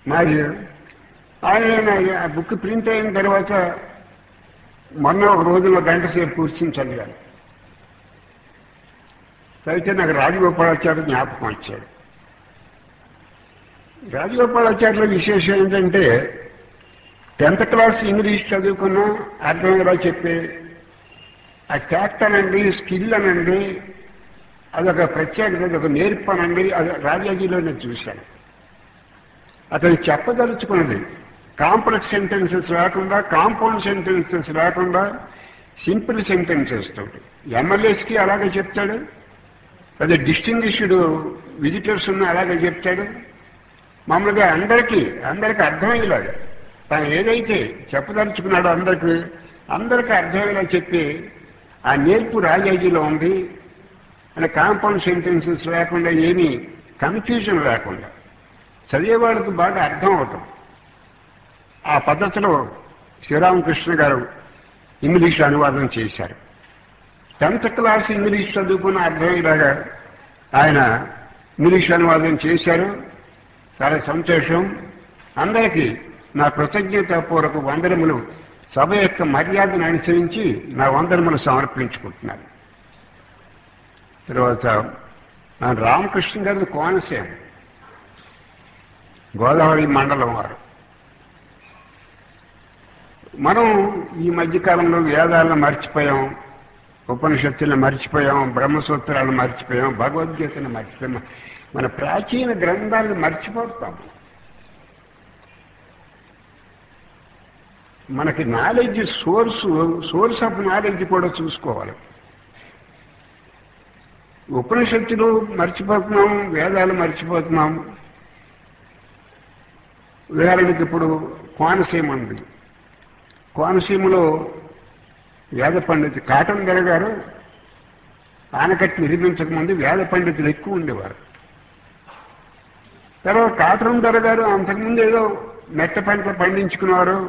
మాది ఆయన ఆ బుక్ ప్రింట్ అయిన తర్వాత మొన్న ఒక రోజులో గంట సేపు కూర్చుని చదివాను చదివితే నాకు రాజగోపాలాచార్య జ్ఞాపకం వచ్చాడు రాజగోపాలాచార్యుల విశేషం ఏంటంటే టెన్త్ క్లాస్ ఇంగ్లీష్ చదువుకున్నా అర్థమయ్యేలా చెప్పే ఆ ట్యాక్ట్ అనండి స్కిల్ అనండి అదొక ప్రత్యేకత అదొక నేర్పు అనండి అది రాజాజీలో నేను చూశాను అతను చెప్పదలుచుకున్నది కాంప్లెక్స్ సెంటెన్సెస్ లేకుండా కాంపౌండ్ సెంటెన్సెస్ లేకుండా సింపుల్ సెంటెన్సెస్ తోటి ఎమ్మెల్యేస్కి అలాగే చెప్తాడు అదే డిస్టింగ్విష్డ్ విజిటర్స్ ఉన్న అలాగే చెప్తాడు మామూలుగా అందరికీ అందరికీ అర్థమయ్యేలాగా తాను ఏదైతే చెప్పదలుచుకున్నాడో అందరికీ అందరికీ అర్థమయ్యేలా చెప్పి ఆ నేర్పు రాజాజీలో ఉంది అంటే కాంపౌండ్ సెంటెన్సెస్ లేకుండా ఏమీ కన్ఫ్యూజన్ లేకుండా చదివేవాళ్ళకి బాగా అర్థం అవటం ఆ పద్ధతిలో శ్రీరామకృష్ణ గారు ఇంగ్లీష్ అనువాదం చేశారు టెన్త్ క్లాస్ ఇంగ్లీష్ చదువుకున్న అర్థమయ్యేలాగా ఆయన ఇంగ్లీష్ అనువాదం చేశారు చాలా సంతోషం అందరికీ నా కృతజ్ఞతాపూర్వక వందనములు సభ యొక్క మర్యాదను అనుసరించి నా వందనములు సమర్పించుకుంటున్నాను తర్వాత నా రామకృష్ణ గారి కోనసీమ గోదావరి మండలం వారు మనం ఈ మధ్యకాలంలో వేదాలను మర్చిపోయాం ఉపనిషత్తులను మర్చిపోయాం బ్రహ్మసూత్రాలను మర్చిపోయాం భగవద్గీతను మర్చిపోయాం మన ప్రాచీన గ్రంథాలను మర్చిపోతాం మనకి knowledge source source of knowledge కూడా చూసుకోవాలి ఉపనిషత్తులు మర్చిపోతున్నాం వేదాలు మర్చిపోతున్నాం ఉదాహరణకి ఇప్పుడు కోనసీమ ఉంది కోనసీమలో వేద పండితు కాటన్ ధర గారు ఆనకట్టు నిర్మించక ముందు వేద పండితులు ఎక్కువ ఉండేవారు తర్వాత కాటన్ ధర గారు అంతకుముందు ఏదో మెట్ట పంట పండించుకున్నారు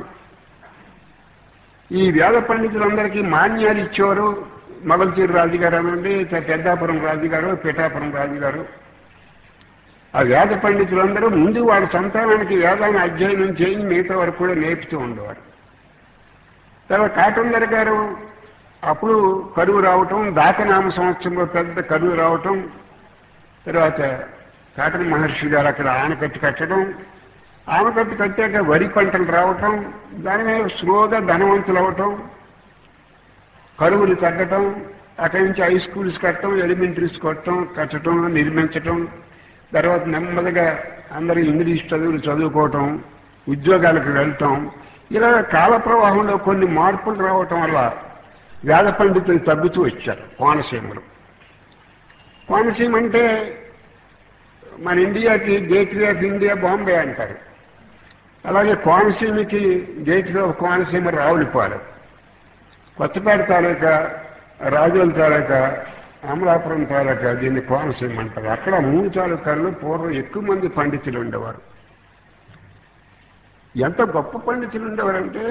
ఈ వేద పండితులందరికీ మాన్యాలు ఇచ్చేవారు మొగల్చూరు రాజుగారు అనండి పెద్దాపురం రాజుగారు పిఠాపురం రాజుగారు ఆ వేద పండితులందరూ ముందు వాళ్ళ సంతానానికి వేదాన్ని అధ్యయనం చేయి మిగతా వరకు కూడా నేర్పుతూ ఉండేవారు తర్వాత కాటందర్ గారు అప్పుడు కరువు రావటం దాకనామ సంవత్సరంలో పెద్ద కరువు రావటం తర్వాత కాటన్ మహర్షి గారు అక్కడ ఆనకట్టు కట్టడం ఆనకట్టు కట్టాక వరి పంటలు రావటం దాని మీద స్లోగా ధనవంతులు అవటం కరువులు తగ్గటం అక్కడి నుంచి హై స్కూల్స్ కట్టడం ఎలిమెంటరీస్ కట్టడం కట్టడం నిర్మించటం తర్వాత నెమ్మదిగా అందరూ ఇంగ్లీష్ చదువులు చదువుకోవటం ఉద్యోగాలకు వెళ్ళటం ఇలా కాల ప్రవాహంలో కొన్ని మార్పులు రావటం వల్ల వేద పండితులు తగ్గుతూ వచ్చారు కోనసీమలో కోనసీమ అంటే మన ఇండియాకి గేట్వే ఆఫ్ ఇండియా బాంబే అంటారు అలాగే కోనసీమకి గేట్వే ఆఫ్ కోనసీమ రావులపాలెం కొత్తపేట తాలూకా రాజోల తాలూకా అమలాపురం తాలూకా దీన్ని కోనసీమ అంటారు అక్కడ మూడు తాలూకాల్లో పూర్వం ఎక్కువ మంది పండితులు ఉండేవారు ఎంత గొప్ప పండితులు ఉండేవారంటే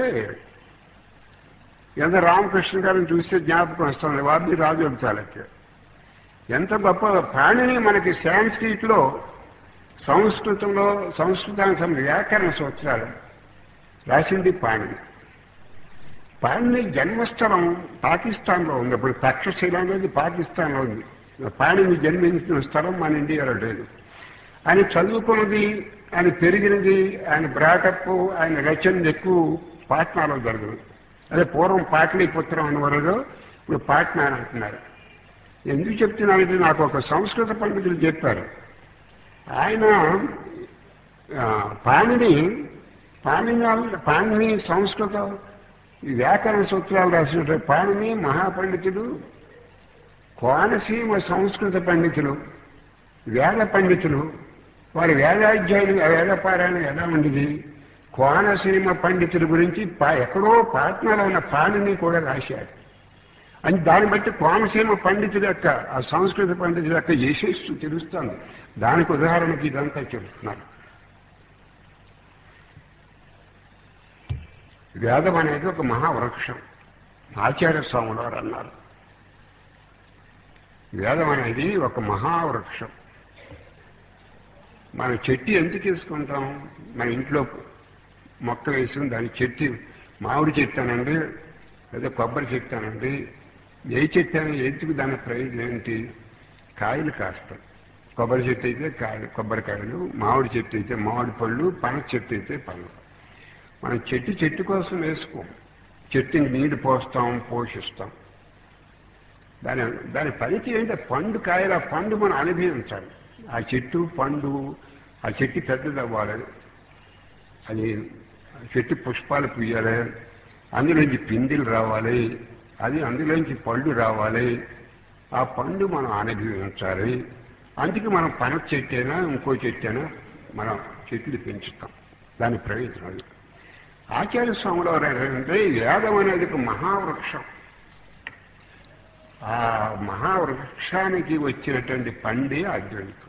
ఎంత రామకృష్ణ గారిని చూస్తే జ్ఞాపకం వస్తుంది వారిని రాజోల తాలూకా ఎంత గొప్ప ప్రాణిని మనకి సాంస్క్రిట్లో సంస్కృతంలో సంస్కృతానికి సంబంధించిన వ్యాకరణ సూత్రాలు రాసింది పాణిని పాణిని జన్మస్థలం పాకిస్తాన్లో ఉంది అప్పుడు తక్షశిల అనేది పాకిస్తాన్లో ఉంది పాణిని జన్మించిన స్థలం మన ఇండియాలో లేదు ఆయన చదువుకున్నది ఆయన పెరిగినది ఆయన బ్రాటప్ ఆయన రచనది ఎక్కువ పాట్నాలో జరగదు అదే పూర్వం పాటలీపుత్రం అనేవారు ఇప్పుడు పాట్నా అని అంటున్నారు ఎందుకు చెప్తున్నానంటే నాకు ఒక సంస్కృత పండితులు చెప్పారు ఆయన ఆ, పాణిని పాణిని పాణిని సంస్కృత ఈ వ్యాకరణ సూత్రాలు రాసిన పాణిని మహాపండితుడు కోనసీమ సంస్కృత పండితులు వేద పండితులు వారి వేదాధ్యాయులు వేదపారాయణం ఎలా ఉండేది కోనసీమ పండితుల గురించి పా ఎక్కడో పాట్నాలో ఉన్న పాణిని కూడా రాశారు అని దాన్ని బట్టి కోనసీమ పండితుల యొక్క ఆ సంస్కృత పండితుల యొక్క యశస్సు తెలుస్తుంది దానికి ఉదాహరణకి ఇదంతా చెబుతున్నారు వేదం అనేది ఒక మహావృక్షం ఆచార్య స్వాములు వారు అన్నారు వేదం అనేది ఒక మహావృక్షం మనం చెట్టు ఎందుకు తీసుకుంటాం మన ఇంట్లో మొక్క వేసుకుని దాని చెట్టు మామిడి చెట్టు అనండి లేదా కొబ్బరి చెట్టు అనండి ఏ చెట్టు అని ఎందుకు దాని ప్రయోజనం ఏంటి కాయలు కాస్తాయి కొబ్బరి చెట్టు అయితే కాయలు కొబ్బరికాయలు మామిడి చెట్టు అయితే మామిడి పళ్ళు పనస చెట్టు అయితే పళ్ళు మనం చెట్టు చెట్టు కోసం వేసుకోం చెట్టుని నీరు పోస్తాం పోషిస్తాం దాని దాని పనికి ఏంటంటే పండు కాయలు ఆ పండు మనం అనుభవించాలి ఆ చెట్టు పండు ఆ చెట్టు పెద్దది అవ్వాలి అది ఆ చెట్టు పుష్పాలు పూయాలి అందులోంచి పిందెలు రావాలి అది అందులోంచి పళ్ళు రావాలి ఆ పండు మనం అనుభవించాలి అందుకే మనం పనస చెట్టు అయినా ఇంకో చెట్టు అయినా మనం చెట్లు పెంచుతాం దాని ప్రయోజనం అది ఆచార్య స్వాములు ఏంటంటే వేదం అనేది ఒక మహావృక్షం ఆ మహావృక్షానికి వచ్చినటువంటి పండే అద్వైతం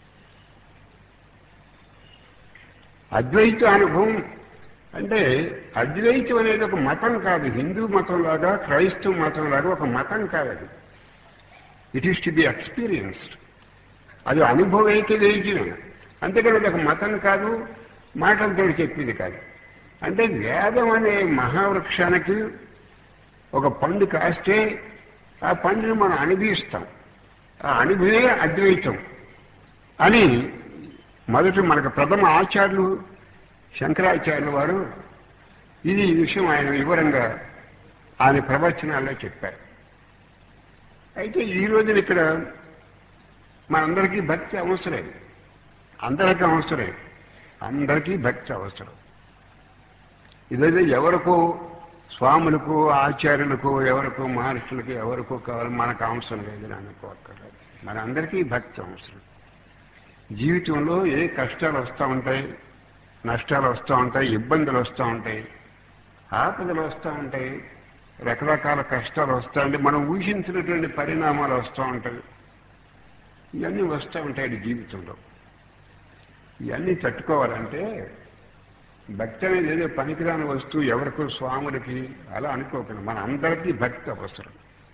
అద్వైత అనుభవం అంటే అద్వైతం అనేది ఒక మతం కాదు హిందూ మతం లాగా క్రైస్తవ మతం లాగా ఒక మతం కాదు అది it is to be experienced అది అనుభవైతే వేయటమే అంతేకాని అది ఒక మతం కాదు మాటలతో చెప్పేది కాదు అంటే వేదం అనే మహావృక్షానికి ఒక పండు కాస్తే ఆ పండుని మనం అనుభవిస్తాం ఆ అనుభవే అద్వైతం అని మొదట మనకు ప్రథమ ఆచార్యులు శంకరాచార్యులు వారు ఇది ఈ విషయం ఆయన వివరంగా ఆయన ప్రవచనాల్లో చెప్పారు అయితే ఈ రోజున ఇక్కడ మనందరికీ భక్తి అవసరం అందరికీ అవసరం అందరికీ భక్తి అవసరం ఇదైతే ఎవరికో స్వాములకు ఆచార్యులకు ఎవరికో మహర్షులకు ఎవరికో కావాలి మనకు అవసరం లేదని అనుకోక్కర్లేదు మన అందరికీ భక్తి అవసరం జీవితంలో ఏ కష్టాలు వస్తూ ఉంటాయి నష్టాలు వస్తూ ఉంటాయి ఇబ్బందులు వస్తూ ఉంటాయి ఆపదలు వస్తూ ఉంటాయి రకరకాల కష్టాలు వస్తూ ఉంటాయి మనం ఊహించినటువంటి పరిణామాలు వస్తూ ఉంటాయి ఇవన్నీ వస్తూ ఉంటాయి జీవితంలో ఇవన్నీ తట్టుకోవాలంటే భక్తి అనేది ఏదో పనికిరాని వస్తువు ఎవరికో స్వాములకి అలా అనుకోకుండా మన అందరికీ భక్తి అవసరం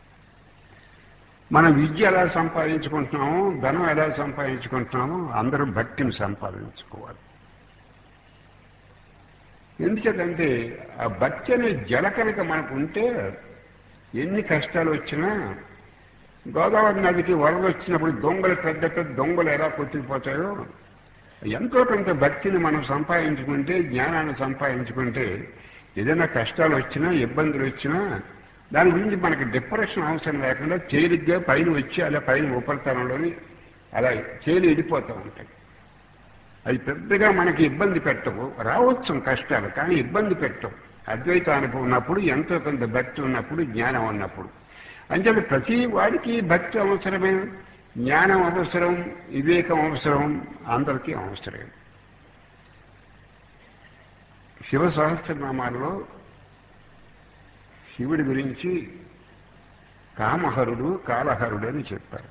మన విద్య ఎలా సంపాదించుకుంటున్నామో ధనం ఎలా సంపాదించుకుంటున్నామో అందరూ భక్తిని సంపాదించుకోవాలి ఎందుకంటే ఆ భక్తి అనే జల కనుక మనకు ఉంటే ఎన్ని కష్టాలు వచ్చినా గోదావరి నదికి వరద వచ్చినప్పుడు దొంగలు పెద్ద పెద్ద దొంగలు ఎలా కొట్టుకుపోతాయో ఎంతో కొంత భక్తిని మనం సంపాదించుకుంటే జ్ఞానాన్ని సంపాదించుకుంటే ఏదైనా కష్టాలు వచ్చినా ఇబ్బందులు వచ్చినా దాని గురించి మనకి డిప్రెషన్ అవసరం లేకుండా తేలిగ్గా పైన వచ్చి అలా పైన ఉపరితలంలోని అలా తేలి వెళ్ళిపోతూ ఉంటాయి అవి పెద్దగా మనకి ఇబ్బంది పెట్టవు రావచ్చు కష్టాలు కానీ ఇబ్బంది పెట్టవు అద్వైత అనుభవం ఉన్నప్పుడు ఎంతో కొంత భక్తి ఉన్నప్పుడు జ్ఞానం ఉన్నప్పుడు అంచేత ప్రతి వాడికి భక్తి అవసరమే జ్ఞానం అవసరం వివేకం అవసరం అందరికీ అవసరం శివ సహస్రనామాల్లో శివుడి గురించి కామహరుడు కాలహరుడు అని చెప్పారు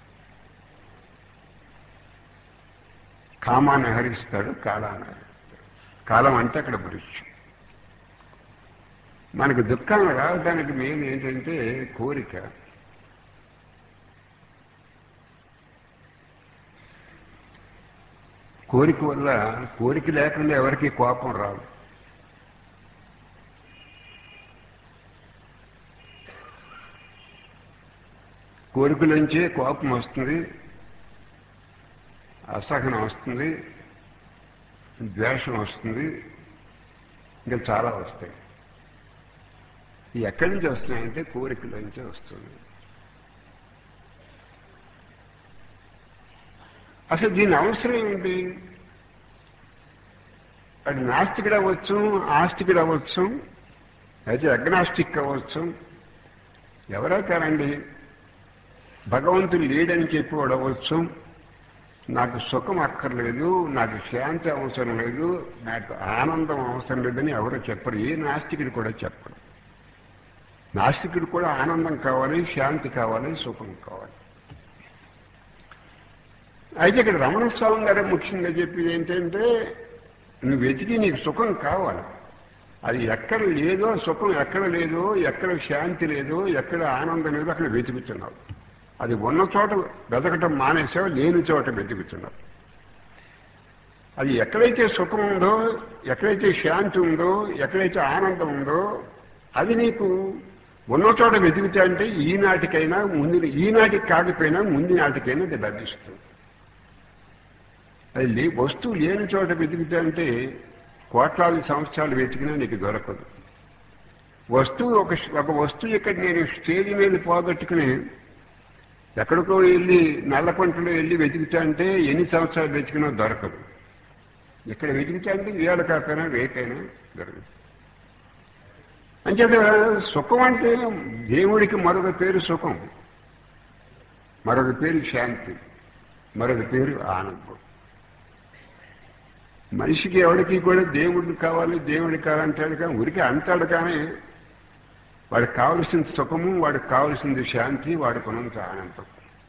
కామాన్ని హరిస్తాడు కాలాన్ని హరిస్తాడు కాలం అంటే అక్కడ మృత్యు మనకు దుఃఖాలు రావడానికి మెయిన్ ఏంటంటే కోరిక కోరిక వల్ల కోరిక లేకుండా ఎవరికి కోపం రాదు కోరికలోంచే కోపం వస్తుంది అసహనం వస్తుంది ద్వేషం వస్తుంది ఇంకా చాలా వస్తాయి ఇవి ఎక్కడి నుంచి వస్తున్నాయంటే కోరికలోంచే వస్తుంది అసలు దీని అవసరం ఏంటి అది నాస్తికుడు అవ్వచ్చు ఆస్తికుడు అవ్వచ్చు అయితే అగ్నాస్టిక్ అవ్వచ్చు ఎవరో కారండి భగవంతుడు లేడని చెప్పేవాడు అవ్వచ్చు నాకు సుఖం అక్కర్లేదు నాకు శాంతి అవసరం లేదు నాకు ఆనందం అవసరం లేదని ఎవరు చెప్పరు ఏ నాస్తికుడు కూడా చెప్పరు నాస్తికుడు కూడా ఆనందం కావాలి శాంతి కావాలి సుఖం కావాలి అయితే ఇక్కడ రమణ స్వామి గారు ముఖ్యంగా చెప్పేది ఏంటంటే నువ్వు వెతికి నీకు సుఖం కావాలి అది ఎక్కడ లేదో సుఖం ఎక్కడ లేదో ఎక్కడ శాంతి లేదో ఎక్కడ ఆనందం లేదో అక్కడ వెతుకుతున్నావు అది ఉన్న చోట వెతకటం మానేసావు లేని చోట వెతుకుతున్నావు అది ఎక్కడైతే సుఖం ఉందో ఎక్కడైతే శాంతి ఉందో ఎక్కడైతే ఆనందం ఉందో అది నీకు ఉన్న చోట వెతికితే అంటే ఈనాటికైనా ముందు ఈనాటికి కాకపోయినా ముందు నాటికైనా అది లభిస్తుంది అది లే వస్తువు లేని చోట వెతికితే అంటే కోట్లాది సంవత్సరాలు వెతికినా నీకు దొరకదు వస్తువు ఒక ఒక వస్తువు ఇక్కడ నేను స్టేజ్ మీద పోగొట్టుకుని ఎక్కడికో వెళ్ళి నల్లపంటలో వెళ్ళి వెతికితే అంటే ఎన్ని సంవత్సరాలు వెతికినా దొరకదు ఇక్కడ వెతికితే అంటే వేళ కాకపోయినా రేపైనా దొరకదు అంచేత సుఖం అంటే దేవుడికి మరొక పేరు సుఖం మరొక పేరు శాంతి మరొక పేరు ఆనందం మనిషికి ఎవరికి కూడా దేవుడికి కావాలి దేవుడికి కావాలంటాడు కానీ ఉరికి అంటాడు కానీ వాడికి కావలసిన సుఖము వాడికి కావలసింది శాంతి వాడికి ఉన్నంత ఆనందం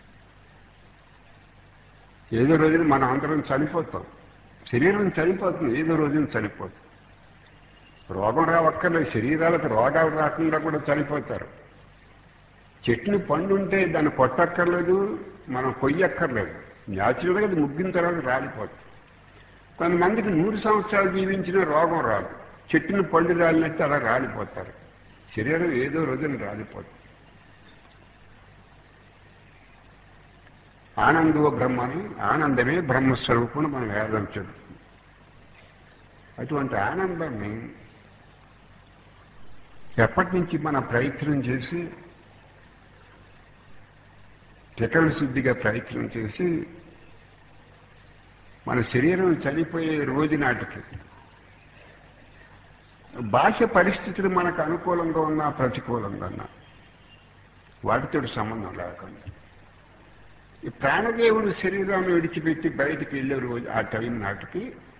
ఏదో రోజున మనం అందరం చనిపోతాం శరీరం చనిపోతుంది ఏదో రోజున చనిపోతుంది రోగం రావక్కర్లేదు శరీరాలకు రోగాలు రాకుండా కూడా చనిపోతారు చెట్టుని పండుంటే దాన్ని కొట్టక్కర్లేదు మనం కొయ్యక్కర్లేదు న్యాచురల్గా అది ముగ్గిన తర్వాత రాలిపోతుంది కొంతమందికి నూరు సంవత్సరాలు జీవించిన రోగం రాదు చెట్టుని పండు రాలినట్టు అలా రాలిపోతారు శరీరం ఏదో రోజున రాలిపోతుంది ఆనందో బ్రహ్మని ఆనందమే బ్రహ్మస్వరూపం మనం వేదం చెబుతుంది అటువంటి ఆనందాన్ని ఎప్పటి నుంచి మన ప్రయత్నం చేసి త్రికరణ శుద్ధిగా ప్రయత్నం చేసి మన శరీరం చనిపోయే రోజు నాటికి బాహ్య పరిస్థితులు మనకు అనుకూలంగా ఉన్నా ప్రతికూలంగా ఉన్నా వాటితో సంబంధం లేకుండా ఈ ప్రాణదేవుడు శరీరాన్ని విడిచిపెట్టి బయటికి వెళ్ళే రోజు ఆ టైం నాటికి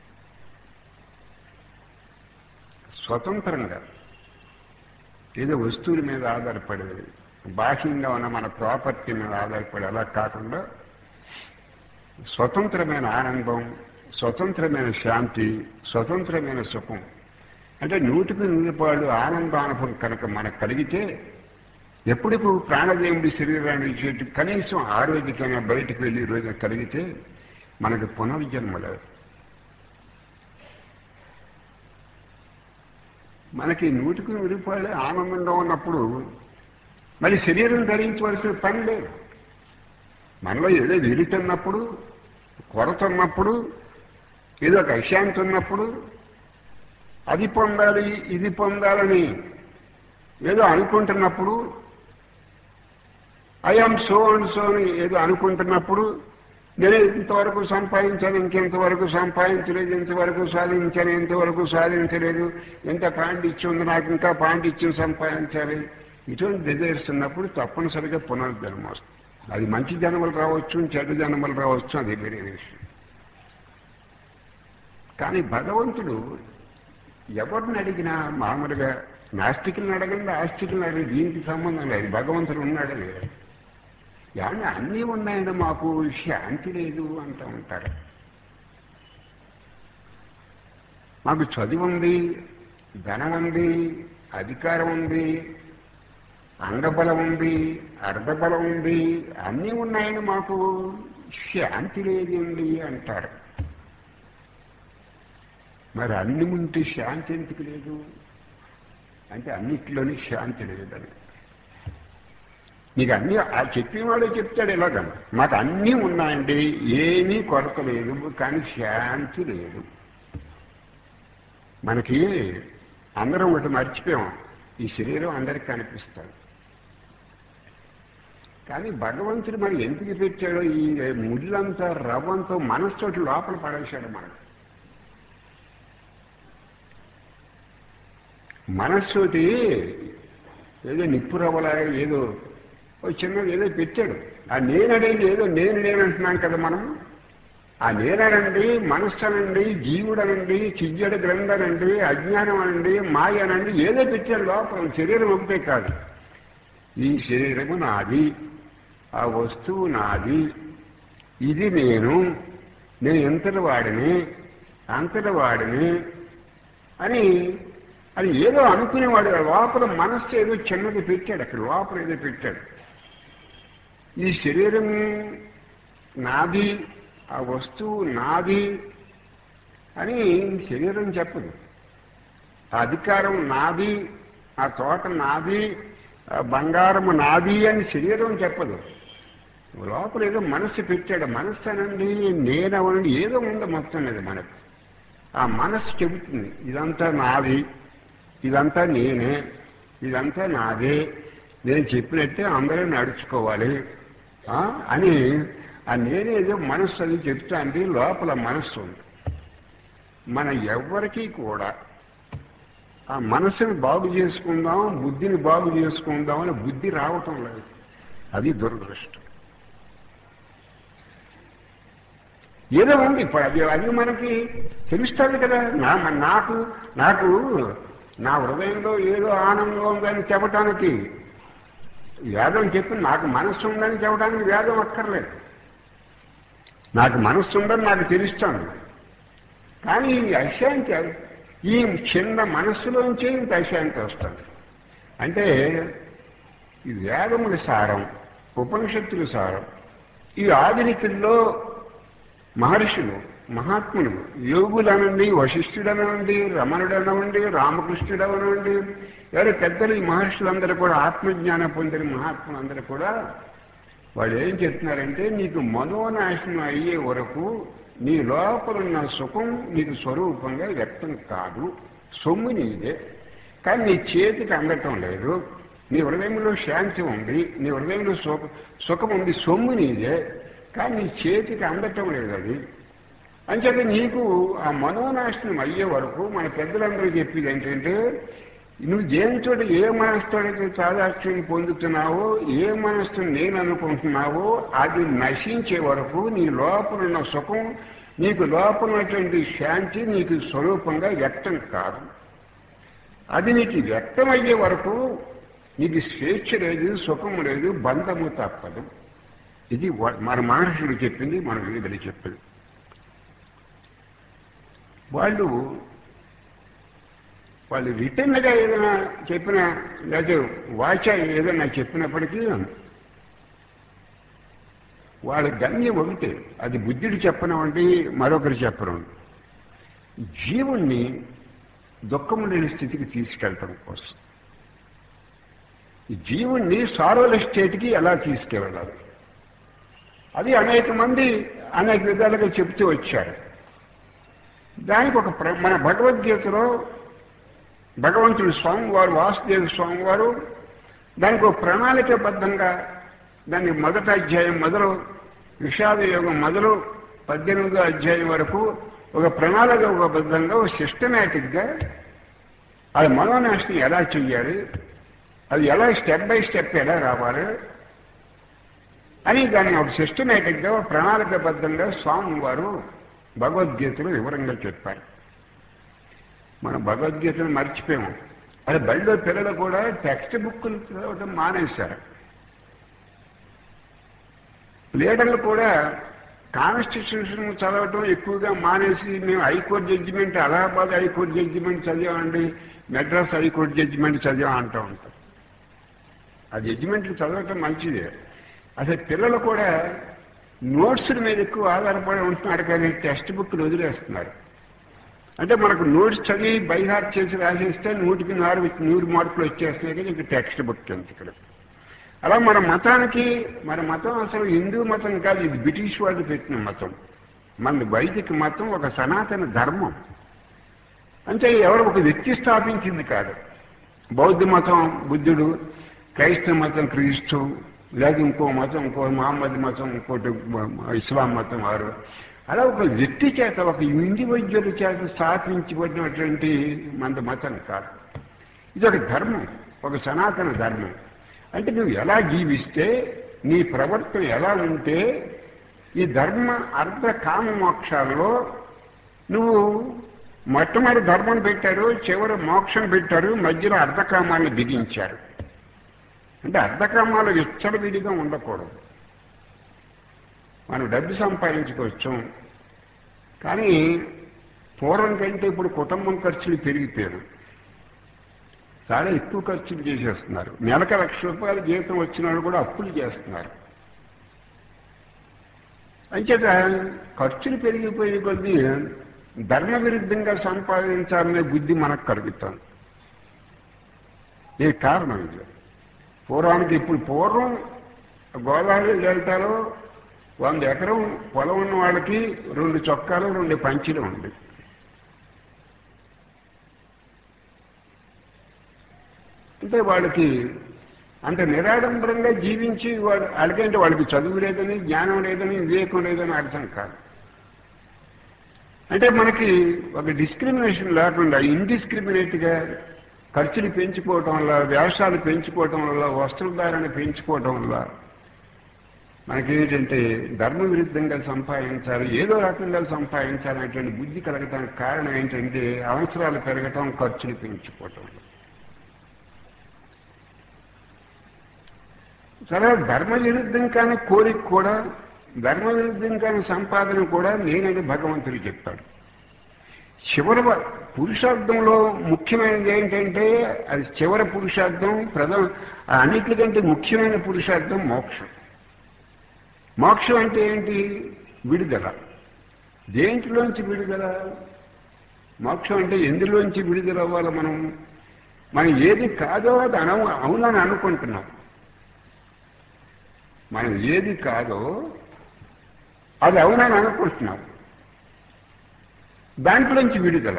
స్వతంత్రంగా ఏదో వస్తువుల మీద ఆధారపడేది బాహ్యంగా ఉన్న మన ప్రాపర్టీ మీద ఆధారపడి అలా కాకుండా స్వతంత్రమైన ఆనందం స్వతంత్రమైన శాంతి స్వతంత్రమైన సుఖం అంటే నూటికి నూరుపాడు ఆనందానుభవం కనుక మనకు కలిగితే ఎప్పుడు ప్రాణదేవుడి శరీరాన్ని విడిచిపెట్టి కనీసం ఆరోగ్యకరంగా బయటకు వెళ్ళి ఈ రోజు కలిగితే మనకు పునర్జన్మ లేదు మనకి నూటికి నూరుపాడు ఆనందంగా ఉన్నప్పుడు మరి శరీరం ధరించవలసిన పని లేదు మనలో ఏదో విరుతున్నప్పుడు కొరత ఉన్నప్పుడు ఏదో ఒక అశాంతి ఉన్నప్పుడు అది పొందాలి ఇది పొందాలని ఏదో అనుకుంటున్నప్పుడు ఐఎమ్ సో అండ్ సో అని ఏదో అనుకుంటున్నప్పుడు నేను ఇంతవరకు సంపాదించాను ఇంకెంతవరకు సంపాదించలేదు ఇంతవరకు సాధించాను ఇంతవరకు సాధించలేదు ఎంత పాండిత్యం ఉంది నాకు ఇంకా పాండిత్యం సంపాదించాలి ఇటువంటి డిజైర్స్ ఉన్నప్పుడు తప్పనిసరిగా పునర్జన్మ వస్తుంది అది మంచి జన్మలు రావచ్చు చెడ్డ జన్మలు రావచ్చు అది వేరే విషయం కానీ భగవంతుడు ఎవరిని అడిగినా మామూలుగా నాస్తికులను అడగండి ఆస్తికులను అడిగి దీనికి సంబంధం లేదు భగవంతుడు ఉన్నాడు లేదు ఏమన్నా అన్నీ ఉన్నాయని మాకు శాంతి లేదు అంటూ ఉంటారు మాకు చదువు ఉంది ధనం ఉంది అధికారం ఉంది అంగబలం ఉంది అర్ధబలం ఉంది అన్నీ ఉన్నాయని మాకు శాంతి లేదండి అంటారు మరి అన్ని ఉంటే శాంతి ఎందుకు లేదు అంటే అన్నిటిలోని శాంతి లేదని నీకు అన్ని ఆ చెప్పేవాడే చెప్తాడు ఇలాగ మాకు అన్నీ ఉన్నాయండి ఏమీ కొరత లేదు కానీ శాంతి లేదు మనకి అందరం ఒకటి మర్చిపోయాం ఈ శరీరం అందరికి కనిపిస్తాడు కానీ భగవంతుడు మరి ఎందుకు పెట్టాడో ఈ ముళ్ళంతా రవ్వంతో మనస్తోటి లోపల పడేశాడు మనకు మనస్సుటి ఏదో నిప్పు రవ్వలాగా ఏదో ఓ చిన్నది ఏదో పెట్టాడు ఆ నేననేది ఏదో నేను నేనంటున్నాం కదా మనం ఆ నేననండి మనస్సు అనండి జీవుడనండి చియ్యడు గ్రంథనండి అజ్ఞానం అనండి మాయ అనండి ఏదో పెట్టాడు లోపల శరీరం ఒకటే కాదు ఈ శరీరము నాది ఆ వస్తువు నాది ఇది నేను నేను ఎంతటి వాడిని అంతటి వాడిని అని అది ఏదో అనుకునేవాడు లోపల మనస్సు ఏదో చిన్నది పెట్టాడు అక్కడ లోపల ఏదో పెట్టాడు ఈ శరీరం నాది ఆ వస్తువు నాది అని శరీరం చెప్పదు ఆ అధికారం నాది ఆ తోట నాది ఆ బంగారము నాది అని శరీరం చెప్పదు లోపల ఏదో మనస్సు పెట్టాడు మనస్సు అనండి నేనవనండి ఏదో ఉంది మొత్తం మీద మనకు ఆ మనస్సు చెబుతుంది ఇదంతా నాది ఇదంతా నేనే ఇదంతా నాదే నేను చెప్పినట్టే అందరూ నడుచుకోవాలి ఆ? అని ఆ నేనేదో మనస్సు అది చెప్తా అంటే లోపల మనస్సు ఉంది మన ఎవ్వరికీ కూడా ఆ మనస్సుని బాగు చేసుకుందాం బుద్ధిని బాగు చేసుకుందాం అని బుద్ధి రావటం లేదు అది దురదృష్టం ఏదో ఉంది ఇప్పుడు అది అది మనకి తెలుస్తుంది కదా నా నాకు నాకు నా హృదయంలో ఏదో ఆనందం ఉందని చెప్పటానికి వేదం చెప్పి నాకు మనస్సు ఉందని చెప్పడానికి వేదం అక్కర్లేదు నాకు మనస్సు ఉందని నాకు తెలుస్తాను కానీ ఈ అశాంతి ఈ చిన్న మనస్సులోంచే ఇంత అశాంతి వస్తుంది అంటే ఈ వేదముల సారం ఉపనిషత్తుల సారం ఈ ఆధునికుల్లో మహర్షులు మహాత్ములు యోగులనండి వశిష్ఠుడనండి రమణుడనవండి రామకృష్ణుడవనండి ఎవరు పెద్దలు ఈ మహర్షులందరూ కూడా ఆత్మజ్ఞానం పొందిన మహాత్ములందరూ కూడా వాళ్ళు ఏం చెప్తున్నారంటే నీకు మనోనాశనం అయ్యే వరకు నీ లోపల ఉన్న సుఖం నీకు స్వరూపంగా వ్యక్తం కాదు సొమ్ము నీదే కానీ నీ చేతికి అందటం లేదు నీ హృదయంలో శాంతి ఉంది నీ హృదయంలో సుఖ సుఖం ఉంది సొమ్ము నీదే కానీ నీ చేతికి అందటం లేదు అది అంచేత నీకు ఆ మనోనాశనం అయ్యే వరకు మన పెద్దలందరూ చెప్పేది ఏంటంటే నువ్వు దేనితోట ఏ మనస్తోడైతే తాదాత్మ్యం పొందుతున్నావో ఏ మనస్సు నేను అనుకుంటున్నావో అది నశించే వరకు నీ లోపల ఉన్న సుఖం నీకు లోపల ఉన్నటువంటి శాంతి నీకు స్వరూపంగా వ్యక్తం కాదు అది నీకు వ్యక్తం అయ్యే వరకు నీకు స్వేచ్ఛ లేదు సుఖం లేదు బంధము తప్పదు ఇది వ- మన మహర్షులు చెప్పింది మన వీధులు చెప్పింది వాళ్ళు వాళ్ళు రిటర్న్గా ఏదైనా చెప్పిన లేదా వాచ ఏదైనా చెప్పినప్పటికీ వాళ్ళ గమ్యం ఒకటే అది బుద్ధుడు చెప్పనివ్వండి మరొకరు చెప్పనివ్వండి జీవుణ్ణి దుఃఖము లేని స్థితికి తీసుకెళ్ళటం కోసం ఈ జీవుణ్ణి సారోల స్టేట్కి ఎలా తీసుకెళ్ళాలి అది అనేక మంది అనేక విధాలుగా చెప్తూ వచ్చారు దానికి ఒక ప్ర- మన భగవద్గీతలో భగవంతుడు స్వామివారు వాసుదేవ స్వామివారు దానికి ఒక ప్రణాళికబద్ధంగా దాన్ని మొదటి అధ్యాయం మొదలు విషాద యోగం మొదలు పద్దెనిమిదో అధ్యాయం వరకు ఒక ప్రణాళిక ఒక బద్ధంగా ఒక సిస్టమేటిక్గా అది మనోనాశనం ఎలా చెయ్యాలి అది ఎలా స్టెప్ బై స్టెప్ ఎలా రావాలి అని దాన్ని ఒక సిస్టమేటిక్గా ఒక ప్రణాళికబద్ధంగా స్వామివారు భగవద్గీతలో వివరంగా చెప్పారు మనం భగవద్గీతను మర్చిపోయాము అది బడిలో పిల్లలు కూడా టెక్స్ట్ బుక్లు చదవటం మానేశారు లీడర్లు కూడా కాన్స్టిట్యూషన్ చదవటం ఎక్కువగా మానేసి మేము high court judgment Allahabad high court judgment చదివామండి మెడ్రాస్ హైకోర్టు జడ్జిమెంట్ చదివాం అంటూ ఉంటాం ఆ జడ్జిమెంట్లు చదవటం మంచిదే అసలు పిల్లలు కూడా నోట్స్ల మీద ఎక్కువ ఆధారపడి ఉంటున్నారు కానీ టెక్స్ట్ బుక్లు వదిలేస్తున్నారు అంటే మనకు నోట్స్ చదివి బైహార్ట్ చేసి రాసేస్తే నూటికి నాలుగు నూరు మార్కులు వచ్చేస్తున్నాయి కానీ ఇంక టెక్స్ట్ బుక్ ఎంత ఇక్కడ అలా మన మతానికి మన మతం అసలు హిందూ మతం కాదు ఇది బ్రిటిష్ వాళ్ళు పెట్టిన మతం మన వైదిక మతం ఒక సనాతన ధర్మం అంటే ఎవరు ఒక వ్యక్తి స్థాపించింది కాదు బౌద్ధ మతం బుద్ధుడు క్రైస్తవ మతం క్రీస్తు లేదా ఇంకో మతం ఇంకో మహమ్మద్ మతం ఇంకోటి ఇస్లాం మతం వారు అలా ఒక వ్యక్తి చేత ఒక ఇండివిజువల్ చేత స్థాపించబడినటువంటి మన మతం కాదు ఇది ఒక ధర్మం ఒక సనాతన ధర్మం అంటే నువ్వు ఎలా జీవిస్తే నీ ప్రవర్తన ఎలా ఉంటే ఈ ధర్మ అర్ధ కామ మోక్షాల్లో నువ్వు మొట్టమొదటి ధర్మం పెట్టారు చివరి మోక్షం పెట్టారు మధ్యలో అర్ధకామాన్ని బిగించారు అంటే అర్ధకామాలు విచ్చలవిడిగా ఉండకూడదు మనం డబ్బు సంపాదించుకోవచ్చు కానీ పూర్వం కంటే ఇప్పుడు కుటుంబం ఖర్చులు పెరిగిపోయారు చాలా ఎక్కువ ఖర్చులు చేసేస్తున్నారు నెలకు లక్ష రూపాయల జీతం వచ్చిన వాళ్ళు కూడా అప్పులు చేస్తున్నారు అంచేత ఖర్చులు పెరిగిపోయే కొద్దీ ధర్మ విరుద్ధంగా సంపాదించాలనే బుద్ధి మనకు కలుగుతాం ఏ కారణం ఇది పూర్వానికి ఇప్పుడు పూర్వం గోదావరి డెల్టాలో వంద ఎకరం పొలం ఉన్న వాళ్ళకి రెండు చొక్కాలు రెండు పంచులు ఉంది అంటే వాళ్ళకి అంత నిరాడంబరంగా జీవించి వాడు వాళ్ళకంటే వాళ్ళకి చదువు లేదని జ్ఞానం లేదని వివేకం లేదని అర్థం కాదు అంటే మనకి ఒక డిస్క్రిమినేషన్ లేకుండా ఇండిస్క్రిమినేట్గా ఖర్చులు పెంచుకోవటం వల్ల వేషాలు పెంచుకోవటం వల్ల వస్త్రధారణ పెంచుకోవటం వల్ల మనకేంటంటే ధర్మ విరుద్ధంగా సంపాదించాలి ఏదో రకంగా సంపాదించాలనేటువంటి బుద్ధి కలగటానికి కారణం ఏంటంటే అవసరాలు పెరగటం ఖర్చులు పెంచుకోవటం సరే ధర్మ విరుద్ధం కాని కోరిక కూడా ధర్మ విరుద్ధం కాని సంపాదన కూడా నేనని భగవంతుడు చెప్పాడు చివరి వ- పురుషార్థంలో ముఖ్యమైనది ఏంటంటే అది చివరి పురుషార్థం ప్రథమ అన్నిటికంటే ముఖ్యమైన పురుషార్థం మోక్షం మోక్షం అంటే ఏంటి విడుదల దేంట్లోంచి విడుదల మోక్షం అంటే ఎందులోంచి విడుదల అవ్వాలి మనం మనం ఏది కాదో అది అన అవునని అనుకుంటున్నాం మనం ఏది కాదో అది అవునని అనుకుంటున్నాం దాంట్లోంచి విడుదల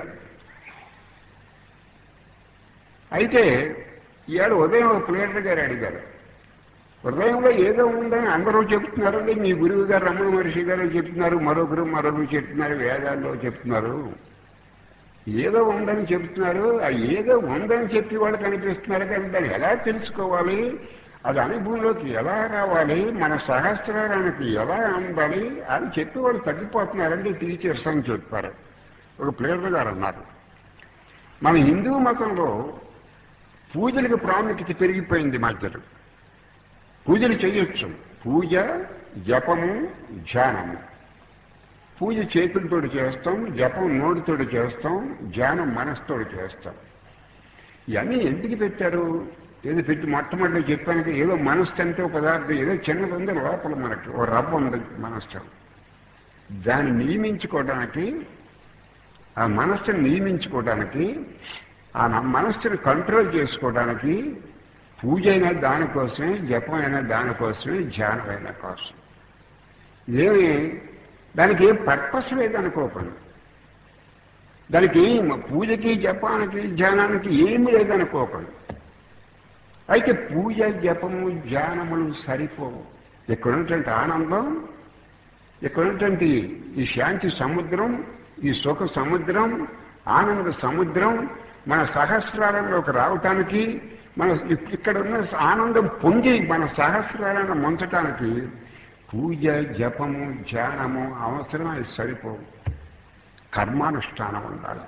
అయితే ఇవాళ ఉదయం ఒక ప్లేటర్ గారు అడిగారు హృదయంలో ఏదో ఉందని అందరూ చెప్తున్నారండి మీ గురువు గారు రమణ మహర్షి గారు చెప్తున్నారు మరొకరు మరొకరు చెప్తున్నారు వేదాల్లో చెప్తున్నారు ఏదో ఉందని చెప్తున్నారు ఆ ఏదో ఉందని చెప్పి వాళ్ళు కనిపిస్తున్నారు కానీ దాన్ని ఎలా తెలుసుకోవాలి అది అనుభవంలోకి ఎలా రావాలి మన సహస్రానికి ఎలా అందాలి అని చెప్పి వాళ్ళు తగ్గిపోతున్నారండి టీచర్స్ అని చెప్పారు ఒక ప్లేయర్ గారు అన్నారు మన హిందూ మతంలో పూజలకు ప్రాముఖ్యత పెరిగిపోయింది మధ్యలో పూజలు చేయొచ్చు పూజ జపము ధ్యానము పూజ చేతులతో చేస్తాం జపం నోటితో చేస్తాం ధ్యానం మనసుతో చేస్తాం ఇవన్నీ ఎందుకు పెట్టారు ఏదో పెట్టి మొట్టమొదటి చెప్పానికి ఏదో మనస్సు అంటే ఒక పదార్థం ఏదో చిన్నది ఉంది లోపల మనకి ఓ రవ్వ ఉంది మనస్సు దాన్ని నియమించుకోవడానికి ఆ మనస్సును నియమించుకోవడానికి ఆ నా మనస్సును కంట్రోల్ చేసుకోవడానికి పూజ అయినా దానికోసమే జపం అయినా దానికోసమే ధ్యానం అయినా కోసం ఏమి దానికి ఏం పర్పస్ లేదనుకోకండి దానికి ఏం పూజకి జపానికి ధ్యానానికి ఏమి లేదనుకోకండి అయితే పూజ జపము ధ్యానములు సరిపోవు ఇక్కడ ఉన్నటువంటి ఆనందం ఇక్కడ ఉన్నటువంటి ఈ శాంతి సముద్రం ఈ సుఖ సముద్రం ఆనంద సముద్రం మన సహస్రాలంలోకి రావటానికి మన ఇక్- ఇక్కడ ఉన్న ఆనందం పొంగి మన సహస్రాలను ముంచటానికి పూజ జపము ధ్యానము అవసరం అది సరిపోవు కర్మానుష్ఠానం ఉండాలి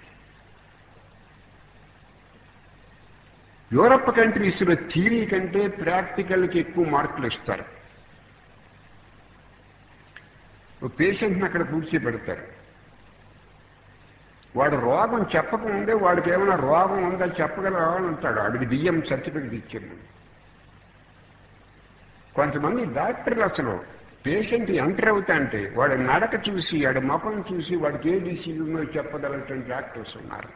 యూరప్ కంట్రీస్లో థియరీ కంటే ప్రాక్టికల్కి ఎక్కువ మార్కులు ఇస్తారు ఓ పేషెంట్ని అక్కడ కూర్చోబెడతారు వాడు రోగం చెప్పకముందే వాడికి ఏమైనా రోగం ఉందా చెప్పగలవాలని ఉంటాడు వాడికి బియ్యం సర్టిఫికెట్ ఇచ్చింది కొంతమంది డాక్టర్లు అసలు పేషెంట్ ఎంటర్ అవుతా అంటే వాడి నడక చూసి వాడి ముఖం చూసి వాడికి ఏ డిసీజ్ ఉందో చెప్పగలిగిన డాక్టర్స్ ఉన్నారు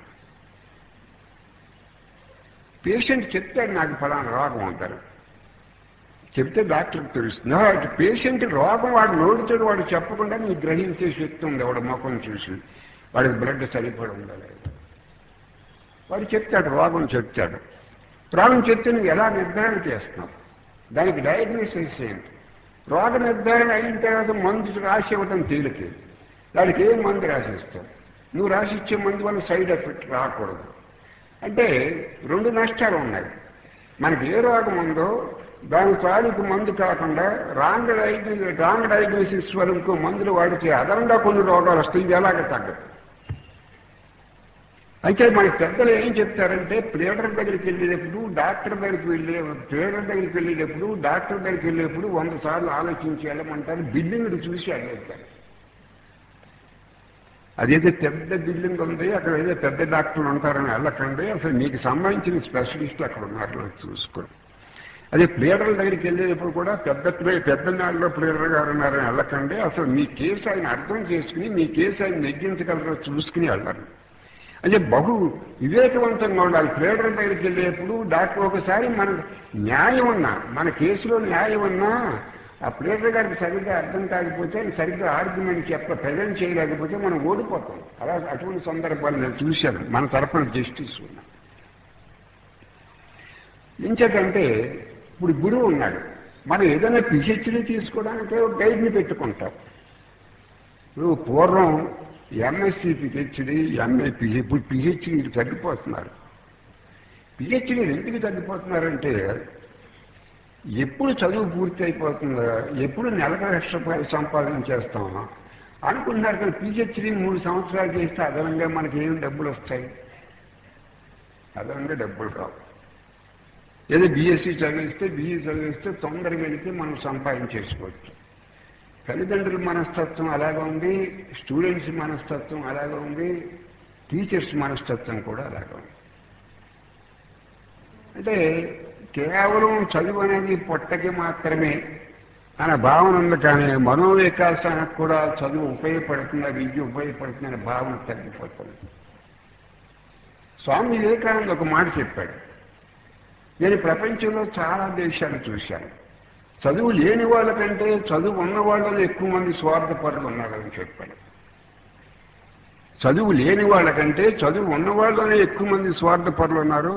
పేషెంట్ చెప్తాడు నాకు ఫలానా రోగం అంటారు చెప్తే డాక్టర్కి తెలుస్తుంది వాడి పేషెంట్ రోగం వాడు నోడుతాడు వాడు చెప్పకుండా నీకు గ్రహించే శక్తి ఉంది వాడి ముఖం చూసి వాడికి బ్లడ్ సరిపడి ఉండాలి వాడు చెప్తాడు రోగం చెప్తాడు రోగం చెప్తే నువ్వు ఎలా నిర్ధారణ చేస్తున్నావు దానికి డయాగ్నోసిస్ ఏంటి రోగ నిర్ధారణ అయిన తర్వాత మందు రాసి ఇవ్వడం తేలికే దానికి ఏం మందు రాసిస్తావు నువ్వు రాసిచ్చే మందు వల్ల సైడ్ ఎఫెక్ట్ రాకూడదు అంటే రెండు నష్టాలు ఉన్నాయి మనకి ఏ రోగం ఉందో దాని తాలూకు మందు కాకుండా రాంగ్ డయాగ్నో రాంగ్ డయాగ్నోసిస్ వల్ల ఇంకో మందులు వాడితే అదనంగా కొన్ని రోగాలు వస్తాయి ఇది ఎలాగ తగ్గదు అయితే మన పెద్దలు ఏం చెప్తారంటే ప్లేడర్ దగ్గరికి వెళ్ళేటప్పుడు డాక్టర్ దగ్గరికి వెళ్ళే ప్లేడర్ దగ్గరికి వెళ్ళేటప్పుడు డాక్టర్ దగ్గరికి వెళ్ళేటప్పుడు వంద సార్లు ఆలోచించి వెళ్ళమంటారు బిల్డింగ్ చూసి వెళ్ళేస్తారు అదేదో పెద్ద బిల్డింగ్ ఉంది అక్కడ ఏదో పెద్ద డాక్టర్లు ఉంటారని వెళ్ళకండి అసలు మీకు సంబంధించిన స్పెషలిస్టులు అక్కడ ఉన్నారు చూసుకోండి అదే ప్లేడర్ల దగ్గరికి వెళ్ళేటప్పుడు కూడా పెద్ద ప్లే పెద్ద నాడులో ప్లేడర్ గారు ఉన్నారని వెళ్ళకండి అసలు మీ కేసు ఆయన అర్థం చేసుకుని మీ కేసు ఆయన నెగ్గించగలరో చూసుకుని వెళ్ళాలి అంటే బహు వివేకవంతంగా ఉండాలి ప్లేడర్ దగ్గరికి వెళ్ళేప్పుడు డాక్టర్ ఒకసారి మన న్యాయం ఉన్నా మన కేసులో న్యాయం ఉన్నా ఆ ప్లేడర్ గారికి సరిగ్గా అర్థం కాకపోతే ఆయన సరిగ్గా ఆర్గ్యుమెంట్ చెప్ప ప్రజెంట్ చేయలేకపోతే మనం ఓడిపోతాం అలా అటువంటి సందర్భాలు నేను చూశాను మన తరఫున జస్టిస్ ఉన్నా ఎంచేతంటే ఇప్పుడు గురువు ఉన్నాడు మనం ఏదైనా పిహెచ్డీ తీసుకోవడానికి ఒక గైడ్ని పెట్టుకుంటాం ఇప్పుడు పూర్వం ఎంఎస్సీ పిహెచ్డి ఎంఏ పిహెచ్ ఇప్పుడు పిహెచ్డీలు తగ్గిపోతున్నారు పిహెచ్డీలు ఎందుకు తగ్గిపోతున్నారంటే ఎప్పుడు చదువు పూర్తి అయిపోతుందో ఎప్పుడు నెలకు లక్ష రూపాయలు సంపాదించేస్తాం అనుకుంటున్నారు కానీ పిహెచ్డీ మూడు సంవత్సరాలు చేస్తే అదనంగా మనకి ఏం డబ్బులు వస్తాయి అదనంగా డబ్బులు రావు ఏదో బీఎస్సీ చదివిస్తే బీఈ చదివిస్తే తొందరగా వెళితే మనం సంపాదించేసుకోవచ్చు తల్లిదండ్రుల మనస్తత్వం అలాగే ఉంది స్టూడెంట్స్ మనస్తత్వం అలాగే ఉంది టీచర్స్ మనస్తత్వం కూడా అలాగే ఉంది అంటే కేవలం చదువు అనేది పొట్టకి మాత్రమే అనే భావన ఉంది కానీ మనోవికాసానికి కూడా చదువు ఉపయోగపడుతుంది విద్య ఉపయోగపడుతుంది అనే భావన తగ్గిపోతుంది స్వామి వివేకానంద ఒక మాట చెప్పాడు నేను ప్రపంచంలో చాలా దేశాలు చూశాను చదువు లేని వాళ్ళకంటే చదువు ఉన్న వాళ్ళలో ఎక్కువ మంది స్వార్థపరులు ఉన్నారని చెప్పాడు చదువు లేని వాళ్ళకంటే చదువు ఉన్న వాళ్ళలోనే ఎక్కువ మంది స్వార్థపరులు ఉన్నారు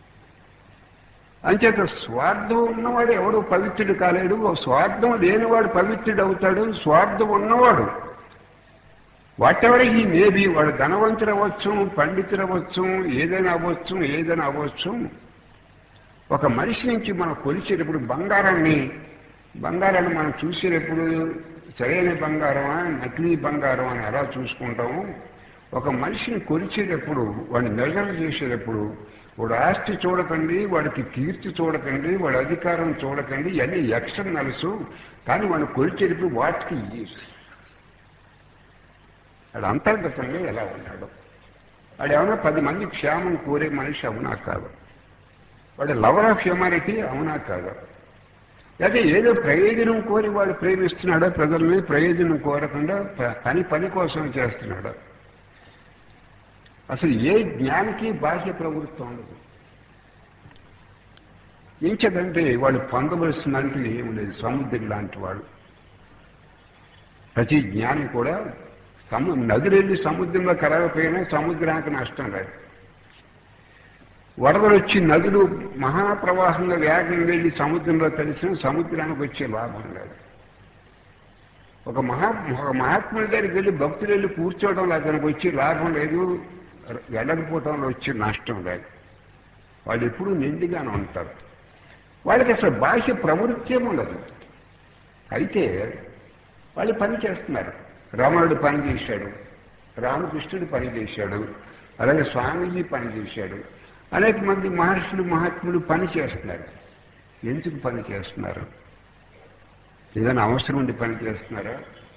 అంచేత స్వార్థం ఉన్నవాడు ఎవడు పవిత్రుడు కాలేడు స్వార్థం లేనివాడు పవిత్రుడు అవుతాడు స్వార్థం ఉన్నవాడు వాటెవర్ ఈ మేబీ వాడు ధనవంతుడు అవ్వచ్చు పండితుడు అవ్వచ్చు ఏదైనా అవ్వచ్చు ఏదైనా అవ్వచ్చు ఒక మనిషి నుంచి మనం కొలిచేటప్పుడు బంగారాన్ని బంగారాన్ని మనం చూసేటప్పుడు సరైన బంగారమా నకిలీ బంగారం అని ఎలా చూసుకుంటాము ఒక మనిషిని కొలిచేటప్పుడు వాడిని మెజర్ చేసేటప్పుడు వాడు ఆస్తి చూడకండి వాడికి కీర్తి చూడకండి వాడి అధికారం చూడకండి ఇవన్నీ ఎక్స్టర్నల్స్ కానీ వాడిని కొలిచేటప్పుడు వాటికి వాడు అంతర్గతంగా ఎలా ఉన్నాడు వాడు ఏమైనా పది మంది క్షేమం కోరే మనిషి అవునా కాదు వాడు లవర్ ఆఫ్ హ్యూమానిటీ అవునా కాదు అయితే ఏదో ప్రయోజనం కోరి వాడు ప్రేమిస్తున్నాడో ప్రజల్ని ప్రయోజనం కోరకుండా పని పని కోసం చేస్తున్నాడు అసలు ఏ జ్ఞానికి బాహ్య ప్రవృత్తి ఉండదు ఎంచదంటే వాళ్ళు పొందవలసినంటూ ఏమి లేదు సముద్రం లాంటి వాడు ప్రతి జ్ఞాని కూడా సము నదులెళ్ళి సముద్రంలో కలగపోయినా సముద్రానికి నష్టం లేదు వరదలు వచ్చి నదులు మహాప్రవాహంగా వేగంగా వెళ్ళి సముద్రంలో కలిసిన సముద్రానికి వచ్చే లాభం లేదు ఒక మహా ఒక మహాత్ముడి దగ్గరికి వెళ్ళి భక్తులు వెళ్ళి కూర్చోవడంలో అతనికి వచ్చే లాభం లేదు వెళ్ళకపోవడంలో వచ్చే నష్టం లేదు వాళ్ళు ఎప్పుడూ నిండిగానే ఉంటారు వాళ్ళకి అసలు బాహ్య ప్రవృత్తి ఉండదు అయితే వాళ్ళు పని చేస్తున్నారు రాముడు పని చేశాడు రామకృష్ణుడు పని చేశాడు అలాగే స్వామీజీ పని చేశాడు అనేక మంది మహర్షులు మహాత్ములు పని చేస్తున్నారు ఎందుకు పని చేస్తున్నారు ఏదైనా అవసరం ఉండి పని చేస్తున్నారా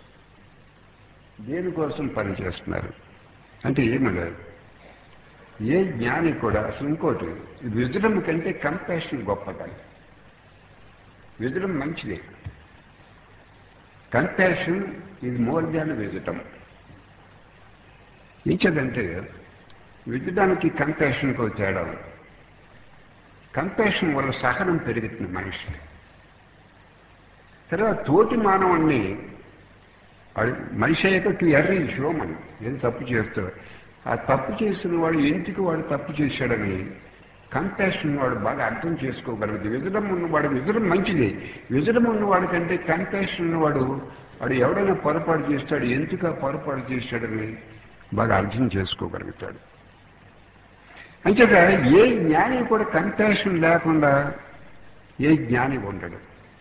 దేనికోసం పని చేస్తున్నారు అంటే ఏమి లేదు ఏ జ్ఞాని కూడా అసలు ఇంకోటి విజడం కంటే కంపాషన్ గొప్పదని విజడం మంచిదే కంపాషన్ ఇది మోర్ దాన్ విజటం ఇంచదంటే విజడానికి కంపాషన్కి తేడా ఉంది కంపాషన్ వల్ల సహనం పెరుగుతుంది మనిషి తర్వాత తోటి మానవుణ్ణి మనిషి అయ్యాక టు ఎర్రీ హ్యూమన్ ఏది తప్పు చేస్తాడు ఆ తప్పు చేసిన వాడు ఎందుకు వాడు తప్పు చేశాడని కంపాషన్ వాడు బాగా అర్థం చేసుకోగలదు విజడం ఉన్నవాడు విజడం మంచిది విజడం ఉన్నవాడి కంటే కంపాషన్ ఉన్నవాడు వాడు ఎవడైనా పొరపాటు చేస్తాడు ఎందుకు ఆ పొరపాటు చేశాడని బాగా అర్థం చేసుకోగలుగుతాడు అంచేత ఏ జ్ఞాని కూడా కంపాషన్ లేకుండా ఏ జ్ఞాని ఉండడు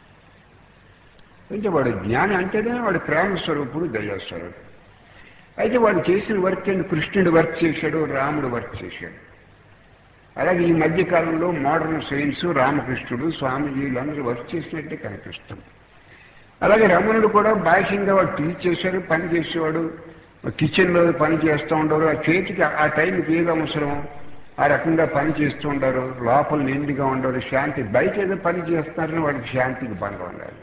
అంటే వాడు జ్ఞాని అంటేనే వాడు ప్రేమ స్వరూపుడు దయాస్వరూపుడు అయితే వాడు చేసిన వర్క్ అండ్ కృష్ణుడు వర్క్ చేశాడు రాముడు వర్క్ చేశాడు అలాగే ఈ మధ్యకాలంలో మోడర్న్ సైన్స్ రామకృష్ణుడు స్వామిజీ వీళ్ళందరూ వర్క్ చేసినట్టే కనిపిస్తుంది అలాగే రమణుడు కూడా బాహ్యంగా వాడు టీచ్ చేశాడు పని చేసేవాడు కిచెన్లో పని చేస్తూ ఉండేవాడు ఆ చేతికి ఆ టైంకి ఏది అవసరం ఆ రకంగా పని చేస్తూ ఉండరు లోపల నిండుగా ఉండరు శాంతి బయట ఏదో పని చేస్తున్నారని వాడికి శాంతికి భంగం ఉండాలి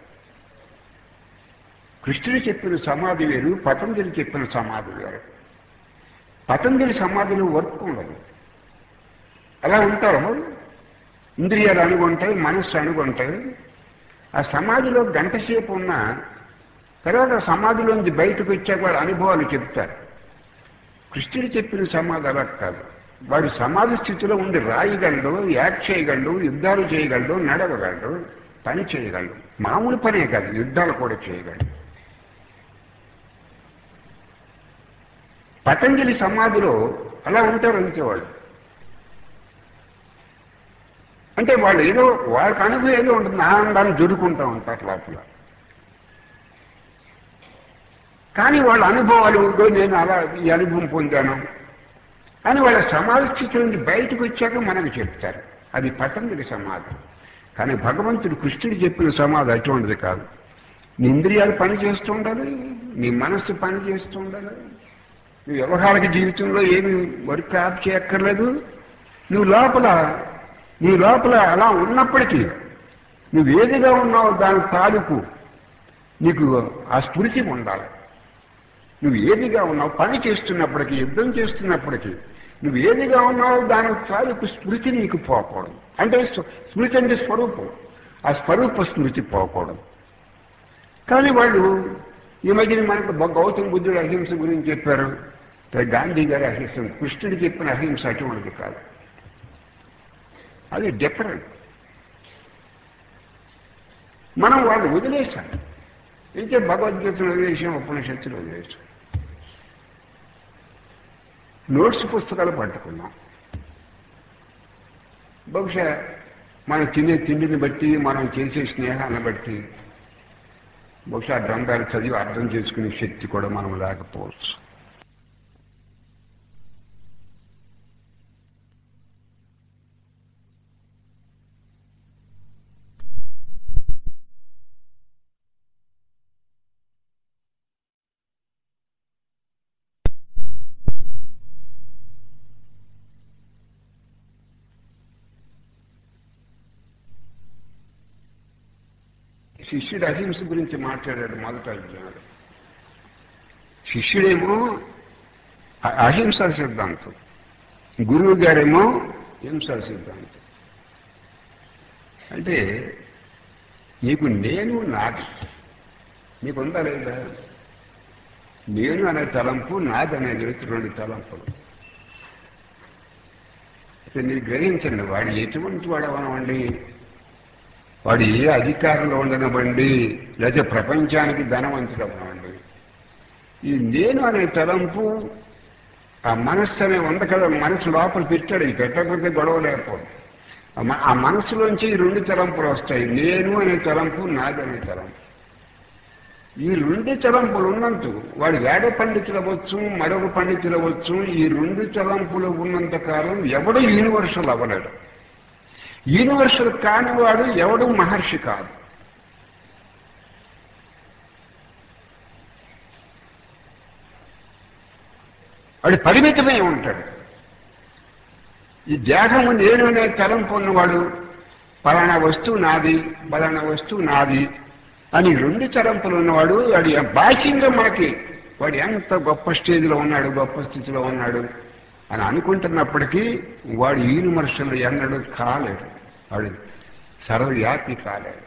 కృష్ణుడు చెప్పిన సమాధి వేరు పతంజలి చెప్పిన సమాధి వేరు పతంజలి సమాధిలో వర్క్ ఉండదు అలా ఉంటారు ఇంద్రియాలు అనుకుంటాయి మనస్సు అనుకుంటాయి ఆ సమాధిలో గంట సేపు ఉన్న తర్వాత సమాధిలోంచి బయటకు వచ్చాక వాడు అనుభవాలు చెప్తారు కృష్ణుడు చెప్పిన సమాధి అలా కాదు వాడు సమాధి స్థితిలో ఉండి రాయగలడు యాక్ట్ చేయగలడు యుద్ధాలు చేయగలడు నడవగలడు పని చేయగలడు మామూలు పనే కాదు యుద్ధాలు కూడా చేయగలడు పతంజలి సమాధిలో అలా ఉంటారు అంతే వాళ్ళు అంటే వాళ్ళు ఏదో వాళ్ళకి అనుభవం ఏదో ఉంటుంది ఆనందాన్ని జరుపుకుంటూ ఉంటారు లోపల కానీ వాళ్ళ అనుభవాలు ఇదిగో నేను అలా ఈ అనుభవం పొందాను అని వాళ్ళ సమాధి స్థితి నుండి బయటకు వచ్చాక మనకు చెప్తారు అది పతంజలి సమాధి కానీ భగవంతుడు కృష్ణుడు చెప్పిన సమాధి అటువంటిది కాదు నీ ఇంద్రియాలు పని చేస్తూ ఉండాలి నీ మనస్సు పని చేస్తూ ఉండాలి నీ వ్యవహారిక జీవితంలో ఏమి వర్క్ ఆప్ చేయక్కర్లేదు నువ్వు లోపల నీ లోపల అలా ఉన్నప్పటికీ నువ్వు ఏదిగా ఉన్నావు దాని తాలూకు నీకు ఆ స్ఫృతి ఉండాలి నువ్వు ఏదిగా ఉన్నావు పని చేస్తున్నప్పటికీ యుద్ధం చేస్తున్నప్పటికీ నువ్వు ఏదిగా ఉన్నావో దాని తాలూకు స్మృతి నీకు పోకూడదు అంటే స్వ- స్మృతి అంటే స్వరూపం ఆ స్వరూప స్మృతి పోకూడదు కానీ వాళ్ళు ఈ మధ్యన మనకు బ- గౌతమ బుద్ధుడు అహింస గురించి చెప్పారు తర్వాత గాంధీ గారి అహింస కృష్ణుడు చెప్పిన అహింస అటువంటిది కాదు అది డిఫరెంట్ మనం వాళ్ళు వదిలేశాం అయితే భగవద్గీతను వదిలేసాం ఉపనిషత్తులు వదిలేసాం నోట్స్ పుస్తకాలు పట్టుకున్నాం బహుశా మనం తినే తిండిని బట్టి మనం చేసే స్నేహాన్ని బట్టి బహుశా ఆ గ్రంథాలు చదివి అర్థం చేసుకునే శక్తి కూడా మనం లేకపోవచ్చు శిష్యుడు అహింస గురించి మాట్లాడాడు మొదట అర్జునుడు శిష్యుడేమో అ- అహింసా సిద్ధాంతం గురువు గారేమో హింసా సిద్ధాంతం అంటే నీకు నేను నాది నీకుందా లేదా నేను అనే తలంపు నాది అనేది వచ్చి రెండు తలంపులు అయితే మీరు గ్రహించండి వాడు ఎటువంటి వాడు అవనవండి వాడు ఏ అధికారంలో ఉండనివ్వండి లేకపోతే ప్రపంచానికి ధనవంతుడు అవ్వనివ్వండి ఈ నేను అనే తలంపు ఆ మనస్సు అనే ఉంది కదా మనసు లోపల పెట్టాడు ఇది పెట్టకపోతే గొడవ లేకపోదు ఆ మ- ఆ మనసులోంచి ఈ రెండు తలంపులు వస్తాయి నేను అనే తలంపు నాది అనే తలంపు ఈ రెండు తలంపులు ఉన్నందుకు వాడు వేద పండితులు అవ్వచ్చు మరొక పండితులు అవ్వచ్చు ఈ రెండు తలంపులు ఉన్నంత కాలం ఎవడు యూనివర్సల్ అవ్వలేడు యూనివర్సల్ కానివాడు ఎవడు మహర్షి కాదు వాడు పరిమితమై ఉంటాడు ఈ దేహము నేను అనే తలంపు ఉన్నవాడు పలానా వస్తువు నాది పలానా వస్తువు నాది అని రెండు తలంపులు ఉన్నవాడు వాడు భాష్యంగా మనకి వాడు ఎంత గొప్ప స్టేజ్లో ఉన్నాడు గొప్ప స్థితిలో ఉన్నాడు అని అనుకుంటున్నప్పటికీ వాడు యూనివర్సల్ ఎన్నడూ కాలేడు వాడు సర్వవ్యాపి కాలేడు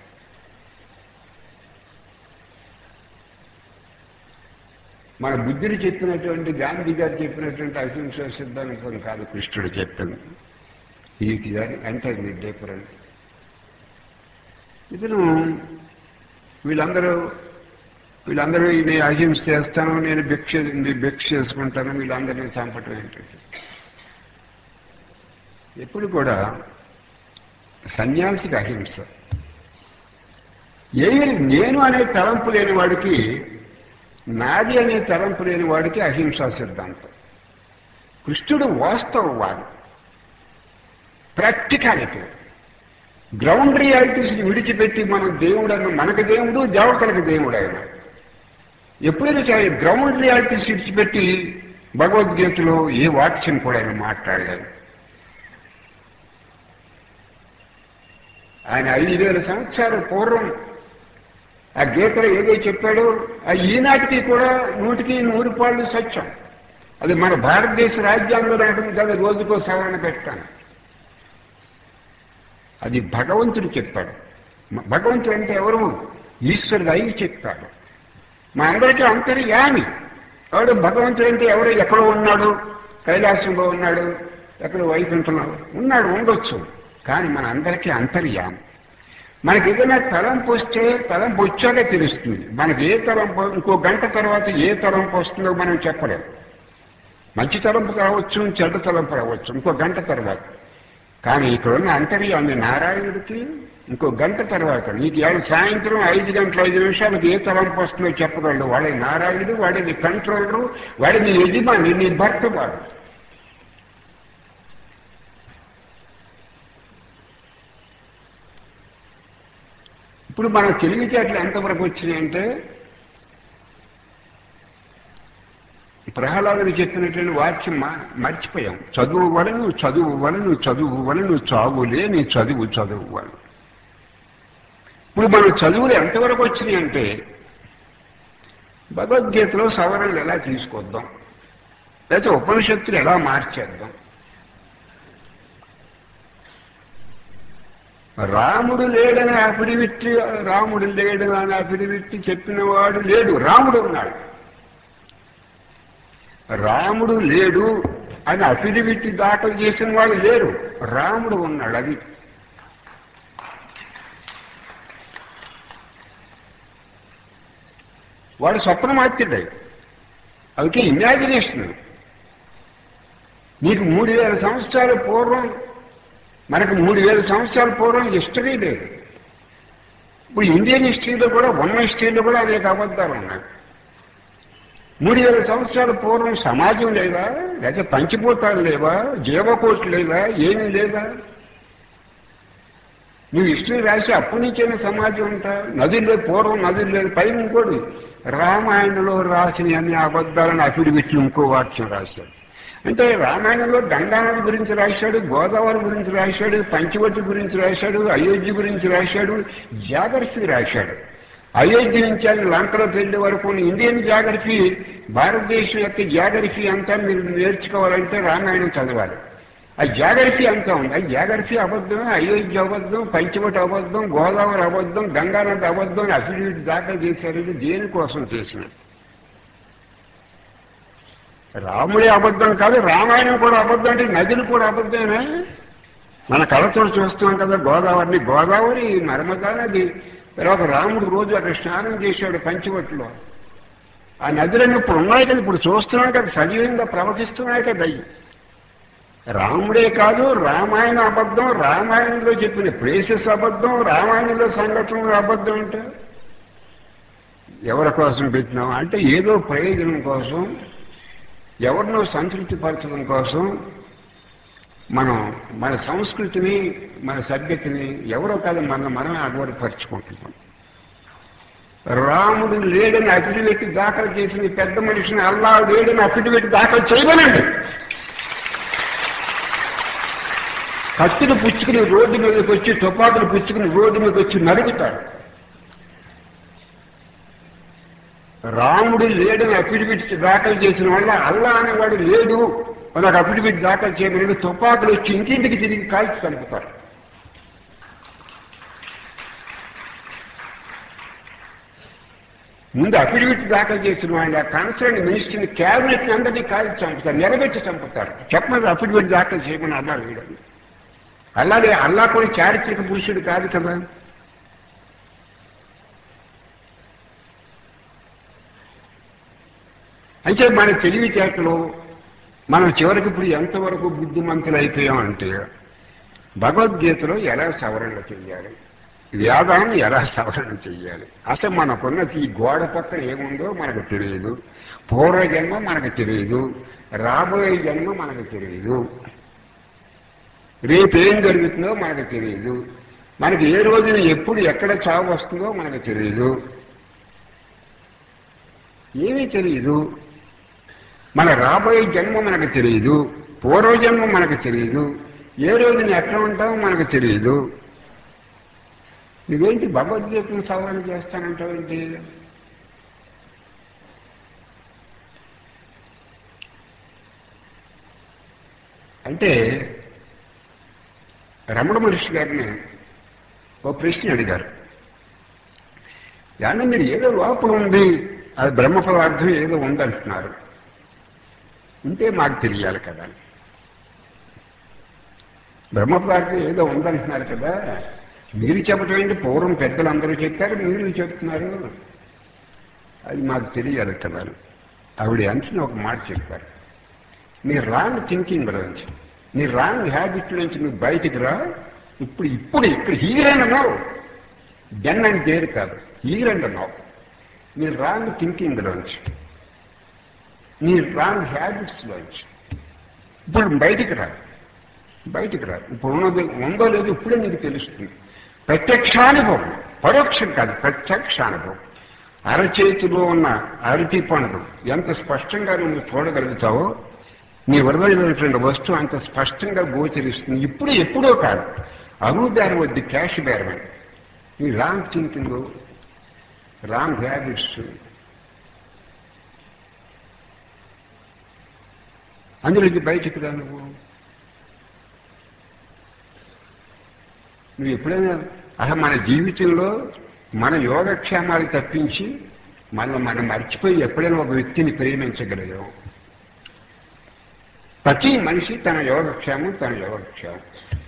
మన బుద్ధుడు చెప్పినటువంటి గాంధీ గారు చెప్పినటువంటి అహింస సిద్ధాంతం కాదు కృష్ణుడు చెప్పింది ఇది అంటే డిఫరెంట్ ఇతను వీళ్ళందరూ వీళ్ళందరూ నేను అహింస చేస్తాను నేను భిక్ష నేను భిక్ష చేసుకుంటాను వీళ్ళందరినీ చంపటం ఏంటంటే ఎప్పుడు కూడా సన్యాసికి అహింస ఏమి నేను అనే తలంపు లేని వాడికి నాది అనే తలంపు లేని వాడికి అహింసా సిద్ధాంతం కృష్ణుడు వాస్తవవాది ప్రాక్టికాలిటీ గ్రౌండ్ రియాలిటీస్ని విడిచిపెట్టి మనం దేవుడు అన్న మనకు దేవుడు దేవతలకు దేవుడు ఆయన ఎప్పుడైనా సరే గ్రౌండ్ రియాలిటీస్ విడిచిపెట్టి భగవద్గీతలో ఏ వాక్యం కూడా ఆయన మాట్లాడలేదు ఆయన ఐదు వేల సంవత్సరాల పూర్వం ఆ గీతలో ఏదో చెప్పాడో ఆ ఈనాటికి కూడా నూటికి నూరు పాళ్ళు సత్యం అది మన భారతదేశ రాజ్యాంగంలో ఉంటుంది కదా రోజుకో సవరణ పెట్టాను అది భగవంతుడు చెప్పాడు మ- భగవంతుడు అంటే ఎవరు ఈశ్వరుడు అయి చెప్పాడు మా అందరికీ అంతర్యామి ఎవడు భగవంతుడు అంటే ఎవరు ఎక్కడో ఉన్నాడు కైలాసంలో ఉన్నాడు ఎక్కడో వైకుంఠంలో ఉన్నాడు ఉండొచ్చు కానీ మన అందరికీ అంతర్యామి మనకి ఏదైనా తలంపు వస్తే తలంపు వచ్చాక తెలుస్తుంది మనకి ఏ తలంపు ఇంకో గంట తర్వాత ఏ తలంపు వస్తుందో మనం చెప్పలేం మంచి తలంపు రావచ్చు చెడ్డ తలంపు రావచ్చు ఇంకో గంట తర్వాత కానీ ఇక్కడ ఉన్న అంతర్యామి నారాయణుడికి ఇంకో గంట తర్వాత నీకు ఏడు సాయంత్రం ఐదు గంటల ఐదు నిమిషాలకు ఏ తలంపు వస్తుందో చెప్పగలడు వాడే నారాయణుడు వాడే నీ కంట్రోలరు వాడే నీ యజమాని నీ భర్త వాడు ఇప్పుడు మన తెలివితేటలు ఎంతవరకు వచ్చినాయంటే ప్రహ్లాదుడు చెప్పినటువంటి వాక్యం మా- మర్చిపోయాం చదువు వలను చదువు వలను చదువు వలను చావులే నీ చదువు చదువు వలను ఇప్పుడు మన చదువులు ఎంతవరకు వచ్చినాయి అంటే భగవద్గీతలో సవరణలు ఎలా తీసుకొద్దాం లేకపోతే ఉపనిషత్తులు ఎలా మార్చేద్దాం రాముడు లేడని అఫిడివిట్టి రాముడు లేడు అని అఫిడివిట్టి చెప్పినవాడు లేడు రాముడు ఉన్నాడు రాముడు లేడు అని అఫిడవిట్ దాఖలు చేసిన వాళ్ళు లేరు రాముడు ఉన్నాడు అది వాడు స్వప్నమాత్రుడే అందుకే ఇమాజినేషన్ నీకు మూడు వేల సంవత్సరాల పూర్వం మనకు మూడు వేల సంవత్సరాల పూర్వం హిస్టరీ లేదు ఇప్పుడు ఇండియన్ హిస్టరీలో కూడా ఉన్న హిస్టరీలో కూడా అనేక అబద్ధాలు ఉన్నాయి మూడు వేల సంవత్సరాల పూర్వం సమాజం లేదా లేకపోతే పంచిపోతాలు లేవా జీవకోట్లు లేదా ఏమీ లేదా నువ్వు హిస్టరీ రాసి అప్పటి నుంచైనా సమాజం ఉంటా నదుల్లో పూర్వం నదులు లేదు పైన ఇంకోటి రామాయణంలో రాసిన అన్ని అబద్ధాలను అఫిడవిట్లు ఇంకో వాక్యం రాశాడు అంటే రామాయణంలో గంగానది గురించి రాశాడు గోదావరి గురించి రాశాడు పంచవటి గురించి రాశాడు అయోధ్య గురించి రాశాడు జాగ్రఫీ రాశాడు అయోధ్య నుంచి ఆయన లంకలో వెళ్ళే వరకు ఉన్న ఇండియన్ జాగ్రఫీ భారతదేశం యొక్క జాగ్రఫీ అంతా మీరు నేర్చుకోవాలంటే రామాయణం చదవాలి ఆ జాగ్రఫీ అంతా ఉంది ఆ జాగ్రఫీ అబద్ధం అయోధ్య అబద్ధం పంచవటి అబద్ధం గోదావరి అబద్ధం గంగానది అబద్ధం అఫిడవిట్ దాఖలు చేశారు దేనికోసం చేసినట్టు రాముడే అబద్ధం కాదు రామాయణం కూడా అబద్ధం అంటే నదులు కూడా అబద్ధమేనా మన కళతో చూస్తున్నాం కదా గోదావరిని గోదావరి నర్మదా నది తర్వాత రాముడు రోజు అక్కడ స్నానం చేశాడు పంచవట్లో ఆ నదులన్నీ ఇప్పుడు ఉన్నాయి కదా ఇప్పుడు చూస్తున్నాం కదా సజీవంగా ప్రవహిస్తున్నాయి కదా అవి రాముడే కాదు రామాయణ అబద్ధం రామాయణంలో చెప్పిన ప్లేసెస్ అబద్ధం రామాయణంలో సంఘటనలు అబద్ధం అంటే ఎవరి కోసం పెట్టినాం అంటే ఏదో ప్రయోజనం కోసం ఎవరినో సంతృప్తిపరచడం కోసం మనం మన సంస్కృతిని మన సభ్యతని ఎవరో కాదు మన మనమే అగవరపరుచుకుంటున్నాం రాముడు లేడని అఫిడవిట్ దాఖలు చేసిన ఈ పెద్ద మనిషిని అల్లా లేడని అఫిడవిట్ దాఖలు చేయమనండి కత్తిని పుచ్చుకుని రోడ్డు మీదకి వచ్చి తుపాకులు పుచ్చుకుని రోడ్డు మీదకి వచ్చి నరుగుతాడు రాముడు లేడని అఫిడవిట్ దాఖలు చేసిన వల్ల అల్లా అనేవాడు లేడు మనకు అఫిడవిట్ దాఖలు చేయమని తుపాకులు వచ్చి ఇంటింటికి తిరిగి కాల్చి కలుపుతారు ముందు అఫిడవిట్ దాఖలు చేసిన వాళ్ళు ఆ కన్సర్న్ మినిస్టర్ని క్యాబినెట్ అందరినీ కాల్చి చంపుతారు నిలబెట్టి చంపుతారు చెప్పమని అఫిడవిట్ దాఖలు చేయమని అన్నారు వీడని అలాగే అల్లా కూడా చారిత్రక పురుషుడు కాదు కదా అయితే మన తెలివితేటలు మనం చివరికి ఇప్పుడు ఎంతవరకు బుద్ధిమంతులు అయిపోయామంటే భగవద్గీతలో ఎలా సవరణ చెయ్యాలి వేదాన్ని ఎలా సవరణ చెయ్యాలి అసలు మనకున్న ఈ గోడ పక్కన ఏముందో మనకు తెలియదు పూర్వజన్మ మనకు తెలియదు రాబోయే జన్మ మనకు తెలియదు రేపేం జరుగుతుందో మనకు తెలియదు మనకి ఏ రోజున ఎప్పుడు ఎక్కడ చావు వస్తుందో మనకు తెలియదు ఏమీ తెలియదు మన రాబోయే జన్మ మనకు తెలియదు పూర్వజన్మ మనకు తెలియదు ఏ రోజున ఎక్కడ ఉంటామో మనకు తెలియదు నువ్వేంటి భగవద్గీతను సవరణ చేస్తానంటావేంటి అంటే రమణ మహర్షి గారిని ఓ ప్రశ్న అడిగారు కానీ మీరు ఏదో లోపల ఉంది అది బ్రహ్మ పదార్థం ఏదో ఉందంటున్నారు ఉంటే మాకు తెలియాలి కదా బ్రహ్మ పదార్థం ఏదో ఉందంటున్నారు కదా మీరు చెప్పటం ఏంటి పూర్వం పెద్దలందరూ చెప్పారు మీరు చెప్తున్నారు అది మాకు తెలియాలి కదా ఆవిడ అంటున్న ఒక మాట చెప్పారు నీ రాంగ్ థింకింగ్ నుంచి నీ రాంగ్ హ్యాబిట్ నుంచి నువ్వు బయటికి రా ఇప్పుడు ఇప్పుడు ఇక్కడ హీరెండ్ అన్నావు డెన్ అండ్ చేరు కాదు హీరెండ్ అన్నావు నీ రాంగ్ థింకింగ్ లోంచి నీ రాంగ్ హ్యాబిట్స్ లోంచి ఇప్పుడు బయటికి రా బయటికి రా ఇప్పుడు ఉన్నది ఉందో లేదో ఇప్పుడే నీకు తెలుస్తుంది ప్రత్యక్షానుభవం పరోక్షం కాదు ప్రత్యక్షానుభవం అరచేతిలో ఉన్న అరటి పండు ఎంత స్పష్టంగా నువ్వు చూడగలుగుతావో నీ వరదైనటువంటి వస్తువు అంత స్పష్టంగా గోచరిస్తుంది ఇప్పుడు ఎప్పుడో కాదు అరువు బేరం వద్దు క్యాష్ బేరమే ఈ రాంగ్ థింకింగ్ రాంగ్ హ్యాబిట్స్ అందులోకి బయటికి రా నువ్వు నువ్వు ఎప్పుడైనా అసలు మన జీవితంలో మన యోగక్షేమాలు తప్పించి మళ్ళీ మనం మర్చిపోయి ఎప్పుడైనా ఒక వ్యక్తిని ప్రేమించగలిగాం ప్రతి మనిషి తన యోగక్షేమం తన యోగక్షేమం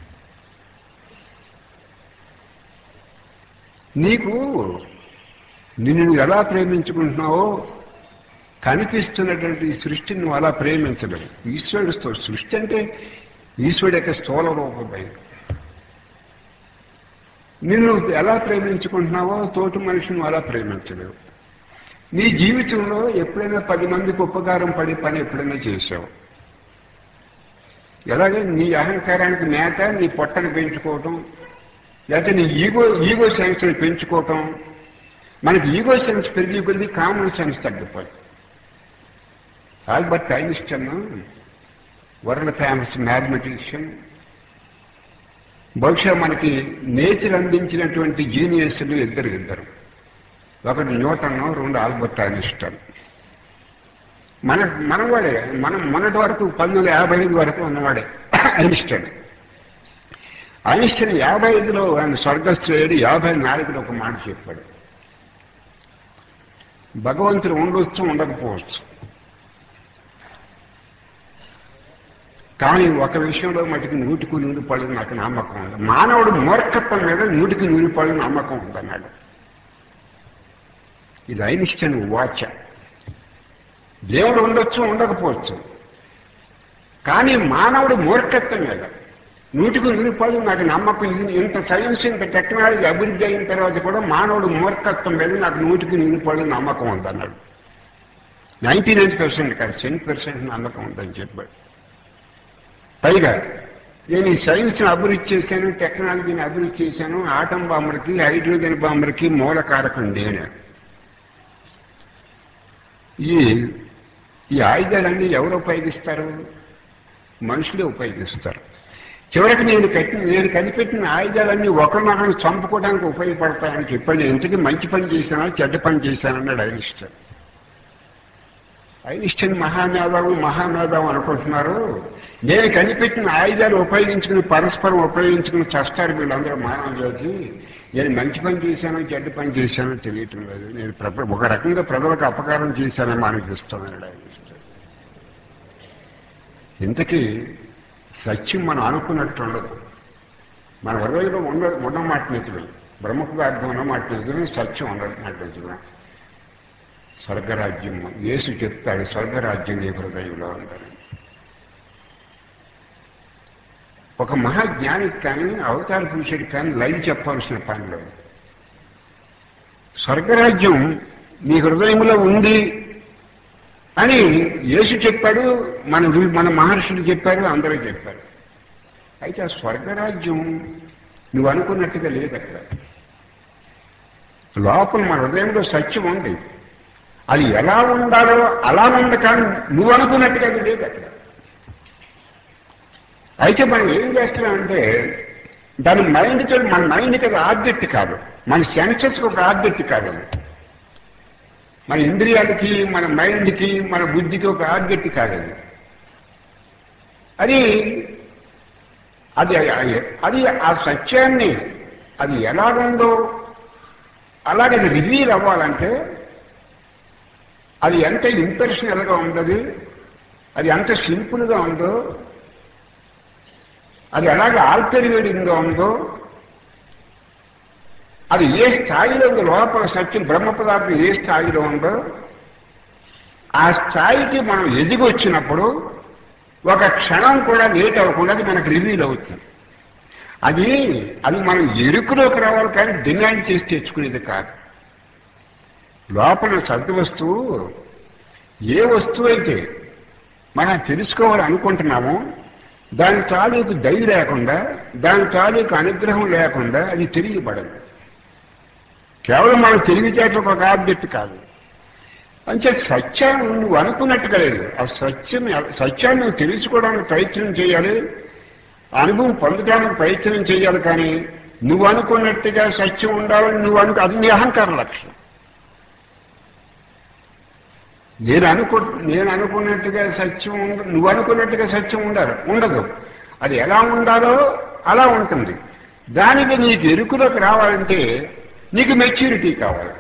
నీకు నిన్ను నువ్వు ఎలా ప్రేమించుకుంటున్నావో కనిపిస్తున్నటువంటి ఈ సృష్టిని నువ్వు అలా ప్రేమించలేవు ఈశ్వరుడితో సృష్టి అంటే ఈశ్వరుడు యొక్క స్థూల రూపమైన నిన్ను ఎలా ప్రేమించుకుంటున్నావో తోటి మనిషిని అలా ప్రేమించలేవు నీ జీవితంలో ఎప్పుడైనా పది మందికి ఉపకారం పడే పని ఎప్పుడైనా చేసావు ఎలాగే నీ అహంకారానికి మేత నీ పొట్టను పెంచుకోవటం లేకపోతే నీ ఈగో ఈగో సెన్స్ని పెంచుకోవటం మనకి ఈగో సెన్స్ పెరిగి కొద్ది కామన్ సెన్స్ తగ్గిపోయి Albert Einstein world famous mathematician బహుశా మనకి నేచర్ అందించినటువంటి జీనియస్లు ఇద్దరు ఇద్దరు ఒకటి న్యూటన్ రెండు ఆల్బర్ట్ ఐన్స్టన్ మన మనవాడే మనం మొన్నటి వరకు పంతొమ్మిది యాభై ఐదు వరకు ఉన్నవాడే ఐన్స్టన్ ఐన్స్టన్ యాభై ఐదులో ఆయన స్వర్గస్థుడు యాభై నాలుగులో ఒక మాట చెప్పాడు భగవంతుడు ఉండొచ్చు ఉండకపోవచ్చు కానీ ఒక విషయంలో మటుకు నూటికి నూరు పళ్ళు నాకు నమ్మకం ఉంది మానవుడు మూర్ఖత్వం మీద నూటికి నూరు పళ్ళు నమ్మకం ఉందన్నాడు ఇది ఐనిస్టన్ వాచ దేవుడు ఉండొచ్చు ఉండకపోవచ్చు కానీ మానవుడు మూర్ఖత్వం మీద నూటికి నూరు పళ్ళు నాకు నమ్మకం ఇది ఇంత సైన్స్ ఇంత టెక్నాలజీ అభివృద్ధి అయిన తర్వాత కూడా మానవుడు మూర్ఖత్వం మీద నాకు నూటికి నూరు పళ్ళు నమ్మకం ఉందన్నాడు నైంటీ నైన్ పర్సెంట్ కాదు టెన్ పర్సెంట్ నమ్మకం ఉందని చెప్పాడు పైగా నేను ఈ సైన్స్ని అభివృద్ధి చేశాను టెక్నాలజీని అభివృద్ధి చేశాను ఆటం బాంబర్కి హైడ్రోజన్ బాంబర్కి మూల కారకం నేను ఈ ఈ ఆయుధాలన్నీ ఎవరు ఉపయోగిస్తారు మనుషులే ఉపయోగిస్తారు చివరికి నేను కట్టిన నేను కనిపెట్టిన ఆయుధాలన్నీ ఒకరినొకరిని చంపుకోవడానికి ఉపయోగపడతాయని చెప్పండి ఎంతకీ మంచి పని చేశానో చెడ్డ పని చేశానన్నాడు ఐనిస్టన్ ఐనిస్టన్ మహామేధావు మహామేధావు అనుకుంటున్నారు నేను కనిపెట్టిన ఆయుధాలు ఉపయోగించుకుని పరస్పరం ఉపయోగించుకుని చస్తారు వీళ్ళందరూ మానవ జాతి నేను మంచి పని చేశానో చెడ్డ పని చేశానో తెలియటం లేదు నేను ప్ర- ఒక రకంగా ప్రజలకు అపకారం చేశానని అనిపిస్తున్నాడు ఐనిస్టన్ ఇంతకీ సత్యం మనం అనుకున్నట్టు ఉండదు మన హృదయంలో ఉన్న ఉన్నమాట నిజమే బ్రహ్మకు అర్థం ఉన్నమాట నిజమే సత్యం ఉన్నట్టు నిజమే స్వర్గరాజ్యం యేసు చెప్తాడు స్వర్గరాజ్యం నీ హృదయంలో ఉందని ఒక మహాజ్ఞానికి కానీ అవతార పురుషుడికి కానీ లైవ్ చెప్పాల్సిన పని లేదు స్వర్గరాజ్యం నీ హృదయంలో ఉంది అని యేసు చెప్పాడు మన వి- మన మహర్షులు చెప్పారు అందరూ చెప్పారు అయితే ఆ స్వర్గరాజ్యం నువ్వు అనుకున్నట్టుగా లేదు అక్కడ లోపల మన హృదయంలో సత్యం ఉంది అది ఎలా ఉండాలో అలా ఉంది కానీ నువ్వు అనుకున్నట్టుగా అది లేదు అక్కడ అయితే మనం ఏం చేస్తున్నామంటే దాని మైండ్తో మన మైండ్కి అది ఆబ్జెక్ట్ కాదు మన సెన్సెస్కి ఒక ఆబ్జెక్ట్ కాదు అది మన ఇంద్రియాలకి మన మైండ్కి మన బుద్ధికి ఒక ఆబ్జెక్ట్ కాదు అది అది అది అది ఆ సత్యాన్ని అది ఎలాగుందో అలాగే అది రివీల్ అవ్వాలంటే అది ఎంత ఇంపర్సనల్గా ఉండదు అది ఎంత సింపుల్గా ఉందో అది ఎలాగ ఆల్టర్వేటింగ్గా ఉందో అది ఏ స్థాయిలో ఉందో లోపల సత్యం బ్రహ్మ పదార్థం ఏ స్థాయిలో ఉందో ఆ స్థాయికి మనం ఎదిగి వచ్చినప్పుడు ఒక క్షణం కూడా లేట్ అవ్వకుండా అది మనకు రివీల్ అవుతుంది అది అది మనం ఎరుకులోకి రావాలి కానీ డిమాండ్ చేసి తెచ్చుకునేది కాదు లోపల సద్దు వస్తువు ఏ వస్తువు అయితే మనం తెలుసుకోవాలని అనుకుంటున్నామో దాని తాలూకు దయ లేకుండా దాని తాలూకు అనుగ్రహం లేకుండా అది తెలియబడదు కేవలం మనం తెలివితేటలకు ఒక ఆబ్జెక్ట్ కాదు అంటే సత్యాన్ని నువ్వు అనుకున్నట్టుగా లేదు ఆ సత్యం సత్యాన్ని నువ్వు తెలుసుకోవడానికి ప్రయత్నం చేయాలి అనుభవం పొందడానికి ప్రయత్నం చేయాలి కానీ నువ్వు అనుకున్నట్టుగా సత్యం ఉండాలని నువ్వు అనుకు అది నీ అహంకార లక్షణం నేను అనుకు నేను అనుకున్నట్టుగా సత్యం ఉండ నువ్వు అనుకున్నట్టుగా సత్యం ఉండాలి ఉండదు అది ఎలా ఉండాలో అలా ఉంటుంది దానికి నీకు ఎరుకులోకి రావాలంటే నీకు మెచ్యూరిటీ కావాలి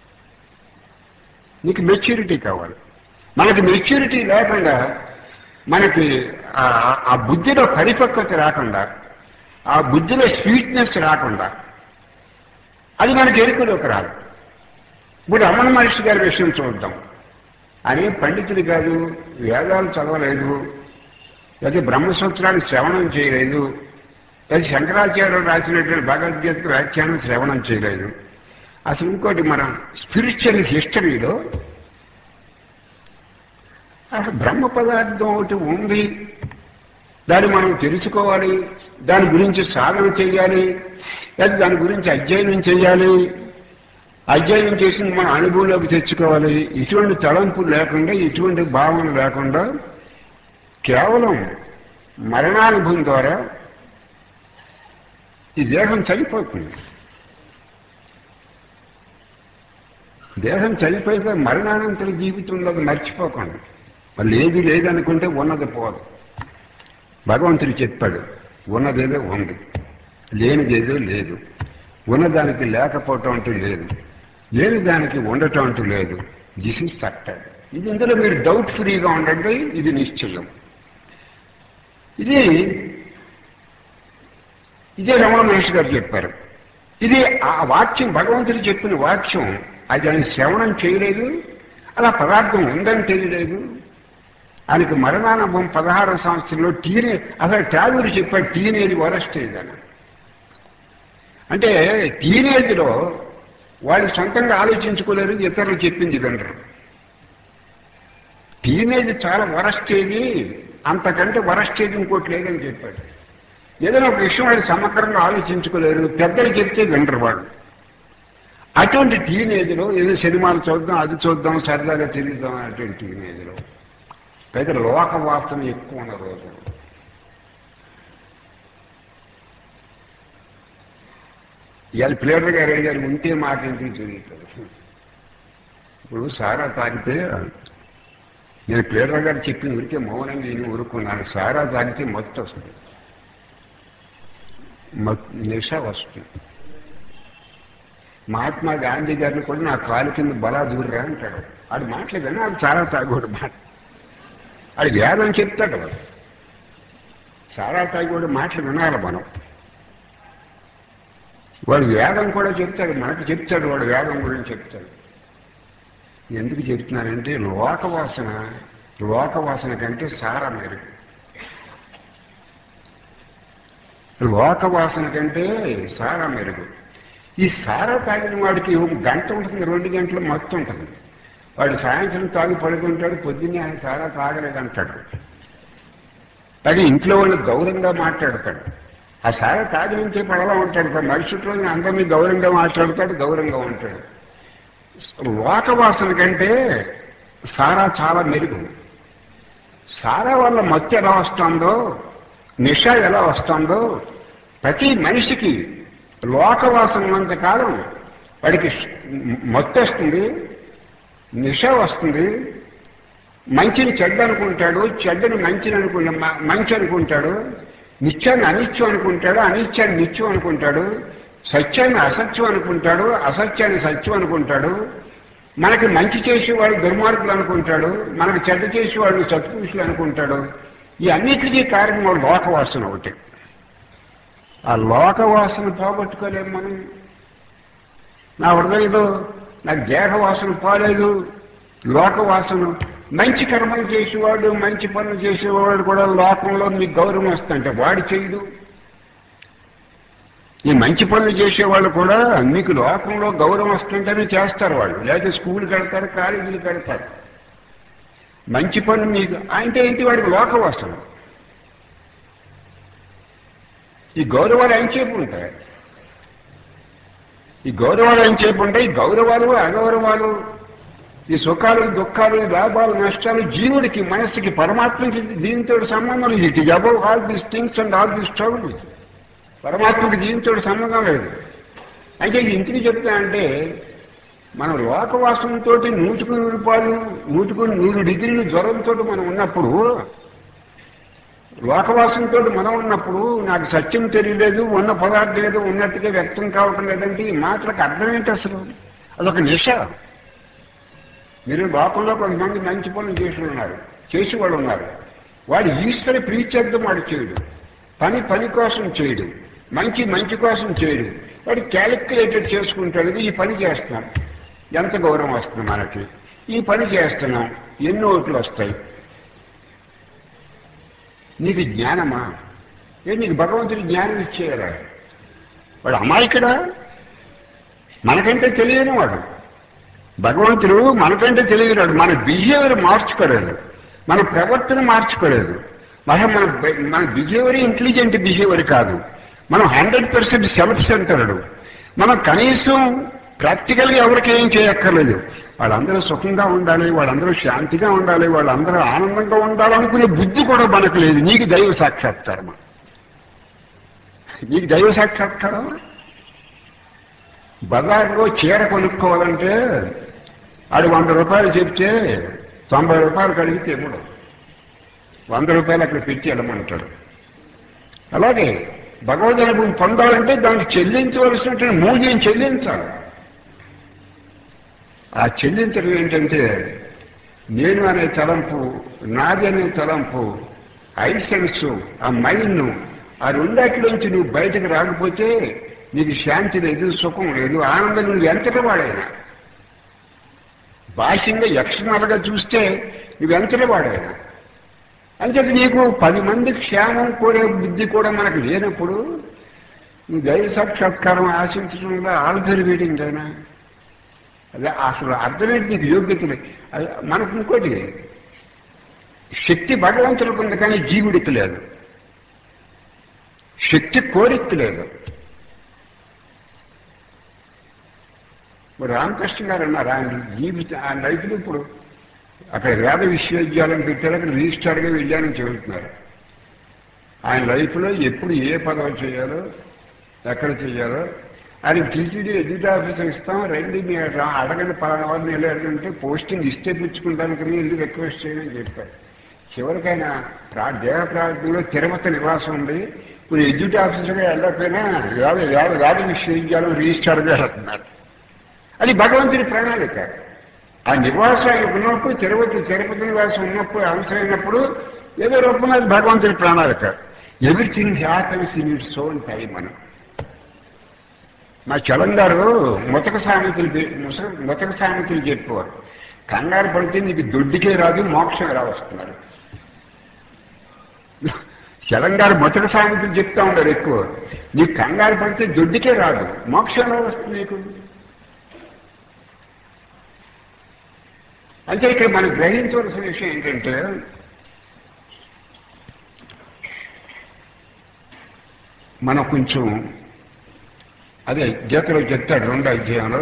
నీకు మెచ్యూరిటీ కావాలి మనకి మెచ్యూరిటీ లేకుండా మనకి ఆ బుద్ధిలో పరిపక్వత రాకుండా ఆ బుద్ధిలో స్వీట్నెస్ రాకుండా అది మనకి ఎరుకలోకి రాదు ఇప్పుడు రమణ మహర్షి గారి విషయం చూద్దాం అని పండితుడు కాదు వేదాలు చదవలేదు లేదా బ్రహ్మసూత్రాన్ని శ్రవణం చేయలేదు లేదా శంకరాచార్యులు రాసినటువంటి భగవద్గీతకు వ్యాఖ్యానం శ్రవణం చేయలేదు అసలు ఇంకోటి మన స్పిరిచువల్ హిస్టరీలో అసలు బ్రహ్మ పదార్థం ఒకటి ఉంది దాన్ని మనం తెలుసుకోవాలి దాని గురించి సాధన చేయాలి లేదా దాని గురించి అధ్యయనం చేయాలి అధ్యయనం చేసింది మన అనుభవంలోకి తెచ్చుకోవాలి ఇటువంటి తలంపులు లేకుండా ఇటువంటి భావన లేకుండా కేవలం మరణానుభవం ద్వారా ఈ దేహం చనిపోతుంది దేహం చనిపోయితే మరణానంతర జీవితం ఉన్నది మర్చిపోకండి మళ్ళీ ఏది లేదనుకుంటే ఉన్నది పోదు భగవంతుడు చెప్పాడు ఉన్నదేదో ఉంది లేనిదేదో లేదు ఉన్నదానికి లేకపోవటం అంటూ లేదు లేని దానికి ఉండటం అంటూ లేదు దిస్ ఇస్ చట్టాడు ఇది ఇందులో మీరు డౌట్ ఫ్రీగా ఉండండి ఇది నిశ్చయం ఇది ఇదే రమణ మహేష్ గారు చెప్పారు ఇది ఆ వాక్యం భగవంతుడు చెప్పిన వాక్యం అది ఆయన శ్రవణం చేయలేదు అలా పదార్థం ఉందని తెలియలేదు ఆయనకి మరణానుభవం పదహారవ సంవత్సరంలో టీనే అసలు ట్యాగూరు చెప్పాడు టీనేజ్ వరస్టేజ్ అని అంటే టీనేజ్లో వాళ్ళు సొంతంగా ఆలోచించుకోలేరు ఇతరులు చెప్పింది వినరు టీనేజ్ చాలా వరస్టేజ్ అంతకంటే వరస్టేజ్ ఇంకోటి లేదని చెప్పాడు ఏదైనా ఒక విషయం వాళ్ళు సమగ్రంగా ఆలోచించుకోలేరు పెద్దలు చెప్తే వినరు వాళ్ళు అటువంటి టీనేజ్లో ఏదో సినిమాలు చూద్దాం అది చూద్దాం సరదాగా తిరుగుదాం అటువంటి టీనేజ్లో పైగా లోక వాసన ఎక్కువ ఉన్న రోజు ఇవాళ ప్లేటర్ గారు అడిగారు ఉంటే మాట ఎందుకు తిరుగుతారు ఇప్పుడు సారా తాగితే నేను ప్లేటర్ గారు చెప్పింది ఉరికే మౌనంగా నేను ఊరుకున్నాను సారా తాగితే మత్తు వస్తుంది నిష వస్తుంది మహాత్మా గాంధీ గారిని కూడా నా కాలు కింద బలా దూరరా అంటాడు ఆడు మాటలు వినాలి సారా తాగోడు మాట ఆడు వేదం చెప్తాడు వాడు సారా తాగోడు మాటలు వినాలి మనం వాడు వేదం కూడా చెప్తాడు మనకు చెప్తాడు వాడు వేదం గురించి చెప్తాడు ఎందుకు చెప్తున్నానంటే లోకవాసన లోకవాసన కంటే సారా మెరుగు లోకవాసన కంటే సారా మెరుగు ఈ సారా తాగిన వాడికి ఒక గంట ఉంటుంది రెండు గంటలు మత్తు ఉంటుంది వాడు సాయంత్రం తాగి పడుకుంటాడు పొద్దున్నే ఆయన సారా తాగలేదంటాడు అది ఇంట్లో వాళ్ళు గౌరవంగా మాట్లాడతాడు ఆ సారా తాగినంతే పడలా ఉంటాడు మరుసటి రోజున అందరినీ గౌరవంగా మాట్లాడతాడు గౌరవంగా ఉంటాడు లోకవాసన కంటే సారా చాలా మెరుగు సారా వల్ల మత్తు ఎలా వస్తుందో నిష ఎలా వస్తుందో ప్రతి మనిషికి లోకవాసన ఉన్నంత కాలం వాడికి మత్తు వస్తుంది నిష వస్తుంది మంచిని చెడ్డ అనుకుంటాడు చెడ్డని మంచిని అనుకుంటా మ- మంచి అనుకుంటాడు నిత్యాన్ని అనిత్యం అనుకుంటాడు అనిత్యాన్ని నిత్యం అనుకుంటాడు సత్యాన్ని అసత్యం అనుకుంటాడు అసత్యాన్ని సత్యం అనుకుంటాడు మనకి మంచి చేసేవాళ్ళు దుర్మార్గులు అనుకుంటాడు మనకి చెడ్డ చేసేవాళ్ళు సత్పురుషులు అనుకుంటాడు ఈ అన్నిటికీ కారణం వాడు లోకవాసన ఒకటి ఆ లోకవాసన పోగొట్టుకోలేము మనం నా హృదయంలో నాకు దేహవాసన పోలేదు లోకవాసన మంచి కర్మలు చేసేవాడు మంచి పనులు చేసేవాడు కూడా లోకంలో మీకు గౌరవం వస్తుంటే వాడు చేయడు ఈ మంచి పనులు చేసేవాళ్ళు కూడా మీకు లోకంలో గౌరవం వస్తుంటేనే చేస్తారు వాళ్ళు లేకపోతే స్కూల్ కడతారు కాలేజీలు కడతారు మంచి పనులు మీకు అంటే ఏంటి వాడికి లోకవాసన ఈ గౌరవాలు ఎంచేపు ఉంటాయి ఈ గౌరవాలు ఎంచేపు ఉంటాయి ఈ గౌరవాలు అగౌరవాలు ఈ సుఖాలు దుఃఖాలు ఈ లాభాలు నష్టాలు జీవుడికి మనస్సుకి పరమాత్మకి దీనితో సంబంధం లేదు it is above all these things and all these struggles పరమాత్మకి దీనితో సంబంధం లేదు అయితే ఇది ఇంటికి చెప్తా అంటే మనం లోకవాసంతో నూటికి నూరు రూపాయలు నూటికి నూరు డిగ్రీలు జ్వరంతో మనం ఉన్నప్పుడు లోకవాసంతో మనం ఉన్నప్పుడు నాకు సత్యం తెలియలేదు ఉన్న పదార్థం ఏదో ఉన్నట్టుగా వ్యక్తం కావటం లేదంటే ఈ మాటలకు అర్థం ఏంటి అసలు అదొక నిష మీరు లోకంలో కొంతమంది మంచి పనులు చేసి ఉన్నారు చేసి వాళ్ళు ఉన్నారు వాడు ఈశ్వర ప్రీత్యర్థం వాడు చేయడు పని పని కోసం చేయడు మంచి మంచి కోసం చేయడు వాడు క్యాలిక్యులేటెడ్ చేసుకుంటాడు ఈ పని చేస్తున్నాం ఎంత గౌరవం వస్తుంది మనకి ఈ పని చేస్తున్నాం ఎన్ని ఓట్లు వస్తాయి నీకు జ్ఞానమా ఏ నీకు భగవంతుడి జ్ఞానం ఇచ్చేయరా వాడు అమాయకుడా మనకంటే తెలియని వాడు భగవంతుడు మనకంటే తెలియరాడు మన బిహేవియర్ మార్చుకోలేదు మన ప్రవర్తన మార్చుకోలేదు మన మన మన బిహేవియర్ ఇంటెలిజెంట్ బిహేవియర్ కాదు మనం హండ్రెడ్ పర్సెంట్ సెల్ఫ్ సెంటర్డ్ మనం కనీసం ప్రాక్టికల్గా ఎవరికి ఏం చేయక్కర్లేదు వాళ్ళందరూ సుఖంగా ఉండాలి వాళ్ళందరూ శాంతిగా ఉండాలి వాళ్ళందరూ ఆనందంగా ఉండాలనుకునే బుద్ధి కూడా మనకు లేదు నీకు దైవ సాక్షాత్కారమా నీకు దైవ సాక్షాత్కారమా బజార్లో చీర కొనుక్కోవాలంటే ఆడు వంద రూపాయలు చెప్తే తొంభై రూపాయలు కడిగితే ఇవ్వడు వంద రూపాయలు అక్కడ పెట్టి వెళ్ళమంటాడు అలాగే భగవద్ అనుభవం పొందాలంటే దానికి చెల్లించవలసినటువంటి మూల్యం చెల్లించాలి ఆ చెల్లించడం ఏంటంటే నేను అనే తలంపు నాది అనే తలంపు ఐసెన్స్ ఆ మైండ్ ఆ రెండాటిలోంచి నువ్వు బయటకు రాకపోతే నీకు శాంతి లేదు సుఖం లేదు ఆనందం నువ్వు ఎంతటి వాడైనా బాహ్యంగా యక్షణాలుగా చూస్తే నువ్వు ఎంతటి వాడైనా అంచేత నీకు పది మంది క్షేమం కోరే బుద్ధి కూడా మనకు లేనప్పుడు నువ్వు దైవ సాక్షాత్కారం ఆశించడంలో ఆల్ఫర్ వేయడం అయినా అదే అసలు అర్థమేంటి నీకు యోగ్యత లేదు అది మనకు ఇంకోటి శక్తి భగవంతుడికి ఉంది కానీ జీవుడికి లేదు శక్తి కోరిక లేదు మరి రామకృష్ణ గారు అన్నారు ఆయన జీవిత ఆ లైఫ్లో ఇప్పుడు అక్కడ వేద విశ్వవిద్యాలయం పెట్టారు అక్కడ రిజిస్టార్గా వెళ్ళానని చెబుతున్నారు ఆయన లైఫ్లో ఎప్పుడు ఏ పదవి చేయాలో ఎక్కడ చేయాలో ఆయన టీటీడీ ఎడ్యుట్ ఆఫీసర్ ఇస్తాం రండి మీరు రా- అడగండి పలానా వారిని వెళ్ళి అడగంటే పోస్టింగ్ ఇస్తే పుచ్చుకుంటానికి వెళ్ళి రిక్వెస్ట్ చేయని చెప్పారు చివరికైనా ప్రా దేవ ప్రాంతంలో తిరుపతి నివాసం ఉంది ఇప్పుడు ఎడ్యుట్ ఆఫీసర్గా వెళ్ళకపోయినా వేద వేద వేద విశ్వవిద్యాలయం రిజిస్టార్గా వెళ్తున్నారు అది భగవంతుడి ప్రణాళిక ఆ నివాసం ఆయనకు ఉన్నప్పుడు తిరుపతి తిరుపతి నివాసం ఉన్నప్పుడు అవసరమైనప్పుడు ఏదో రూపంలో అది భగవంతుడి ప్రణాళిక everything happens in its own time అని మా చలం గారు ముతక సామెతలు పె- ముస- ముతక సామెతలు చెప్పేవారు కంగారు పడితే నీకు దొడ్డికే రాదు మోక్షం ఎలా వస్తున్నారు చలం గారు ముతక సామెతలు చెప్తా ఉంటారు ఎక్కువ నీకు కంగారు పడితే దొడ్డికే రాదు మోక్షం ఎలా వస్తుంది నీకు అంటే ఇక్కడ మనం గ్రహించవలసిన విషయం ఏంటంటే మనం కొంచెం అదే గీతలో చెప్తాడు రెండో అధ్యాయంలో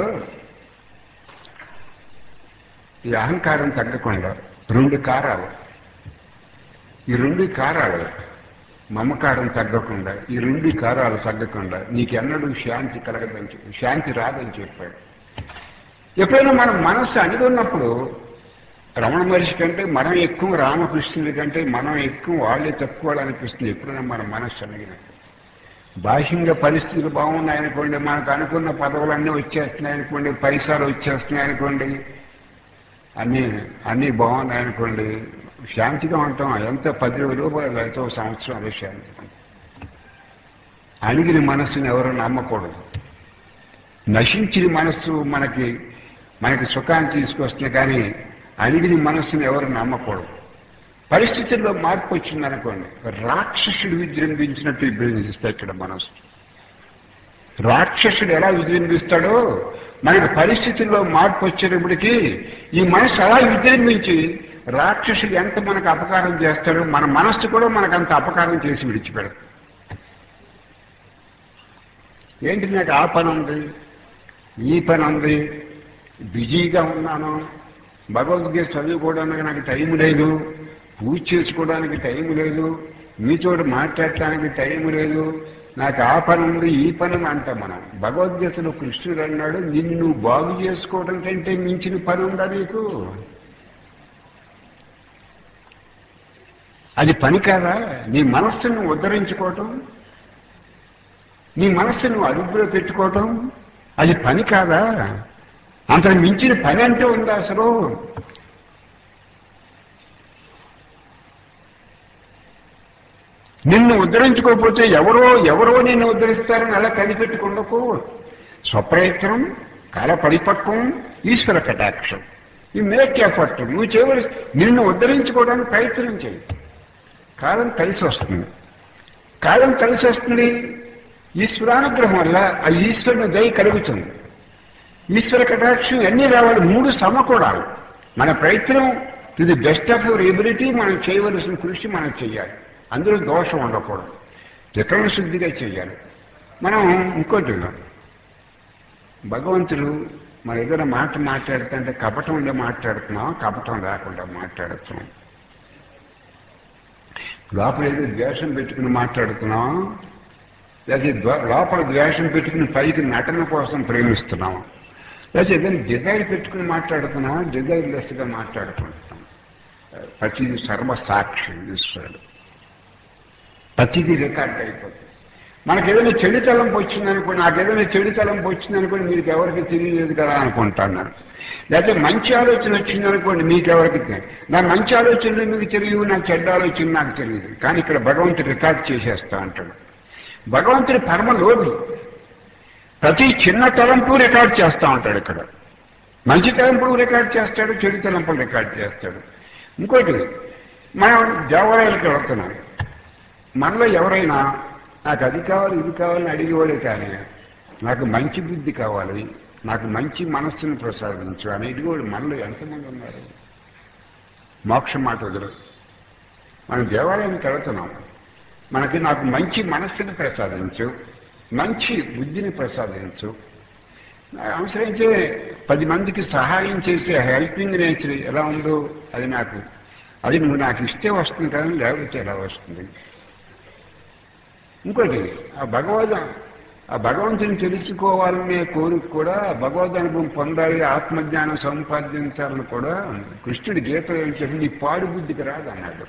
ఈ అహంకారం తగ్గకుండా రెండు కారాలు ఈ రెండు కారాలు మమకారం తగ్గకుండా ఈ రెండు కారాలు తగ్గకుండా నీకెన్నడూ శాంతి కలగదని చెప్పి శాంతి రాదని చెప్పాడు ఎప్పుడైనా మన మనస్సు అనుకున్నప్పుడు రమణ మహర్షి కంటే మనం ఎక్కువ రామకృష్ణుడి కంటే మనం ఎక్కువ వాళ్ళే తక్కువ వాళ్ళు అనిపిస్తుంది ఎప్పుడైనా మన మనస్సు అడిగినప్పుడు బాహ్యంగా పరిస్థితులు బాగున్నాయనుకోండి మనకు అనుకున్న పదవులన్నీ వచ్చేస్తున్నాయనుకోండి పైసలు వచ్చేస్తున్నాయనుకోండి అన్నీ అన్నీ బాగున్నాయనుకోండి శాంతిగా ఉంటాం ఎంత పది రూపాయలు అయితే ఒక సంవత్సరం అదే శాంతి అణిగిన మనస్సుని ఎవరు నమ్మకూడదు నశించిన మనస్సు మనకి మనకి సుఖాన్ని తీసుకొస్తుంది కానీ అణిగిన మనస్సుని ఎవరు నమ్మకూడదు పరిస్థితుల్లో మార్పు వచ్చిందనుకోండి రాక్షసుడు విజృంభించినట్టు విజృంభిస్తాయి ఇక్కడ మనస్సు రాక్షసుడు ఎలా విజృంభిస్తాడో మనకి పరిస్థితుల్లో మార్పు వచ్చేటప్పటికి ఈ మనసు అలా విజృంభించి రాక్షసుడు ఎంత మనకు అపకారం చేస్తాడో మన మనస్సు కూడా మనకు అంత అపకారం చేసి విడిచిపెడదు ఏంటి నాకు ఆ పని ఉంది ఈ పని ఉంది బిజీగా ఉన్నాను భగవద్గీత చదువుకోవడానికి నాకు టైం లేదు పూజ చేసుకోవడానికి టైం లేదు మీతో మాట్లాడటానికి టైం లేదు నాకు ఆ పని ఉంది ఈ పని ఉంది అంటాం మనం భగవద్గీతలో కృష్ణుడు అన్నాడు నిన్ను బాగు చేసుకోవడం కంటే మించిన పని ఉందా నీకు అది పని కాదా నీ మనస్సును ఉద్ధరించుకోవటం నీ మనస్సును అదుపులో పెట్టుకోవటం అది పని కాదా అంత మించిన పని అంటే ఉందా అసలు నిన్ను ఉద్ధరించుకోకపోతే ఎవరో ఎవరో నిన్ను ఉద్ధరిస్తారని అలా కనిపెట్టుకుండకు స్వప్రయత్నం కాల పరిపక్వం ఈశ్వర కటాక్షం ఈ మేక్ ఎఫర్ట్ నువ్వు చేయవలసి నిన్ను ఉద్ధరించుకోవడానికి ప్రయత్నం చేయి కాలం కలిసి వస్తుంది కాలం కలిసి వస్తుంది ఈశ్వరానుగ్రహం వల్ల ఆ ఈశ్వరుని దయ కలుగుతుంది ఈశ్వర కటాక్షం అన్నీ రావాలి మూడు సమకూడాలి మన ప్రయత్నం to the best of your ability మనం చేయవలసిన కృషి మనం చేయాలి అందులో దోషం ఉండకూడదు త్రికరణ శుద్ధిగా చేయాలి మనం ఇంకోటి భగవంతుడు మన ఏదైనా మాట మాట్లాడుతుంటే కపటం ఉండే మాట్లాడుతున్నాం కపటం లేకుండా మాట్లాడుతున్నాం లోపల ఏదో ద్వేషం పెట్టుకుని మాట్లాడుతున్నాం లేదా ద్వ- లోపల ద్వేషం పెట్టుకుని పైకి నటన కోసం ప్రేమిస్తున్నాం లేదా ఏదైనా డిజైర్ పెట్టుకుని మాట్లాడుతున్నాం డిజైర్ లెస్గా మాట్లాడుకుంటున్నాం ప్రతిది సర్వసాక్షి ఈశ్వరుడు ప్రతిదీ రికార్డ్ అయిపోతుంది మనకి ఏదైనా చెడు తలంపు వచ్చిందనుకోండి నాకు ఏదైనా చెడు తలంపు వచ్చిందనుకోండి మీకు ఎవరికి తెలియలేదు కదా అనుకుంటున్నాను లేకపోతే మంచి ఆలోచన వచ్చిందనుకోండి మీకు ఎవరికి తెలియదు నా మంచి ఆలోచనలు మీకు తెలియదు నా చెడ్డ ఆలోచన నాకు తెలియదు కానీ ఇక్కడ భగవంతుడు రికార్డ్ చేసేస్తా అంటాడు భగవంతుడి పరమ లోభి ప్రతి చిన్న తలంపు రికార్డ్ చేస్తా ఉంటాడు ఇక్కడ మంచి తలంపులు రికార్డ్ చేస్తాడు చెడు తలంపులు రికార్డ్ చేస్తాడు ఇంకోటి మనం దేవాలయాలకు వెళ్తున్నాం మనలో ఎవరైనా నాకు అది కావాలి ఇది కావాలని అడిగేవాడే కానీ నాకు మంచి బుద్ధి కావాలి నాకు మంచి మనస్సును ప్రసాదించు అనేటివాడు మనలో ఎంతమంది ఉన్నారు మోక్ష మాట వదలరు మనం దేవాలయానికి వెళుతున్నాం మనకి నాకు మంచి మనస్సుని ప్రసాదించు మంచి బుద్ధిని ప్రసాదించు అవసరమైతే పది మందికి సహాయం చేసే హెల్పింగ్ నేచర్ ఎలా ఉందో అది నాకు అది నువ్వు నాకు ఇస్తే వస్తుంది కానీ లేకపోతే ఎలా వస్తుంది ఇంకోటి ఆ భగవద్ ఆ భగవంతుని తెలుసుకోవాలనే కోరిక కూడా భగవద్ అనుభవం పొందాలి ఆత్మజ్ఞానం సంపాదించాలని కూడా కృష్ణుడి గీత ఏం చెప్పి నీ పాడు బుద్ధికి రాదు అన్నాడు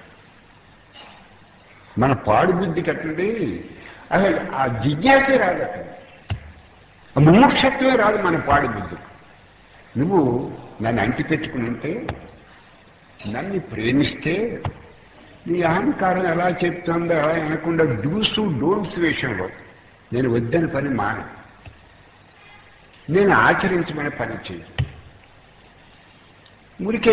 మన పాడు బుద్ధి కట్టండి అసలు ఆ జిజ్ఞాసే రాదు అక్కడ ఆ ముముక్షత్వమే రాదు మన పాడు బుద్ధి నువ్వు నన్ను అంటి పెట్టుకుని ఉంటే నన్ను ప్రేమిస్తే నీ అహంకారం ఎలా చెప్తుందో అలా అనకుండా డూసు డోంట్స్ విషయంలో నేను వద్దని పని మాన నేను ఆచరించమని పని చేయి ఊరికే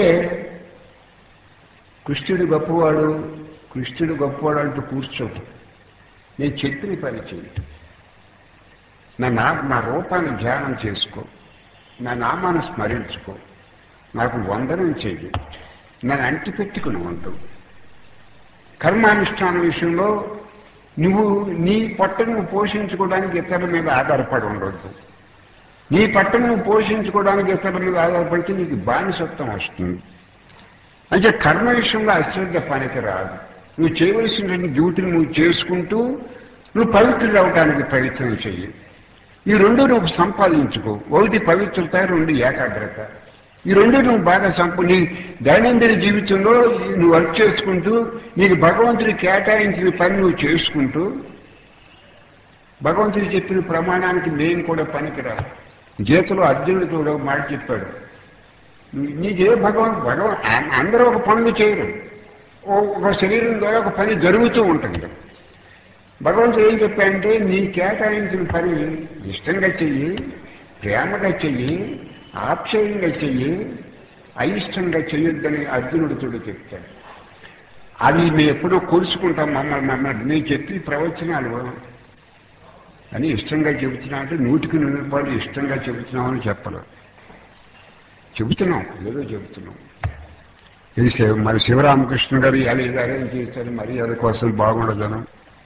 కృష్ణుడు గొప్పవాడు కృష్ణుడు గొప్పవాడు అంటూ కూర్చోడు నేను చెప్పిన పని చేయి నా నా నా రూపాన్ని ధ్యానం చేసుకో నా నామాన్ని స్మరించుకో నాకు వందనం చేయి నన్ను అంటి పెట్టుకుని ఉంటూ కర్మానుష్ఠాన విషయంలో నువ్వు నీ పట్టును నువ్వు పోషించుకోవడానికి ఇతరుల మీద ఆధారపడి ఉండొద్దు నీ పట్టును నువ్వు పోషించుకోవడానికి ఇతరుల మీద ఆధారపడితే నీకు బానిసత్వం వస్తుంది అంటే కర్మ విషయంలో అశ్రద్ధ పనికి రాదు నువ్వు చేయవలసిన డ్యూటీని నువ్వు చేసుకుంటూ నువ్వు పవిత్రుడు అవడానికి ప్రయత్నం చెయ్యి ఈ రెండు నువ్వు సంపాదించుకో ఒకటి పవిత్రత రెండు ఏకాగ్రత ఈ రెండు నువ్వు బాగా సంప నీ దైనందిన జీవితంలో ఈ నువ్వు వర్క్ చేసుకుంటూ నీకు భగవంతుడి కేటాయించిన పని నువ్వు చేసుకుంటూ భగవంతుడు చెప్పిన ప్రమాణానికి మేము కూడా పనికిరా గీతలో అర్జునుడు కూడా ఒక మాట చెప్పాడు నీకే భగవంత్ భగవన్ అందరూ ఒక పనులు చేయరు ఓ- ఒక శరీరం ద్వారా ఒక పని జరుగుతూ ఉంటుంది భగవంతుడు ఏం చెప్పాడంటే నీ కేటాయించిన పని ఇష్టంగా చెయ్యి ప్రేమగా చెయ్యి ఆప్యాయంగా చెయ్యి అయిష్టంగా చెయ్యొద్దని అర్జునుడితో చెప్తాడు అది మేము ఎప్పుడో కూర్చుకుంటాం మమ్మల్ని మమ్మల్ని నేను చెప్పి ప్రవచనాలు అని ఇష్టంగా చెబుతున్నా అంటే నూటికి నూరు రూపాయలు ఇష్టంగా చెబుతున్నామని చెప్పలేదు చెబుతున్నాం ఏదో చెబుతున్నాం ఇది శివ- మరి శివరామకృష్ణ గారు ఇలా ఇది అరేంజ్ చేశారు మర్యాద కోసం బాగుండదను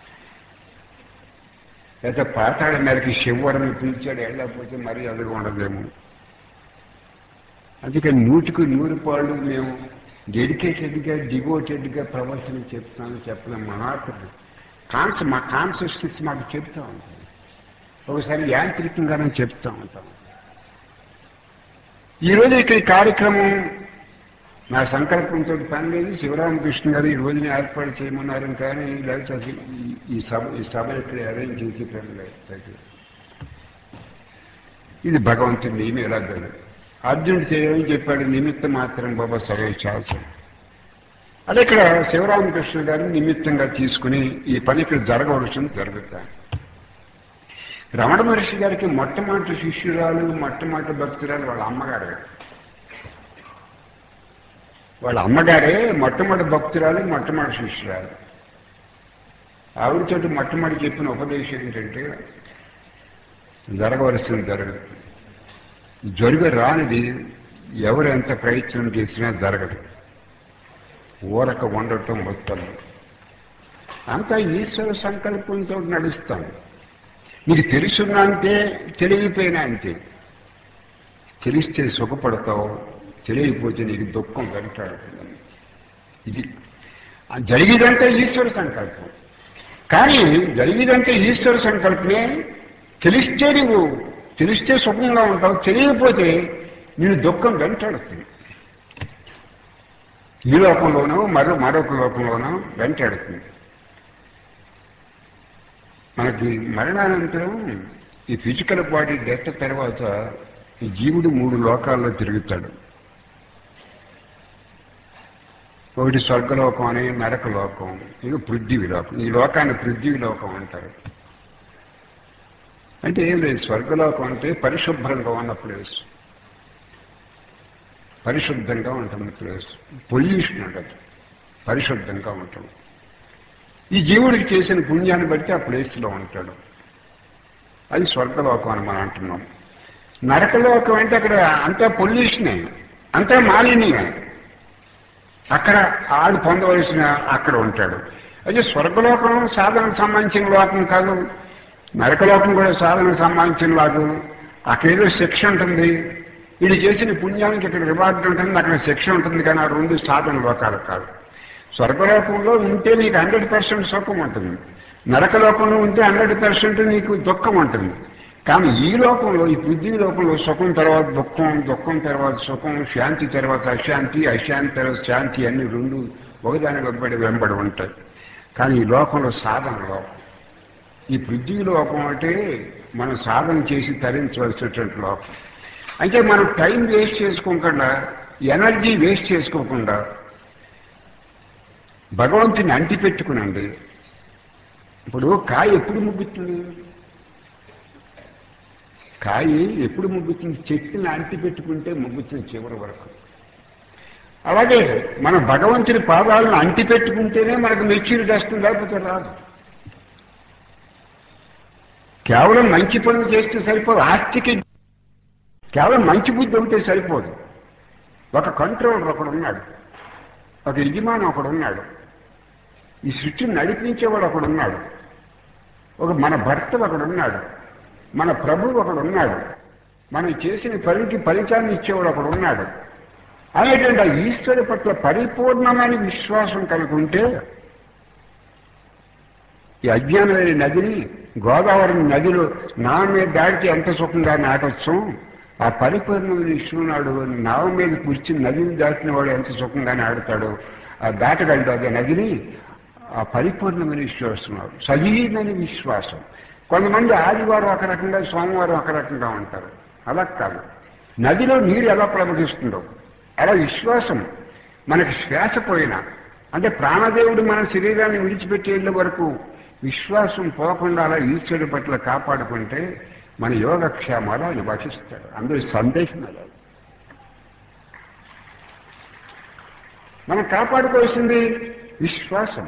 లేకపోతే పాతాళ మేరకి శివవరం పిలిచాడు వెళ్ళకపోతే మర్యాదగా ఉండదేమో అందుకని నూటికి నూరు పాళ్ళు మేము డెడికేటెడ్గా డివోటెడ్గా ప్రవచనం చెప్తున్నాను చెప్పలేము మా ఆత్మ కాన్స మా కాన్షియస్నెస్ మాకు చెప్తా ఉంటాం ఒకసారి యాంత్రికంగానే చెప్తా ఉంటాం ఈరోజు ఇక్కడ ఈ కార్యక్రమం నా సంకల్పంతో పని లేదు శివరామకృష్ణ గారు ఈ రోజున ఏర్పాటు చేయమన్నారు కానీ లేకపోతే అసలు ఈ- ఈ సభ ఈ సభ ఇక్కడ అరేంజ్ చేసి పని లేదు ఇది భగవంతుడి నియమం ఎలా జరగదు అర్జునుడు చేయమని చెప్పాడు నిమిత్తం మాత్రం బాబా సర్వే చాల్సి అదే ఇక్కడ శివరామకృష్ణ గారిని నిమిత్తంగా తీసుకుని ఈ పని ఇక్కడ జరగవలసింది జరుగుతా రమణ మహర్షి గారికి మొట్టమొదటి శిష్యురాలు మొట్టమొదటి భక్తురాలు వాళ్ళ అమ్మగారు వాళ్ళ అమ్మగారే మొట్టమొదటి భక్తురాలు మొట్టమొదటి శిష్యురాలు ఆవిడతోటి మొట్టమొదటి చెప్పిన ఉపదేశం ఏంటంటే జరగవలసింది జరగదు జరుగ రానిది ఎవరు ఎంత ప్రయత్నం చేసినా జరగదు ఊరక ఉండటం మొత్తం అంతా ఈశ్వర సంకల్పంతో నడుస్తాం నీకు తెలుసున్నా అంతే తెలియపోయినా అంతే తెలిస్తే సుఖపడతావు తెలియకపోతే నీకు దుఃఖం వెంటాడుతుంది ఇది ఆ జరిగేదంతా ఈశ్వర సంకల్పం కానీ జరిగేదంతా ఈశ్వర సంకల్పమే తెలిస్తే నువ్వు తెలిస్తే సుఖంగా ఉంటావు తెలియకపోతే నేను దుఃఖం వెంటాడుతుంది ఈ లోకంలోనూ మరో మరొక లోకంలోనూ వెంటాడుతుంది మనకి మరణానంతరం ఈ ఫిజికల్ బాడీ డెత్ తర్వాత ఈ జీవుడు మూడు లోకాల్లో తిరుగుతాడు ఒకటి స్వర్గలోకం అని నరక లోకం ఇది పృథ్వీ లోకం ఈ లోకాన్ని పృథ్వీ లోకం అంటారు అంటే ఏం లేదు స్వర్గలోకం అంటే పరిశుభ్రంగా ఉన్న ప్లేస్ పరిశుద్ధంగా ఉంటుంది ప్లేస్ పొల్యూషన్ ఉండదు పరిశుద్ధంగా ఉంటుంది ఈ జీవుడికి చేసిన పుణ్యాన్ని బట్టి ఆ ప్లేస్లో ఉంటాడు అది స్వర్గలోకం అని మనం అంటున్నాం నరకలోకం అంటే అక్కడ అంతా పొల్యూషనే అంతా మాలిన్యమే అక్కడ ఆడు పొందవలసిన అక్కడ ఉంటాడు అయితే స్వర్గలోకం సాధనకు సంబంధించిన లోకం కాదు నరకలోకం కూడా సాధనకు సంబంధించిన లోకం అక్కడ ఏదో శిక్ష ఉంటుంది ఇది చేసిన పుణ్యానికి ఇక్కడ రివార్డ్ ఉంటుంది అక్కడ శిక్ష ఉంటుంది కానీ ఆ రెండు సాధన లోకాలు కాదు స్వర్గలోకంలో ఉంటే నీకు హండ్రెడ్ పర్సెంట్ సుఖం ఉంటుంది నరకలోకంలో ఉంటే హండ్రెడ్ పర్సెంట్ నీకు దుఃఖం ఉంటుంది కానీ ఈ లోకంలో ఈ పృథ్వీ లోకంలో సుఖం తర్వాత దుఃఖం దుఃఖం తర్వాత సుఖం శాంతి తర్వాత అశాంతి అశాంతి తర్వాత శాంతి అన్ని రెండు ఒకదాని వెంబడి వెంబడి ఉంటాయి కానీ ఈ లోకంలో సాధన లోకం ఈ పృథ్వీ లోకం అంటే మనం సాధన చేసి తరించవలసినటువంటి లోకం అంటే మనం టైం వేస్ట్ చేసుకోకుండా ఎనర్జీ వేస్ట్ చేసుకోకుండా భగవంతుని అంటిపెట్టుకునండి ఇప్పుడు కాయ ఎప్పుడు ముగ్గుతుంది కాయ ఎప్పుడు ముగ్గుతుంది చెట్టుని అంటిపెట్టుకుంటే ముగ్గుతుంది చివరి వరకు అలాగే మన భగవంతుని పాదాలను అంటిపెట్టుకుంటేనే మనకు మెచ్యూరిటీ వస్తుంది లేకపోతే రాదు కేవలం మంచి పనులు చేస్తే సరిపోదు ఆస్తికి కేవలం మంచి బుద్ధి ఉంటే సరిపోదు ఒక కంట్రోలర్ ఒకడు ఉన్నాడు ఒక యజమాని ఒకడు ఉన్నాడు ఈ సృష్టిని నడిపించేవాడు ఒకడు ఉన్నాడు ఒక మన భర్త ఒకడు ఉన్నాడు మన ప్రభు ఒకడు ఉన్నాడు మనం చేసిన పనికి ఫలితాన్ని ఇచ్చేవాడు ఒకడు ఉన్నాడు అనేటువంటి ఆ ఈశ్వరు పట్ల పరిపూర్ణమైన విశ్వాసం కలిగి ఉంటే ఈ అజ్ఞానమైన నదిని గోదావరి నదిలో నావ మీద దాడితే ఎంత సుఖంగా నాటొచ్చు ఆ పరిపూర్ణమైన విష్ణునాడు నావ మీద కూర్చుని నదిని దాటిన వాడు ఎంత సుఖంగా ఆడుతాడు ఆ దాటగలడు అదే నదిని ఆ పరిపూర్ణమైన విశ్వాసం సజీవమైన విశ్వాసం కొంతమంది ఆదివారం ఒక రకంగా సోమవారం ఒక రకంగా ఉంటారు అలా కాదు నదిలో నీరు ఎలా ప్రవహిస్తుందో అలా విశ్వాసం మనకి శ్వాస పోయినా అంటే ప్రాణదేవుడు మన శరీరాన్ని విడిచిపెట్టేళ్ళ వరకు విశ్వాసం పోకుండా అలా ఈశ్వరుడి పట్ల కాపాడుకుంటే మన యోగక్షేమాలు ఆయన వహిస్తాడు అందులో సందేశం లేదు మనం కాపాడుకోవాల్సింది విశ్వాసం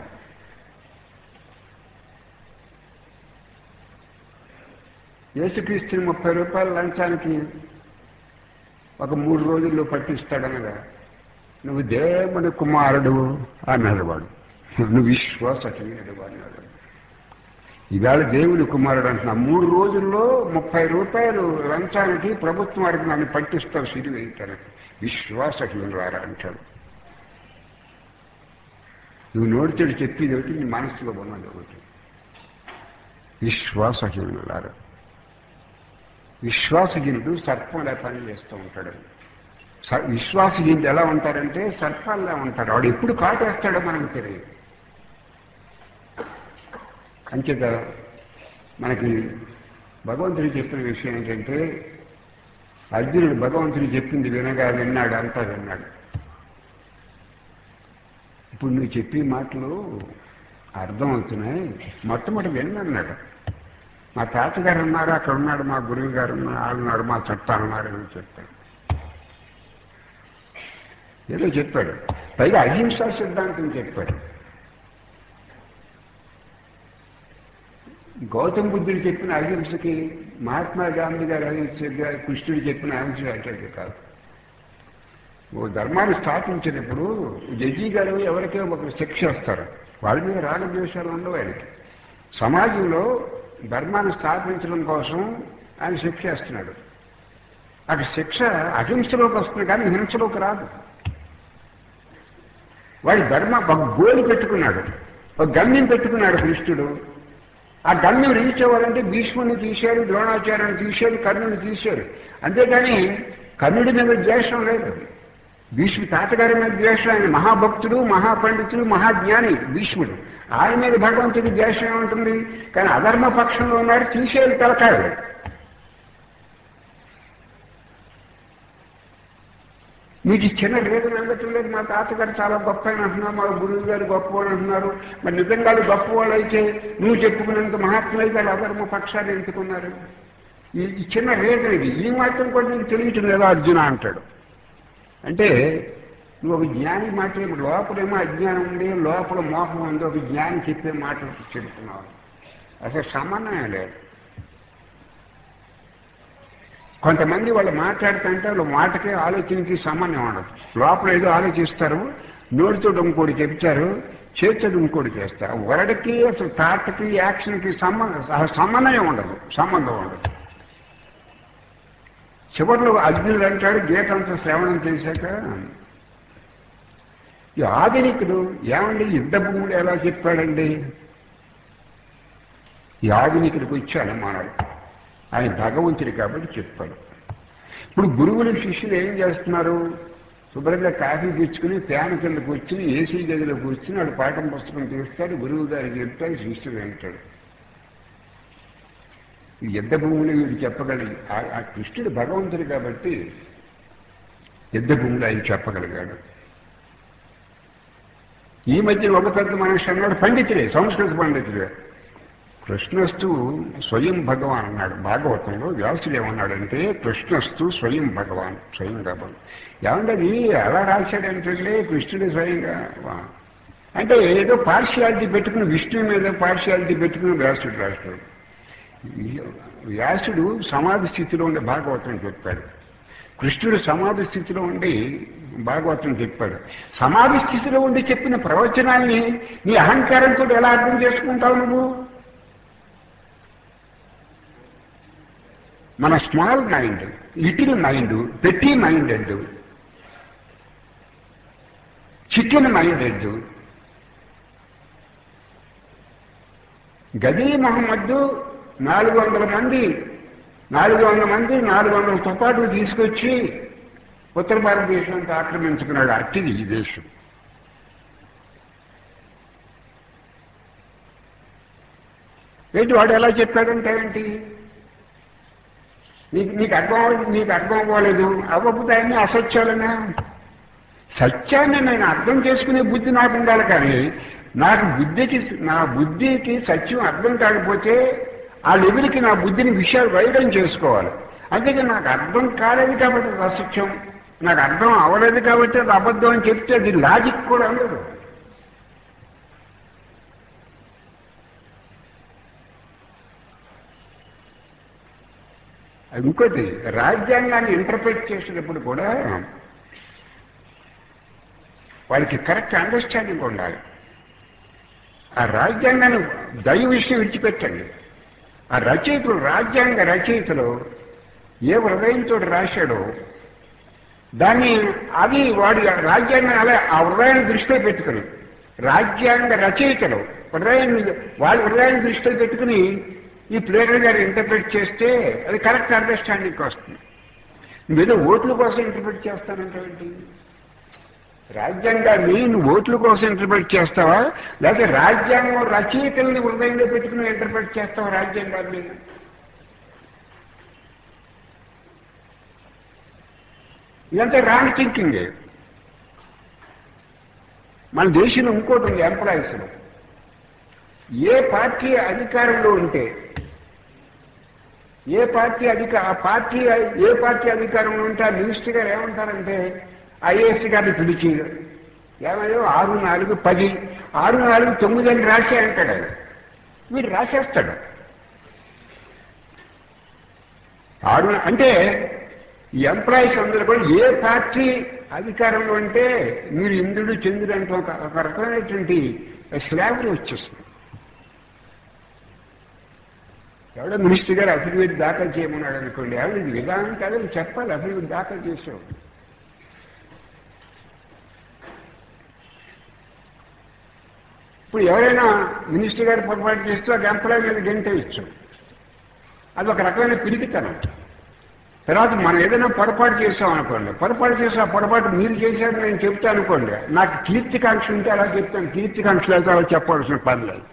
యేసుక్రీస్తుని ముప్పై రూపాయల లంచానికి ఒక మూడు రోజుల్లో పట్టిస్తాడనగా నువ్వు దేవుని కుమారుడు అన్నాడు వాడు నువ్వు విశ్వాసహీనుడు అన్నాడు ఇవాళ దేవుని కుమారుడు అంటున్నా మూడు రోజుల్లో ముప్పై రూపాయలు లంచానికి ప్రభుత్వం వారికి నన్ను పట్టిస్తావు సిరి వేయటానికి విశ్వాసహీనులారా అంటాడు నువ్వు నోడితేడు చెప్పేది ఒకటి నీ మనసులో ఉన్నది ఒకటి విశ్వాసహీనులారా విశ్వాసహీనుడు సర్పంలా పని చేస్తూ ఉంటాడు స- విశ్వాసహీనుడు ఎలా ఉంటారంటే సర్పాల్లా ఉంటాడు వాడు ఎప్పుడు కాటేస్తాడో మనకు తెలియదు అంచేత మనకి భగవంతుడు చెప్పిన విషయం ఏంటంటే అర్జునుడు భగవంతుడు చెప్పింది వినగా విన్నాడు అంతా విన్నాడు ఇప్పుడు నువ్వు చెప్పే మాటలు అర్థమవుతున్నాయి మొట్టమొదటి విన్నన్నాడు మా తాతగారు ఉన్నారు అక్కడ ఉన్నాడు మా గురువు గారు ఉన్నారు వాళ్ళు ఉన్నారు మా చుట్టాలు ఉన్నారు అని చెప్పాడు ఏదో చెప్పాడు పైగా అహింసా సిద్ధాంతం చెప్పాడు గౌతమ బుద్ధుడు చెప్పిన అహింసకి మహాత్మా గాంధీ గారు అహింస కృష్ణుడు చెప్పిన అహింస అంటే కాదు ఓ ధర్మాన్ని స్థాపించినప్పుడు జడ్జి గారు ఎవరికో ఒక శిక్ష వస్తారు వాళ్ళ మీద రాగద్వేషాలు ఉండవు ఆయనకి సమాజంలో ధర్మాన్ని స్థాపించడం కోసం ఆయన శిక్ష వేస్తున్నాడు అక్కడ శిక్ష అహింసలోకి వస్తుంది కానీ హింసలోకి రాదు వాడి ధర్మ ఒక గోలు పెట్టుకున్నాడు ఒక గమ్యం పెట్టుకున్నాడు కృష్ణుడు ఆ గమ్యం రీచ్ అవ్వాలంటే భీష్ముని తీశాడు ద్రోణాచార్యుని తీశాడు కర్ణుని తీశాడు అంతేగాని కర్ణుడి మీద ద్వేషం లేదు భీష్ముడు తాతగారి మీద ద్వేషం ఆయన మహాభక్తుడు మహాపండితుడు మహాజ్ఞాని భీష్ముడు ఆయన మీద భగవంతుడి ద్వేషం ఏముంటుంది కానీ అధర్మ పక్షంలో ఉన్నాడు తీసేది తలకాడు మీకు ఈ చిన్న రీజన్ అందట్లేదు మా తాతగారు చాలా గొప్ప అని అంటున్నారు మా గురువు గారు గొప్పవాడు అంటున్నారు మరి నిజంగా వాళ్ళు గొప్పవాళ్ళు అయితే నువ్వు చెప్పుకున్నంత మహాత్ములైతే వాళ్ళు అధర్మ పక్షాలు ఎంచుకున్నారు ఈ ఈ చిన్న రీజన్ ఇది ఈ మాత్రం కూడా నీకు తెలియటం లేదా అర్జున అంటాడు అంటే నువ్వు ఒక జ్ఞాని మాట లోపలేమో అజ్ఞానం ఉంది లోపల మోహం ఉంది ఒక జ్ఞాని చెప్పే మాటలు చెబుతున్నావు అసలు సమన్వయం లేదు కొంతమంది వాళ్ళు మాట్లాడుతుంటే వాళ్ళ మాటకి ఆలోచనకి సమన్వయం ఉండదు లోపల ఏదో ఆలోచిస్తారు నోటితో ఇంకోటి చెప్తారు చేతితో ఇంకోటి చేస్తారు వరడికి అసలు థాట్కి యాక్షన్కి సంబంధం అసలు సమన్వయం ఉండదు సంబంధం ఉండదు చివరిలో అర్జునుడు అంటాడు గీతంతో శ్రవణం చేశాక ఈ ఆధునికుడు ఏమండి యుద్ధ భూముడు ఎలా చెప్పాడండి ఈ ఆధునికుడికి వచ్చి అనుమానాలు ఆయన భగవంతుడు కాబట్టి చెప్పాడు ఇప్పుడు గురువులు శిష్యులు ఏం చేస్తున్నారు శుభ్రంగా కాఫీ తెచ్చుకుని ఫ్యాన్ కింద కూర్చుని ఏసీ గదిలో కూర్చుని వాడు పాఠం పుస్తకం తీస్తాడు గురువు గారికి చెప్తాడు శిష్యుడు వింటాడు ఈ యుద్ధ భూములు వీడు చెప్పగలిగి ఆ- ఆ కృష్ణుడు భగవంతుడు కాబట్టి యుద్ధ భూములు ఆయన చెప్పగలిగాడు ఈ మధ్య ఒక పెద్ద మనిషి అన్నాడు పండితుడే సంస్కృత పండితుడే కృష్ణస్తు స్వయం భగవాన్ అన్నాడు భాగవతంలో వ్యాసుడు ఏమన్నాడంటే కృష్ణస్తు స్వయం భగవాన్ స్వయంగా భగవాన్ ఏమంటే అది ఎలా రాశాడంటే కృష్ణుడు స్వయంగా వా. అంటే ఏదో పార్షియాలిటీ పెట్టుకుని విష్ణువు మీద పార్షియాలిటీ పెట్టుకుని వ్యాసుడు రాస్తాడు వ్యాసుడు సమాధి స్థితిలో ఉండే భాగవతం చెప్పాడు కృష్ణుడు సమాధి స్థితిలో ఉండి భాగవతం చెప్పాడు సమాధి స్థితిలో ఉండి చెప్పిన ప్రవచనాన్ని నీ అహంకారంతో ఎలా అర్థం చేసుకుంటావు నువ్వు మన స్మాల్ మైండ్ లిటిల్ మైండ్ పెట్టి మైండెడ్ చికెన్ మైండెడ్ గదీ మహమ్మద్దు నాలుగు వందల మంది నాలుగు వందల మంది నాలుగు వందల తుపాకులు తీసుకొచ్చి ఉత్తర భారతదేశానికి ఆక్రమించుకున్నాడు అట్టిది ఈ దేశం ఏంటి వాడు ఎలా చెప్పాడంటే ఏంటి నీకు నీకు అర్థం అవ్వ- నీకు అర్థం అవ్వలేదు అవ్వకపోతే అన్నీ అసత్యాలనే సత్యాన్ని నేను అర్థం చేసుకునే బుద్ధి నాకు ఉండాలి కానీ నాకు బుద్ధికి నా బుద్ధికి సత్యం అర్థం కాకపోతే ఆ లెవెల్కి నా బుద్ధిని విషయాలు వైరం చేసుకోవాలి అందుకే నాకు అర్థం కాలేదు కాబట్టి అది అసత్యం నాకు అర్థం అవ్వలేదు కాబట్టి అది అబద్ధం అని చెప్తే అది లాజిక్ కూడా లేదు అది ఇంకోటి రాజ్యాంగాన్ని ఇంటర్ప్రిట్ చేసేటప్పుడు కూడా వాళ్ళకి కరెక్ట్ అండర్స్టాండింగ్ ఉండాలి ఆ రాజ్యాంగాన్ని దైవ విషయం విడిచిపెట్టండి ఆ రచయితలు రాజ్యాంగ రచయితలు ఏ హృదయంతో రాశాడో దాన్ని అది వాడి రాజ్యాంగం అలా ఆ హృదయాన్ని దృష్టిలో పెట్టుకుని రాజ్యాంగ రచయితలు హృదయాన్ని వాళ్ళ హృదయాన్ని దృష్టిలో పెట్టుకుని ఈ ప్లేటర్ గారు ఇంటర్ప్రిట్ చేస్తే అది కరెక్ట్ అండర్స్టాండింగ్ వస్తుంది మీరు ఓట్ల కోసం ఇంటర్ప్రిట్ చేస్తానంటే రాజ్యాంగాన్ని నువ్వు ఓట్ల కోసం ఇంటర్ప్రిట్ చేస్తావా లేకపోతే రాజ్యాంగం రచయితల్ని హృదయంలో పెట్టుకుని ఇంటర్ప్రిట్ చేస్తావా రాజ్యాంగాన్ని ఇదంతా రాంగ్ థింకింగ్ మన దేశంలో ఇంకోటి ఉంది ఎంప్లాయీస్లో ఏ పార్టీ అధికారంలో ఉంటే ఏ పార్టీ అధిక ఆ పార్టీ ఏ పార్టీ అధికారంలో ఉంటే ఆ మినిస్టర్ గారు ఏమంటారంటే ఐఏఎస్ గారిని పిలిచి ఏమయ్యో ఆరు నాలుగు పది ఆరు నాలుగు తొమ్మిది అని రాసే అంటాడు ఆయన వీడు రాసేస్తాడు ఆరు అంటే ఈ ఎంప్లాయీస్ అందరూ కూడా ఏ పార్టీ అధికారంలో ఉంటే మీరు ఇంద్రుడు చంద్రుడు అంటే ఒక ఒక రకమైనటువంటి స్లాబరీ వచ్చేస్తుంది ఎవడో మినిస్టర్ గారు అఫిడవిట్ దాఖలు చేయమన్నాడు అనుకోండి ఎవరు ఇది విధానం కాదని చెప్పాలి అఫిడవిట్ దాఖలు చేసావు ఇప్పుడు ఎవరైనా మినిస్టర్ గారు పొరపాటు చేస్తూ ఒక ఎంప్లాయ్ మీద గంటేయచ్చు అది ఒక రకమైన పిరికితనం తర్వాత మనం ఏదైనా పొరపాటు చేసాం అనుకోండి పొరపాటు చేసి ఆ పొరపాటు మీరు చేశారు నేను చెప్తాను అనుకోండి నాకు కీర్తికాంక్ష ఉంటే అలా చెప్తాను కీర్తికాంక్ష అయితే అలా చెప్పవలసిన పని లేదు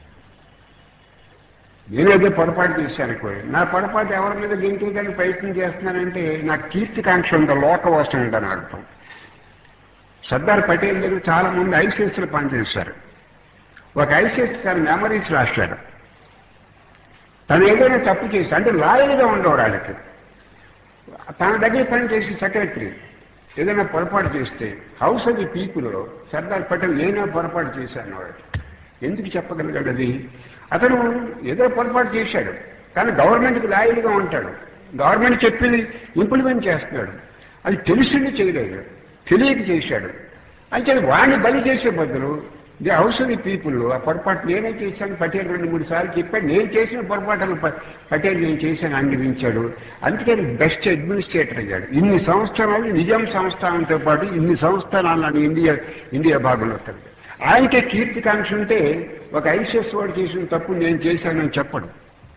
నేనేదో పొరపాటు చేశాను అనుకోండి నా పొరపాటు ఎవరి మీద గెంటేయడానికి ప్రయత్నం చేస్తున్నానంటే నాకు కీర్తికాంక్ష ఉందా లోకవాసం ఉందని అర్థం సర్దార్ పటేల్ దగ్గర చాలా మంది ఐసీఎస్లు పనిచేశారు ఒక ఐసీఎస్ తన మెమరీస్ రాశాడు తను ఏదైనా తప్పు చేసి అంటే లాయర్గా ఉండేవాడు వాళ్ళకి తన దగ్గర పనిచేసి సెక్రటరీ ఏదైనా పొరపాటు చేస్తే హౌస్ ఆఫ్ ది పీపుల్లో సర్దార్ పటేల్ నేనే పొరపాటు చేశాను వాడు ఎందుకు చెప్పగలిగాడు అది అతను ఏదో పొరపాటు చేశాడు కానీ గవర్నమెంట్కి లాయల్గా ఉంటాడు గవర్నమెంట్ చెప్పింది ఇంప్లిమెంట్ చేస్తున్నాడు అది తెలిసింది చేయలేదు తెలియక చేశాడు అంటే వాడిని బలి చేసే బదులు the house of the people ఆ పొరపాటు నేనే చేశాను పటేల్ రెండు మూడు సార్లు చెప్పాడు నేను చేసిన పొరపాటును ప- పటేల్ నేను చేశాను అంగీకరించాడు అందుకని బెస్ట్ అడ్మినిస్ట్రేటర్ అయ్యాడు ఇన్ని సంస్థానాలు నిజాం సంస్థానంతో పాటు ఇన్ని సంస్థానాలను ఇండియా ఇండియా భాగంలో ఉంటాడు ఆయనకే కీర్తికాంక్ష ఉంటే ఒక ఐసీఎస్ వాడు చేసిన తప్పు నేను చేశానని చెప్పడు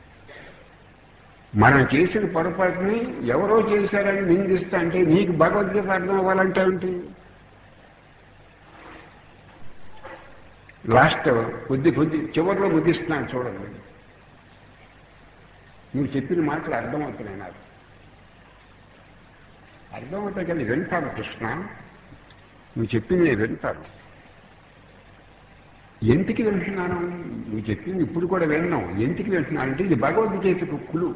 మనం చేసిన పొరపాటుని ఎవరో చేశారని నిందిస్తా అంటే నీకు భగవద్గీత అర్థం అవ్వాలంటే ఏంటి లాస్ట్ కొద్ది కొద్ది చివరిలో ముగిస్తున్నాను చూడండి నువ్వు చెప్పిన మాటలు అర్థమవుతున్నాయి నాకు అర్థమవుతాయి కదా వింటాను కృష్ణ నువ్వు చెప్పింది నేను వింటాను ఎందుకు వింటున్నాను నువ్వు చెప్పింది ఇప్పుడు కూడా విన్నాం ఎందుకు వింటున్నాను అంటే ఇది భగవద్గీతకు కులు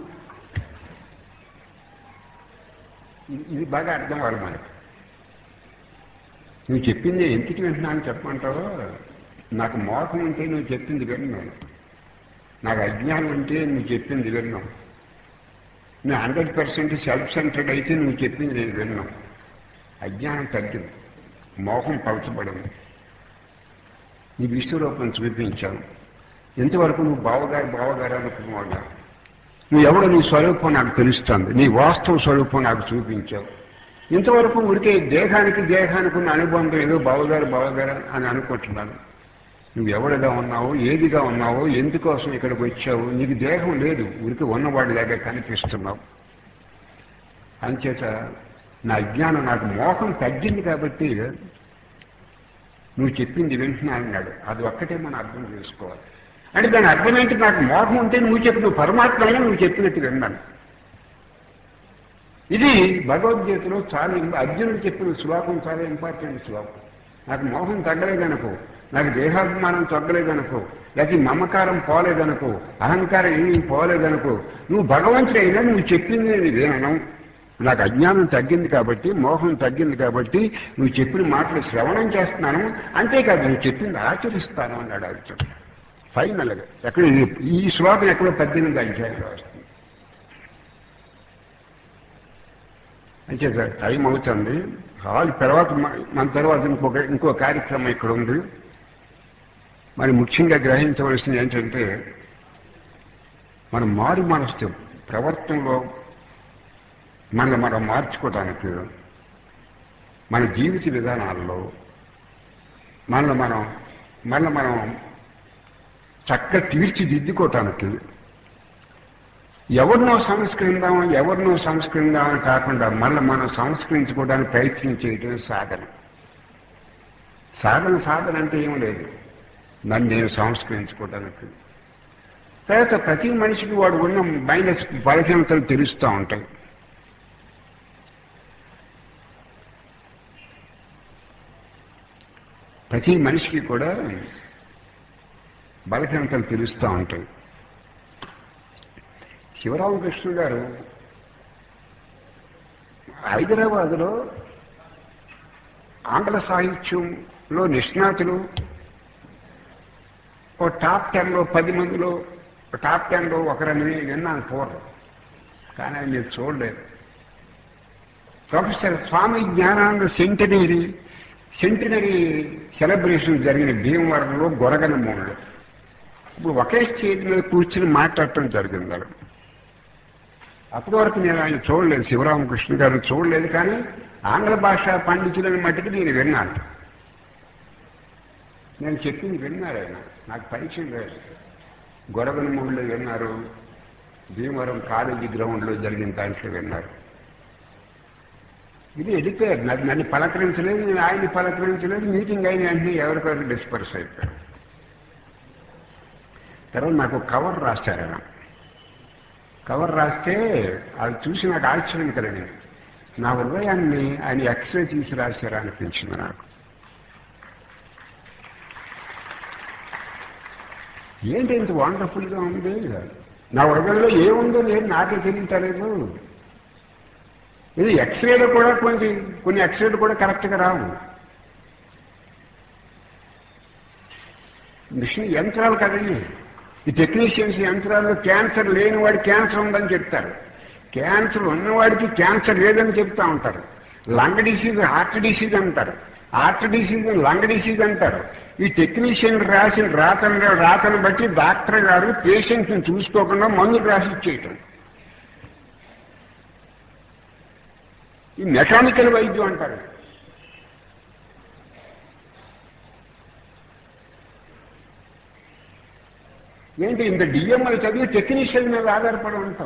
ఇది- ఇది బాగా అర్థం అవ్వాలి మనకి నువ్వు చెప్పింది ఎందుకు వింటున్నాను చెప్పమంటావో నాకు మోహం ఉంటే నువ్వు చెప్పింది విన్నాను నాకు అజ్ఞానం ఉంటే నువ్వు చెప్పింది విన్నాం నువ్వు హండ్రెడ్ పర్సెంట్ సెల్ఫ్ సెంటర్డ్ అయితే నువ్వు చెప్పింది నేను విన్నాం అజ్ఞానం తగ్గింది మోహం పలచబడింది నీ విశ్వరూపం చూపించాను ఎంతవరకు నువ్వు బావగారు బావగారు అనుకున్నావుగా నువ్వు ఎవడో నీ స్వరూపం నాకు తెలుస్తుంది నీ వాస్తవ స్వరూపం నాకు చూపించావు ఇంతవరకు ఉరికే దేహానికి దేహానికి ఉన్న అనుబంధం ఏదో బావగారు బావగారు అని అనుకుంటున్నాను నువ్వు ఎవడిగా ఉన్నావో ఏదిగా ఉన్నావో ఎందుకోసం ఇక్కడికి వచ్చావు నీకు దేహం లేదు ఉరికి ఉన్నవాడిలాగా కనిపిస్తున్నావు అంచేత నా అజ్ఞానం నాకు మోహం తగ్గింది కాబట్టి నువ్వు చెప్పింది వింటున్నా అన్నాడు అది ఒక్కటే మనం అర్థం చేసుకోవాలి అంటే దాని అర్థం ఏంటి నాకు మోహం ఉంటే నువ్వు చెప్పు నువ్వు పరమాత్మ అయినా నువ్వు చెప్పినట్టు విన్నాను ఇది భగవద్గీతలో చాలా ఇంప- అర్జునుడు చెప్పిన శ్లోకం చాలా ఇంపార్టెంట్ శ్లోకం నాకు మోహం తగ్గలేదనుకో నాకు దేహాభిమానం తగ్గలేదనుకో లేకపోతే మమకారం పోలేదనుకో అహంకారం ఏమీ పోలేదనుకో నువ్వు భగవంతుడైనా నువ్వు చెప్పింది నేను వినను నాకు అజ్ఞానం తగ్గింది కాబట్టి మోహం తగ్గింది కాబట్టి నువ్వు చెప్పిన మాటలు శ్రవణం చేస్తున్నాను అంతేకాదు నువ్వు చెప్పింది ఆచరిస్తాను అన్నాడు అర్జునుడు ఫైనల్గా ఎక్కడ ఇది- ఈ శ్లోకం ఎక్కడో పద్దెనిమిది అధ్యాయంలో వస్తుంది అంటే సార్ టైం అవుతుంది హాల్ తర్వాత మ- మన తర్వాత ఇంకొక ఇంకో కార్యక్రమం ఇక్కడ ఉంది మరి ముఖ్యంగా గ్రహించవలసింది ఏంటంటే మనం మారు మనసు ప్రవర్తనలో మనల్ని మనం మార్చుకోవడానికి మన జీవిత విధానాల్లో మనల్ని మనం మనల్ని మనం చక్కగా తీర్చిదిద్దుకోవటానికి ఎవరినో సంస్కరిందాం ఎవరినో సంస్కరిందాం అని కాకుండా మళ్ళీ మనం సంస్కరించుకోవడానికి ప్రయత్నం చేయడం సాధన సాధన సాధన అంటే ఏం లేదు నన్ను నేను సంస్కరించుకోవడానికి తర్వాత ప్రతి మనిషికి వాడు ఉన్న మైనస్ బలహీనతలు తెలుస్తూ ఉంటాయి ప్రతి మనిషికి కూడా బలహీనతలు తెలుస్తూ ఉంటాయి శివరామకృష్ణ గారు హైదరాబాదులో ఆంగ్ల సాహిత్యంలో నిష్ణాతులు ఓ టాప్ టెన్లో పది మందిలో ఓ టాప్ టెన్లో ఒకరని విన్నాను పూర్వం కానీ ఆయన మీరు చూడలేదు professor Swami Jnanananda centenary centenary celebration జరిగిన భీమవరంలో గొరగన మూలలో ఇప్పుడు ఒకే స్టేజ్ మీద కూర్చుని మాట్లాడటం జరిగింది అక్కడ అప్పటి వరకు నేను ఆయన చూడలేదు శివరామకృష్ణ గారు చూడలేదు కానీ ఆంగ్ల భాష పండితులని మట్టుకు నేను విన్నాను నేను చెప్పింది విన్నారు ఆయన నాకు పరిచయం లేదు గొరగనమూడిలో విన్నారు భీమవరం కాలేజీ గ్రౌండ్లో జరిగిన దాంట్లో విన్నారు ఇది వెళ్ళిపోయారు నన్ను నన్ను పలకరించలేదు నేను ఆయన్ని పలకరించలేదు మీటింగ్ అయిన వెంటనే ఎవరికొకరు డిస్పర్స్ అయిపోయారు తర్వాత నాకు కవర్ రాశారు ఆయన కవర్ రాస్తే అది చూసి నాకు ఆశ్చర్యం కలిగింది నా హృదయాన్ని ఆయన ఎక్స్రే తీసి రాశారా అనిపించింది నాకు ఏంటి ఇంత వండర్ఫుల్గా ఉంది నా హృదయంలో ఏముందో నేను నాకే తెలియటలేదు ఇది ఎక్స్రేలో కూడా కొన్ని కొన్ని ఎక్స్రేలు కూడా కరెక్ట్గా రావు మిషన్ యంత్రాలు కదండి ఈ టెక్నీషియన్స్ యంత్రాల్లో క్యాన్సర్ లేని వాడి క్యాన్సర్ ఉందని చెప్తారు క్యాన్సర్ ఉన్నవాడికి క్యాన్సర్ లేదని చెప్తా ఉంటారు లంగ్ డిసీజ్ హార్ట్ డిసీజ్ అంటారు హార్ట్ డిసీజ్ లంగ్ డిసీజ్ అంటారు ఈ టెక్నీషియన్ రాసిన రాతను రాతను బట్టి డాక్టర్ గారు పేషెంట్ని చూసుకోకుండా మందులు రాసి ఇచ్చేయటం ఈ మెకానికల్ వైద్యం అంటారు ఏంటి ఇంత డిఎంఎల్ చదివి టెక్నీషియన్ మీద ఆధారపడి ఉంటాం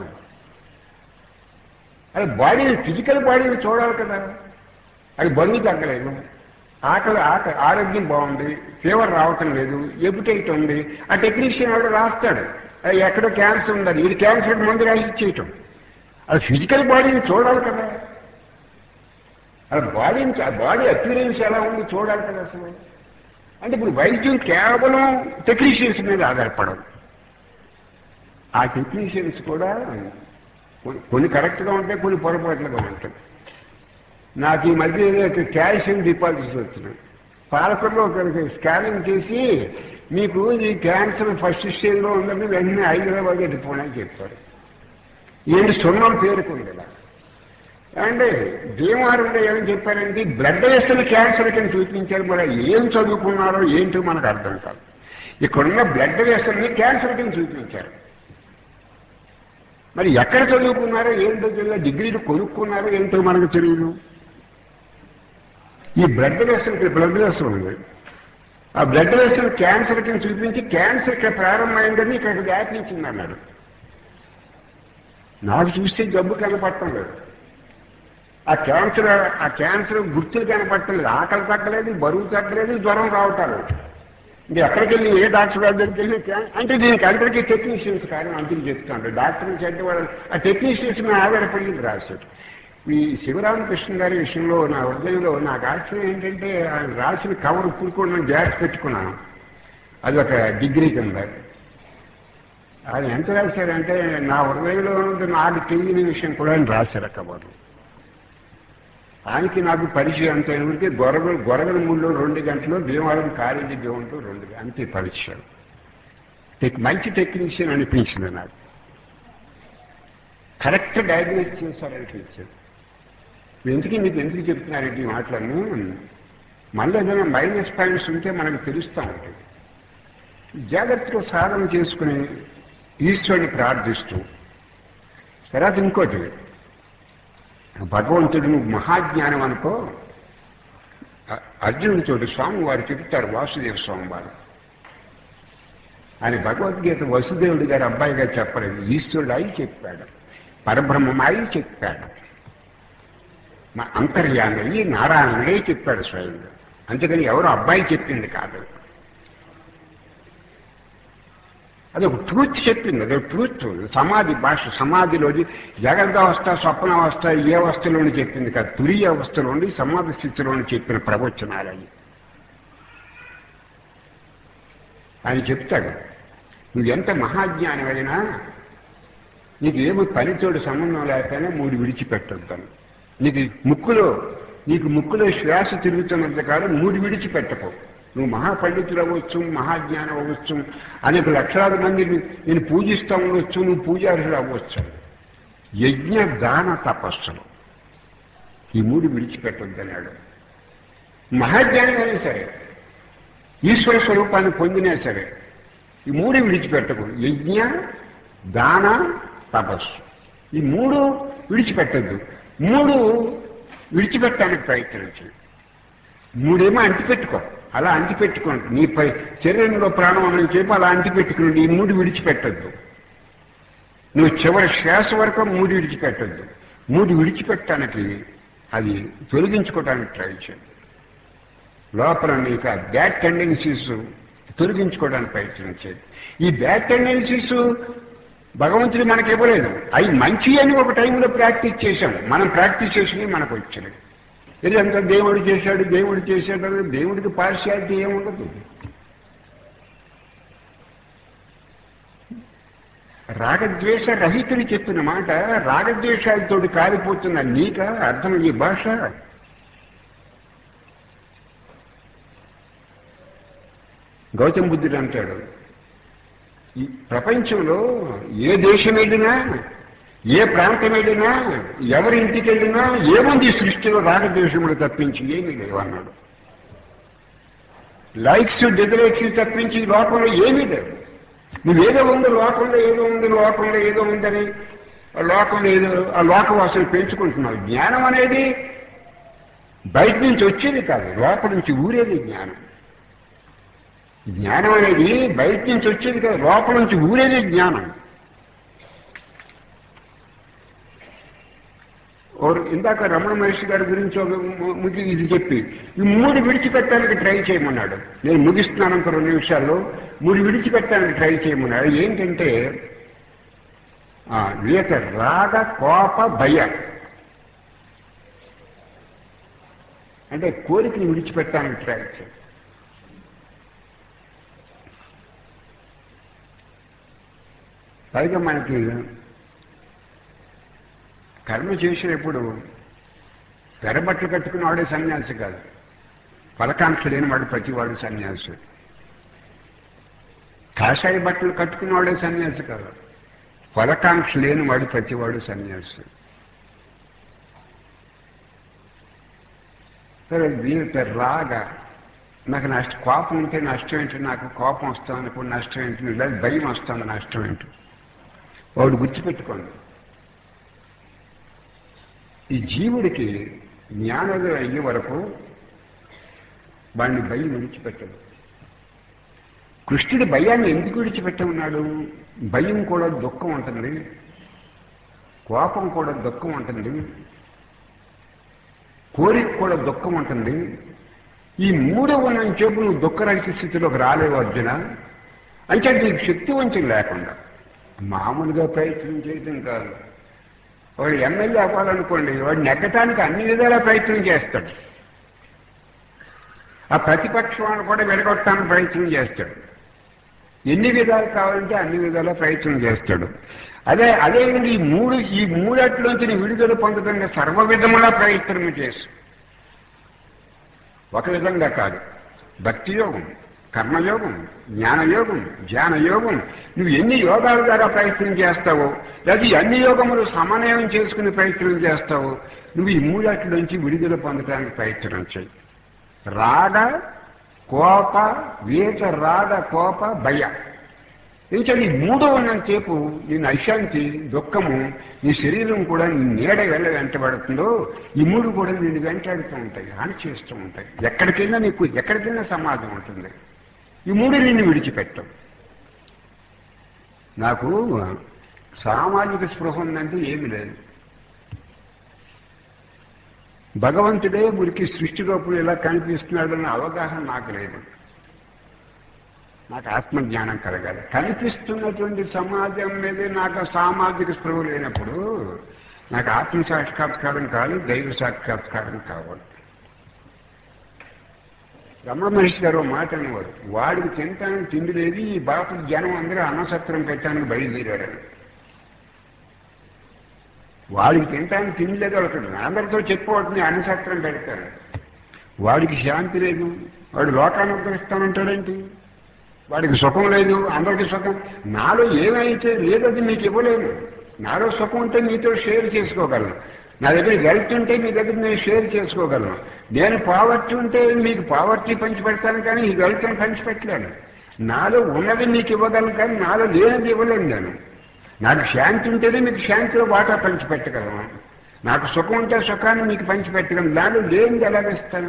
అది బాడీని ఫిజికల్ బాడీని చూడాలి కదా అది బరువు తగ్గలేదు ఆకలి ఆక ఆరోగ్యం బాగుంది ఫీవర్ రావటం లేదు ఎబిటైట్ ఉంది ఆ టెక్నీషియన్ వాడు రాస్తాడు అది ఎక్కడో క్యాన్సర్ ఉందని ఇది క్యాన్సర్ మందు రాసి ఇచ్చేయటం అది ఫిజికల్ బాడీని చూడాలి కదా అది బాడీని ఆ బాడీ అపీరెన్స్ ఎలా ఉంది చూడాలి కదా అసలు అంటే ఇప్పుడు వైద్యం కేవలం టెక్నీషియన్స్ మీద ఆధారపడదు ఆ టెక్నీషియన్స్ కూడా కొన్ని- కొన్ని కరెక్ట్గా ఉంటాయి కొన్ని పొరపాట్లుగా ఉంటాయి నాకు ఈ మధ్య ఏదో క్యాల్షియం డిపాజిట్స్ వచ్చినాయి పాలకుల్లో ఒకరికి స్కానింగ్ చేసి మీకు ఈ క్యాన్సర్ ఫస్ట్ స్టేజ్లో ఉందని వెంటనే హైదరాబాద్ వెళ్ళిపోండి అని చెప్పారు ఏంటి సున్నం పేరుకుంది ఇలా అంటే భీమారుడు ఏమని చెప్పారంటే బ్లడ్ వేస్తున్న క్యాన్సర్ కింద చూపించారు మరి ఏం చదువుకున్నారో ఏంటో మనకు అర్థం కాదు ఇక్కడున్న బ్లడ్ వేస్తున్న క్యాన్సర్ కింద చూపించారు మరి ఎక్కడ చదువుకున్నారో ఏంటో తెలియదు డిగ్రీలు కొనుక్కున్నారో ఏంటో మనకు తెలియదు ఈ బ్లడ్ వెస్టర్ బ్లడ్ వెస్టర్ ఉంది ఆ బ్లడ్ వెసల్ క్యాన్సర్ కింద చూపించి క్యాన్సర్ ఇక్కడ ప్రారంభమైందని ఇక్కడ వ్యాపించింది అన్నాడు నాకు చూస్తే జబ్బు కనపడటం లేదు ఆ క్యాన్సర్ ఆ క్యాన్సర్ గుర్తులు కనపడటం లేదు ఆకలి తగ్గలేదు బరువు తగ్గలేదు జ్వరం రావటాలు ఇది ఎక్కడికి వెళ్ళి ఏ డాక్టర్ గారి దగ్గరికి వెళ్ళి క్యాన్- అంటే దీనికి అందరికీ టెక్నీషియన్స్ కానీ అందుకు చెప్తాను డాక్టర్ చెడ్డ వాళ్ళు ఆ టెక్నీషియన్స్ మీద ఆధారపడి ఇది రాశాడు ఈ శివరామకృష్ణ గారి విషయంలో నా హృదయంలో నాకు ఆశ్చర్యం ఏంటంటే ఆయన రాసిన కవర్ ఇప్పుడు కూడా నేను జాగ్రత్త పెట్టుకున్నాను అది ఒక డిగ్రీ కింద ఆయన ఎంత రాశారంటే నా హృదయంలో ఉన్నది నాకు తెలియని విషయం కూడా ఆయన రాశారు ఆ కవర్ ఆయనకి నాకు పరిచయం అంత ఊరికి గొరగ గొరగల మూడులో రెండు గంటలు భీమవరం కాలేజీ గ్రౌండ్లో రెండు గంటలు. అంతే పరిచయం టెక్ మంచి టెక్నీషియన్ అనిపించింది నాకు కరెక్ట్ డయాగ్నోస్ చేశారనిపించింది ఎందుకు మీకు ఎందుకు చెప్తున్నారంటే ఈ మాటలను మళ్ళీ ఏదైనా మైనస్ పాయింట్స్ ఉంటే మనకు తెలుస్తూ ఉంటుంది జాగ్రత్తగా సాధన చేసుకుని ఈశ్వరుని ప్రార్థిస్తూ తర్వాత ఇంకోటి భగవంతుడు నువ్వు మహాజ్ఞానం అనుకో అ- అర్జునుడితోటి స్వామి వారు చెప్తారు వాసుదేవ స్వామి వారు ఆయన భగవద్గీత వసుదేవుడి గారి అబ్బాయిగా చెప్పలేదు ఈశ్వరుడు అయి చెప్పాడు పరబ్రహ్మం అయి చెప్పాడు మా అంతర్యామి అయ్యి నారాయణుడే చెప్పాడు స్వయంగా అంతేకాని ఎవరు అబ్బాయి చెప్పింది కాదు అది ఒక ట్రూత్ చెప్పింది అది ట్రూత్ సమాధి భాష సమాధిలోని జగదావస్థ స్వప్నావస్థ ఏ అవస్థలోని చెప్పింది కాదు తురియ అవస్థలోని సమాధి స్థితిలోని చెప్పిన ప్రవచనాలని ఆయన చెప్తాడు నువ్వు ఎంత మహాజ్ఞానమైనా నీకు ఏమి పనితోడు సంబంధం లేకపోయినా మూడు విడిచిపెట్టొద్దాను నీకు ముక్కులో నీకు ముక్కులో శ్వాస తిరుగుతున్నంత కాలం మూడు విడిచిపెట్టకు నువ్వు మహాపండితులు అవ్వచ్చు మహాజ్ఞానం అవ్వచ్చు అనేక లక్షలాది మంది నేను పూజిస్తూ ఉండొచ్చు నువ్వు పూజారులు అవ్వచ్చు యజ్ఞ దాన తపస్సులు ఈ మూడు విడిచిపెట్టొద్దన్నాడు మహాజ్ఞానం అయినా సరే ఈశ్వర స్వరూపాన్ని పొందినా సరే ఈ మూడు విడిచిపెట్టకు యజ్ఞ దాన తపస్సు ఈ మూడు విడిచిపెట్టద్దు మూడు విడిచిపెట్టడానికి ప్రయత్నించు మూడేమో అంటిపెట్టుకో అలా అంటిపెట్టుకోండి నీ పై శరీరంలో ప్రాణం ఉన్నది చెప్పి అలా అంటిపెట్టుకుని ఈ మూడు విడిచిపెట్టద్దు నువ్వు చివరి శ్వాస వరకు మూడు విడిచిపెట్టద్దు మూడు విడిచిపెట్టడానికి అది తొలగించుకోవడానికి ట్రై చేయండి లోపల నీకు ఆ బ్యాడ్ టెండెన్సీస్ తొలగించుకోవడానికి ప్రయత్నించేది ఈ బ్యాడ్ టెండెన్సీస్ భగవంతుడు మనకి ఇవ్వలేదు అవి మంచి అని ఒక టైంలో ప్రాక్టీస్ చేశాం మనం ప్రాక్టీస్ చేసినవి మనకు వచ్చినవి ఇదంతా దేవుడు చేశాడు దేవుడు చేశాడు అని దేవుడికి పార్షియాలిటీ ఏముండదు రాగద్వేష రహితుడు చెప్పిన మాట రాగద్వేషాలతో కాలిపోతున్న నీక అర్థం ఈ భాష గౌతమ బుద్ధుడు అంటాడు ఈ ప్రపంచంలో ఏ దేశం వెళ్ళినా ఏ ప్రాంతం వెళ్ళినా ఎవరి ఇంటికి వెళ్ళినా ఏముంది ఈ సృష్టిలో రాగద్వేషములు తప్పించి ఏమీ లేవు అన్నాడు లైక్స్ డిజలైక్స్ తప్పించి ఈ లోకంలో ఏమీ లేవు నువ్వేదో ఉంది లోకంలో ఏదో ఉంది లోకంలో ఏదో ఉందని ఆ లోకంలో ఏదో ఆ లోకవాసులు పెంచుకుంటున్నావు జ్ఞానం అనేది బయట నుంచి వచ్చేది కాదు లోపల నుంచి ఊరేది జ్ఞానం జ్ఞానం అనేది బయట నుంచి వచ్చేది కాదు లోపల నుంచి ఊరేది జ్ఞానం ఓర్ ఇందాక రమణ మహర్షి గారి గురించి ఒక ము- ముగి ఇది చెప్పి ఈ మూడు విడిచిపెట్టడానికి ట్రై చేయమన్నాడు నేను ముగిస్తున్నాను ఒక రెండు నిమిషాల్లో మూడు విడిచిపెట్టడానికి ట్రై చేయమన్నాడు ఏంటంటే ఆ, వివేక రాగ కోప భయ అంటే కోరికని విడిచిపెట్టడానికి ట్రై చేయి పైగా మనకి కర్మ చేసినప్పుడు తెరబట్టలు కట్టుకున్న వాడే సన్యాసి కాదు ఫలకాంక్ష లేని వాడు ప్రతివాడు సన్యాసి కాషాయ బట్టలు కట్టుకున్నవాడే సన్యాసి కాదు ఫలకాంక్ష లేని వాడు ప్రతివాడు సన్యాసి సరే వీళ్ళ రాగా నాకు నష్ట కోపం ఉంటే నష్టం ఏంటి నాకు కోపం వస్తుంది అనుకోండి నష్టం ఏంటి లేదా భయం వస్తుంది నష్టం ఏంటి వాడు గుర్తుపెట్టుకోండి ఈ జీవుడికి జ్ఞానోదయం అయ్యే వరకు వాడిని భయం విడిచిపెట్టదు కృష్ణుడి భయాన్ని ఎందుకు విడిచిపెట్టి ఉన్నాడు భయం కూడా దుఃఖం ఉంటుంది కోపం కూడా దుఃఖం ఉంటుంది కోరిక కూడా దుఃఖం ఉంటుంది ఈ మూడు ఉన్న చెప్పు నువ్వు దుఃఖరహిత స్థితిలోకి రాలేవు అర్జున అంటే నీకు శక్తివంతం లేకుండా మామూలుగా ప్రయత్నం చేయటం కాదు వాడు ఎమ్మెల్యే అవ్వాలనుకోండి వాడు నెగ్గటానికి అన్ని విధాలా ప్రయత్నం చేస్తాడు ఆ ప్రతిపక్షాన్ని కూడా విడగొట్టడానికి ప్రయత్నం చేస్తాడు ఎన్ని విధాలు కావాలంటే అన్ని విధాలా ప్రయత్నం చేస్తాడు అదే అదేవిధంగా ఈ మూడు ఈ మూడట్లోంచి నీ విడుదల పొందడానికి సర్వ విధములా ప్రయత్నం చేసు ఒక విధంగా కాదు భక్తి యోగం కర్మయోగం జ్ఞానయోగం ధ్యానయోగం నువ్వు ఎన్ని యోగాల ద్వారా ప్రయత్నం చేస్తావో లేదా ఈ అన్ని యోగములు సమన్వయం చేసుకునే ప్రయత్నం చేస్తావో నువ్వు ఈ మూడట్లోంచి విడుదల పొందడానికి ప్రయత్నం చేయి రాగ కోప వేట రాగ కోప భయ ఇంకా ఈ మూడో ఉన్నంతసేపు నేను అశాంతి దుఃఖము నీ శరీరం కూడా నీ నీడ వెళ్ళ వెంటబడుతుందో ఈ మూడు కూడా నేను వెంటాడుతూ ఉంటాయి హాని చేస్తూ ఉంటాయి ఎక్కడికైనా నీకు ఎక్కడికైనా సమాజం ఉంటుంది ఈ మూడు నిన్ను విడిచిపెట్టవు నాకు సామాజిక స్పృహ ఉందంటే ఏమి లేదు భగవంతుడే మురికి సృష్టిలోపుడు ఇలా కనిపిస్తున్నాడన్న అవగాహన నాకు లేదు నాకు ఆత్మజ్ఞానం కలగాలి కనిపిస్తున్నటువంటి సమాజం మీదే నాకు సామాజిక స్పృహ లేనప్పుడు నాకు ఆత్మ సాక్షాత్కారం కావాలి దైవ సాక్షాత్కారం కావాలి రమణ మహర్షి గారు ఓ మాట అనేవారు వాడికి తినటానికి తిండి లేదు ఈ బాపతి జనం అందరూ అన్నసత్రం పెట్టడానికి బయలుదేరారని వాడికి తినటానికి తిండి లేదు ఒకటి అందరితో చెప్పుకోవట్ని అన్నసత్రం పెడతారు వాడికి శాంతి లేదు వాడు లోకాన్ని ఉద్ధరిస్తానంటాడేంటి వాడికి సుఖం లేదు అందరికీ సుఖం నాలో ఏమైతే లేదది మీకు ఇవ్వలేను నాలో సుఖం ఉంటే మీతో షేర్ చేసుకోగలను నా దగ్గర వెల్త్ ఉంటే మీ దగ్గర నేను షేర్ చేసుకోగలను నేను పావర్టీ ఉంటే మీకు పావర్టీ పంచి పెడతాను కానీ ఈ వెల్త్ని పంచి పెట్టలేను నాలో ఉన్నది మీకు ఇవ్వగలను కానీ నాలో లేనిది ఇవ్వలేను నేను నాకు శాంతి ఉంటేనే మీకు శాంతిలో వాటా పంచి పెట్టగలను నాకు సుఖం ఉంటే సుఖాన్ని మీకు పంచి పెట్టగలను నాలో లేనిది ఎలాగిస్తాను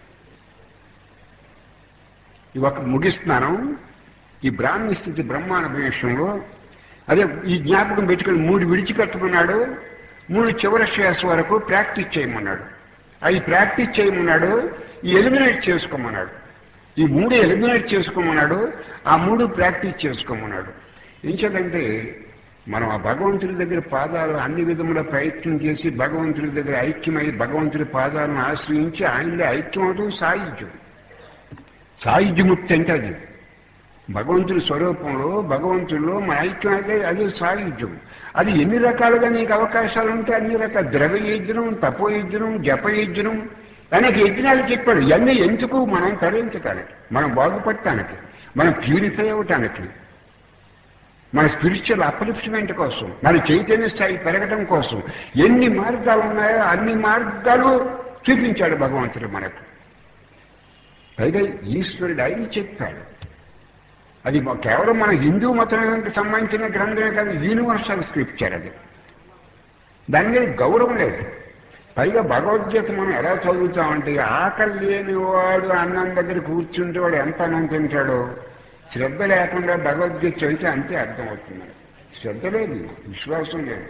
ఈ ఒక ముగిస్తున్నాను ఈ బ్రాహ్మణ స్థితి బ్రహ్మాండ విషయంలో అదే ఈ జ్ఞాపకం పెట్టుకుని మూడు విడిచిపెట్టమన్నాడు మూడు చివరి శ్వాస వరకు ప్రాక్టీస్ చేయమన్నాడు అవి ప్రాక్టీస్ చేయమన్నాడు ఈ ఎలిమినేట్ చేసుకోమన్నాడు ఈ మూడు ఎలిమినేట్ చేసుకోమన్నాడు ఆ మూడు ప్రాక్టీస్ చేసుకోమన్నాడు ఎంచేదంటే మనం ఆ భగవంతుడి దగ్గర పాదాలు అన్ని విధముల ప్రయత్నం చేసి భగవంతుడి దగ్గర ఐక్యమై భగవంతుడి పాదాలను ఆశ్రయించి ఆయనలో ఐక్యం అవడం సాయుధ్యం సాయుధ్యముక్తి అంటే అది భగవంతుడి స్వరూపంలో భగవంతుడిలో మన ఐక్యం అయితే అదే సాయుధ్యం అది ఎన్ని రకాలుగా నీకు అవకాశాలు ఉంటే అన్ని రకాల ద్రవ్య యజ్ఞం తపోయజ్ఞం జపయజ్ఞం అనేక యజ్ఞాలు చెప్పాడు ఇవన్నీ ఎందుకు మనం తరించటానికి మనం బాగుపడటానికి మనం ప్యూరిఫై అవటానికి మన స్పిరిచువల్ అప్లిఫ్ట్మెంట్ కోసం మన చైతన్య స్థాయి పెరగటం కోసం ఎన్ని మార్గాలు ఉన్నాయో అన్ని మార్గాలు చూపించాడు భగవంతుడు మనకు పైగా ఈశ్వరుడు అయి చెప్తాడు అది కేవలం మన హిందూ మతానికి సంబంధించిన గ్రంథమే కాదు యూనివర్సల్ స్క్రిప్చర్ అది దాని మీద గౌరవం లేదు పైగా భగవద్గీత మనం ఎలా చదువుతామంటే ఆకలి లేనివాడు అన్నం దగ్గర కూర్చుంటే వాడు ఎంత అన్నం తింటాడో శ్రద్ధ లేకుండా భగవద్గీత చదివితే అంతే అర్థమవుతుంది శ్రద్ధ లేదు విశ్వాసం లేదు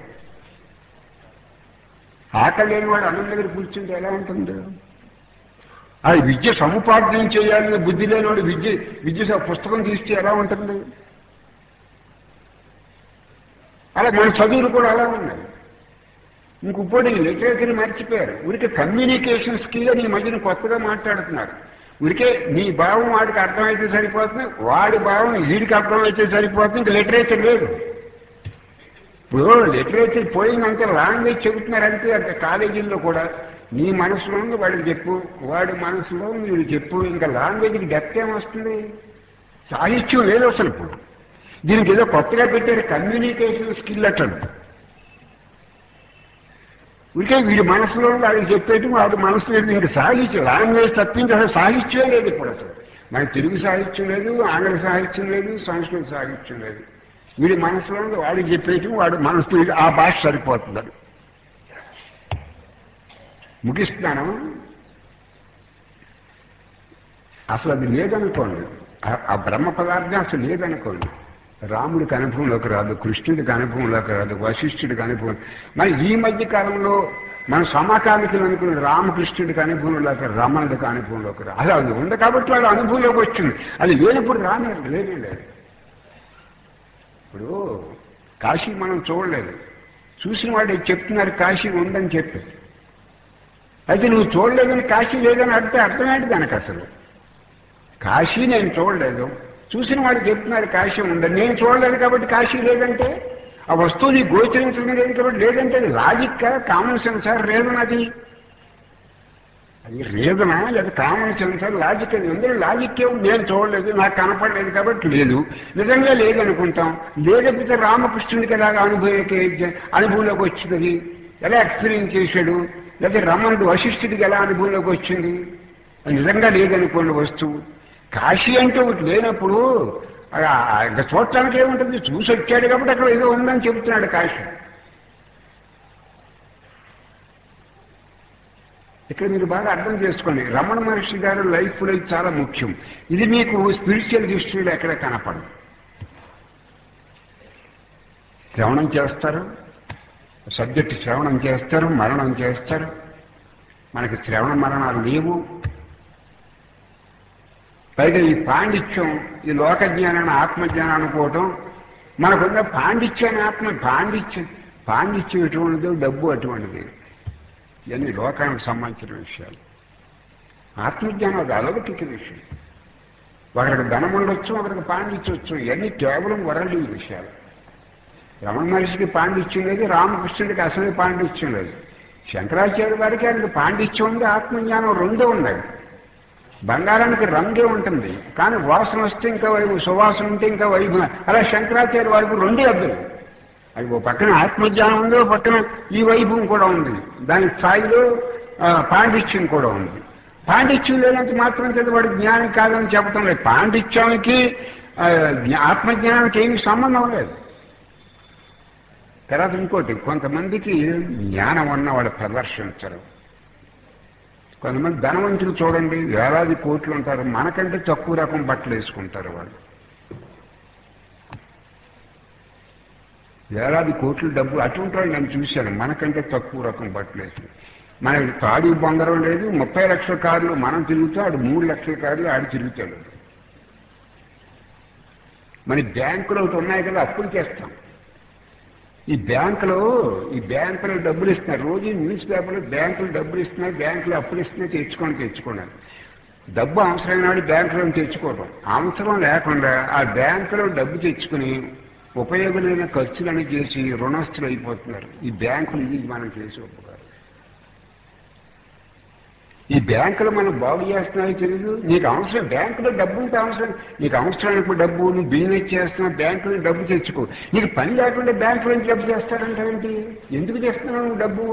ఆకలి లేనివాడు అన్నం దగ్గర కూర్చుంటే ఎలా ఉంటుంది ఆ విద్య సముపార్జన చేయాలని బుద్ధి లేనివాడు విద్య విద్య పుస్తకం తీస్తే ఎలా ఉంటుంది అలా మన చదువులు కూడా అలా ఉన్నాయి ఇంకొకటి లిటరేచర్ మర్చిపోయారు ఊరికే కమ్యూనికేషన్ స్కిల్ అని ఈ మధ్యన కొత్తగా మాట్లాడుతున్నారు ఊరికే నీ భావం వాడికి అర్థమైతే సరిపోతుంది వాడి భావం వీడికి అర్థమైతే సరిపోతుంది ఇంకా లిటరేచర్ లేదు ఇప్పుడు లిటరేచర్ పోయిందంటే లాంగ్వేజ్ చెబుతున్నారంటే అంత కాలేజీల్లో కూడా నీ మనసులో ఉంది వాడికి చెప్పు వాడి మనసులో ఉంది వీడికి చెప్పు ఇంకా లాంగ్వేజ్కి డెప్త్ ఏమొస్తుంది సాహిత్యం లేదు అసలు ఇప్పుడు దీనికి ఏదో కొత్తగా పెట్టారు కమ్యూనికేషన్ స్కిల్ అట్టండి ఊరికే వీడి మనసులో వాడికి చెప్పేటి వాడి మనసులో లేదు ఇంకా సాహిత్యం లాంగ్వేజ్ తప్పించి అసలు సాహిత్యం లేదు ఇప్పుడు అసలు మన తెలుగు సాహిత్యం లేదు ఆంగ్ల సాహిత్యం లేదు సంస్కృత సాహిత్యం లేదు వీడి మనసులో ఉంది వాడికి చెప్పేటి వాడి మనసులో ఇది ఆ భాష సరిపోతుంది ముగిస్తున్నాను అసలు అది లేదనుకోండి ఆ- ఆ బ్రహ్మ పదార్థం అసలు లేదనుకోండి రాముడికి అనుభవంలోకి రాదు కృష్ణుడికి అనుభవంలోకి రాదు వశిష్ఠుడికి అనుభవం మరి ఈ మధ్య కాలంలో మన సమకాలికలు అనుకున్న రామకృష్ణుడికి అనుభవంలోకి రమణుడికి అనుభవంలోకి రాదు అలా అది ఉంది కాబట్టి వాడు అనుభవంలోకి వచ్చింది అది లేనప్పుడు రానేరు లేనే లేదు ఇప్పుడు కాశీ మనం చూడలేదు చూసిన వాడు చెప్తున్నారు కాశీ ఉందని చెప్పి అయితే నువ్వు చూడలేదని కాశీ లేదని అర్థం అర్థమేంటి దానికి అసలు కాశీ నేను చూడలేదు చూసిన వాడు చెప్తున్నారు కాశీ ఉందని నేను చూడలేదు కాబట్టి కాశీ లేదంటే ఆ వస్తువు నీకు గోచరించడం లేదు కాబట్టి లేదంటే అది లాజిక్ కామన్ సెన్సార్ రీజన్ అది అది రీజనా లేదా కామన్ సెన్సార్ లాజిక్ అది అందరూ లాజిక్ ఏమో నేను చూడలేదు నాకు కనపడలేదు కాబట్టి లేదు నిజంగా లేదనుకుంటాం లేకపోతే రామకృష్ణుడికి ఎలాగ అనుభవం అనుభవంలోకి వచ్చింది ఎలా ఎక్స్పీరియన్స్ చేశాడు లేదా రమణుడు వశిష్ఠుడికి ఎలా అనుభవంలోకి వచ్చింది అది నిజంగా లేదనుకోండి వస్తువు కాశీ అంటే ఒకటి లేనప్పుడు ఆ- ఆ ఇంకా చూడటానికి ఏముంటుంది చూసి వచ్చాడు కాబట్టి అక్కడ ఏదో ఉందని చెబుతున్నాడు కాశీ ఇక్కడ మీరు బాగా అర్థం చేసుకోండి రమణ మహర్షి గారు లైఫ్లో ఇది చాలా ముఖ్యం ఇది మీకు స్పిరిచువల్ హిస్టరీలో ఎక్కడ కనపడదు శ్రవణం చేస్తారు సబ్జెక్ట్ శ్రవణం చేస్తారు మరణం చేస్తారు మనకి శ్రవణ మరణాలు లేవు పైగా ఈ పాండిత్యం ఈ లోక జ్ఞానాన్ని ఆత్మజ్ఞానం అనుకోవటం మనకున్న పాండిత్యాన్ని ఆత్మ పాండిత్యం పాండిత్యం ఎటువంటిదో డబ్బు అటువంటిది ఇవన్నీ లోకానికి సంబంధించిన విషయాలు ఆత్మజ్ఞానం అది అలవటిక విషయం ఒకరికి ధనం ఉండొచ్చు ఒకరికి పాండిత్యం వచ్చు ఇవన్నీ కేవలం వరల్డ్ విషయాలు రమణ మహర్షికి పాండిత్యం లేదు రామకృష్ణుడికి అసలే పాండిత్యం లేదు శంకరాచార్య వారికి ఆయనకి పాండిత్యం ఉంది ఆత్మజ్ఞానం రెండూ ఉన్నాయి బంగారానికి రంగే ఉంటుంది కానీ వాసన వస్తే ఇంకా వైపు సువాసన ఉంటే ఇంకా వైపు అలా శంకరాచార్య వారికి రెండే అర్థం అది ఓ పక్కన ఆత్మజ్ఞానం ఉంది ఓ పక్కన ఈ వైభవం కూడా ఉంది దాని స్థాయిలో ఆ, పాండిత్యం కూడా ఉంది పాండిత్యం లేనంత మాత్రం చేత వాడు జ్ఞానం కాదని చెప్పటం లేదు పాండిత్యానికి ఆ, జ్ఞా- ఆత్మజ్ఞానానికి ఏమి సంబంధం లేదు తర్వాత ఇంకోటి కొంతమందికి జ్ఞానం ఉన్న వాళ్ళు ప్రదర్శించరు కొంతమంది ధనవంతులు చూడండి వేలాది కోట్లు ఉంటారు మనకంటే తక్కువ రకం బట్టలు వేసుకుంటారు వాళ్ళు వేలాది కోట్ల డబ్బు అటువంటి వాళ్ళు నేను చూశాను మనకంటే తక్కువ రకం బట్టలు వేసి మనకి తాడు బంగారం లేదు ముప్పై లక్షల కార్లు మనం తిరుగుతూ ఆడు మూడు లక్షల కార్లు ఆడు తిరుగుతాడు మన బ్యాంకులో ఒకటి ఉన్నాయి కదా అప్పులు చేస్తాం ఈ బ్యాంకులో ఈ బ్యాంకులో డబ్బులు ఇస్తున్నారు రోజు న్యూస్ పేపర్లో బ్యాంకులు డబ్బులు ఇస్తున్నారు బ్యాంకులు అప్పులు ఇస్తున్నారు తెచ్చుకొని తెచ్చుకున్నారు డబ్బు అవసరమైన వాడు బ్యాంకులో తెచ్చుకోవడం అవసరం లేకుండా ఆ బ్యాంకులో డబ్బు తెచ్చుకుని ఉపయోగమైన ఖర్చులని చేసి రుణస్తులు అయిపోతున్నారు ఈ బ్యాంకులు ఇది మనం చేసే ఉపకారం ఈ బ్యాంకులు మనం బాగు చేస్తున్నాయో తెలియదు నీకు అవసరం బ్యాంకులో డబ్బు ఉంటే అవసరం నీకు అవసరానికి డబ్బు నువ్వు బిజినెస్ చేస్తున్నావు బ్యాంకులో డబ్బు తెచ్చుకో నీకు పని లేకుండా బ్యాంకులో నుంచి డబ్బు చేస్తారంటావేంటి ఎందుకు చేస్తున్నావు నువ్వు డబ్బు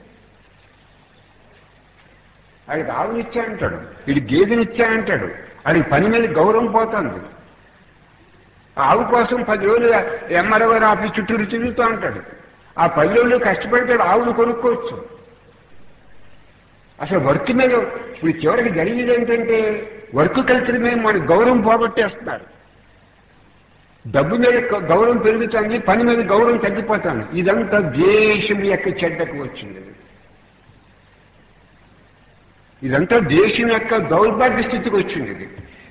ఆడికి ఆవునిచ్చా అంటాడు వీడి గేదెనిచ్చా అంటాడు ఆడికి పని మీద గౌరవం పోతుంది ఆ ఆవు కోసం పది రోజులు ఎంఆర్ఓ గారు ఆఫీస్ చుట్టూరు తిరుగుతూ ఉంటాడు ఆ పది రోజులు కష్టపడతాడు ఆవును కొనుక్కోవచ్చు అసలు వర్క్ మీద ఇప్పుడు చివరికి జరిగేది ఏంటంటే వర్క్ కల్చర్ మీద మన గౌరవం పోగొట్టేస్తున్నారు డబ్బు మీద గ- గౌరవం పెరుగుతుంది పని మీద గౌరవం తగ్గిపోతుంది ఇదంతా దేశం యొక్క చెడ్డకు వచ్చింది ఇదంతా దేశం యొక్క దౌర్భాగ్య స్థితికి వచ్చింది ఇది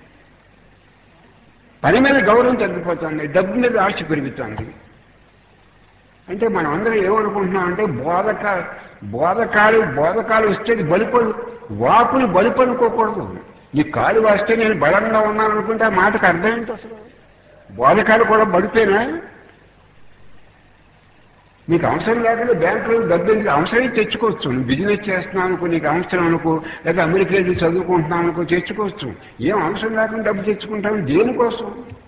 పని మీద గౌరవం తగ్గిపోతుంది డబ్బు మీద ఆశ పెరుగుతుంది అంటే మనం అందరం ఏమనుకుంటున్నాం అంటే బోధక బోధకాలు బోధకాలు వస్తే బలిపలు వాపులు బలిపనుకోకూడదు నీ కాలు వాస్తే నేను బలంగా ఉన్నాను అనుకుంటే ఆ మాటకు అర్థం ఏంటి అసలు బోధకాలు కూడా బడితేనా నీకు అవసరం లేకుండా బ్యాంకులో డబ్బు ఎందుకు అవసరం తెచ్చుకోవచ్చు నువ్వు బిజినెస్ చేస్తున్నావు అనుకో నీకు అవసరం అనుకో లేదా అమెరికా వెళ్ళి చదువుకుంటున్నావు అనుకో తెచ్చుకోవచ్చు ఏం అవసరం లేకుండా డబ్బు తెచ్చుకుంటావు దేనికోసం